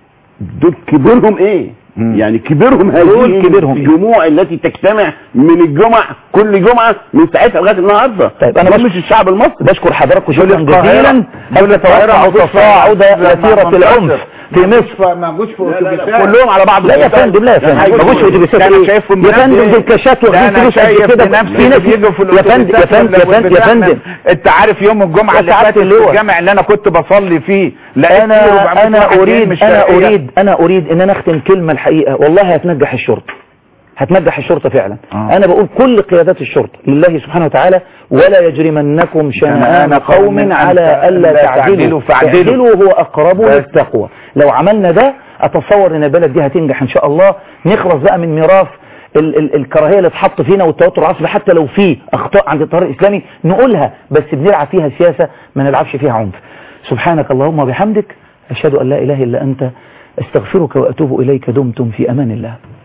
دول كبرهم ايه يعني كبرهم هذه دول كبرهم إيه؟ الجموع التي تجتمع من الجمع كل جمعة من ساعتها لغاية النهاردة طيب أنا دول بش- مش الشعب المصري بشكر حضراتكم دول شكرا القاهرة. جزيلا دول هل القاهرة تتوقع تصاعد وتيرة العنف في مصر ما جوش في كلهم على بعض لا يا فندم لا يا فندم ما جوش في اتوبيسات انا ايه شايفهم يا فندم بنفسي. دي الكاشات ده واخدين انا فلوس قد شايف كده بنفسي في ناس بيجوا في يا فندم يا فندم يا فندم يا فندم انت عارف يوم الجمعه يا اللي سعادة فاتت في اللواء. الجامع اللي انا كنت بصلي فيه لقيت انا 400 انا واحد جايين اريد من انا الشرقية. اريد انا اريد ان انا اختم كلمه الحقيقه والله هتنجح الشرطه هتنجح الشرطه فعلا آه. انا بقول كل قيادات الشرطه لله سبحانه وتعالى ولا يجرمنكم شنآن قوم على الا تعدلوا فاعدلوا. فاعدلوا هو اقرب للتقوى لو عملنا ده اتصور ان البلد دي هتنجح ان شاء الله نخلص بقى من ميراث ال ال الكراهيه اللي اتحط فينا والتوتر العصبي حتى لو في اخطاء عند التيار الاسلامي نقولها بس بنلعب فيها سياسه ما نلعبش فيها عنف سبحانك اللهم وبحمدك اشهد ان لا اله الا انت استغفرك واتوب اليك دمتم في امان الله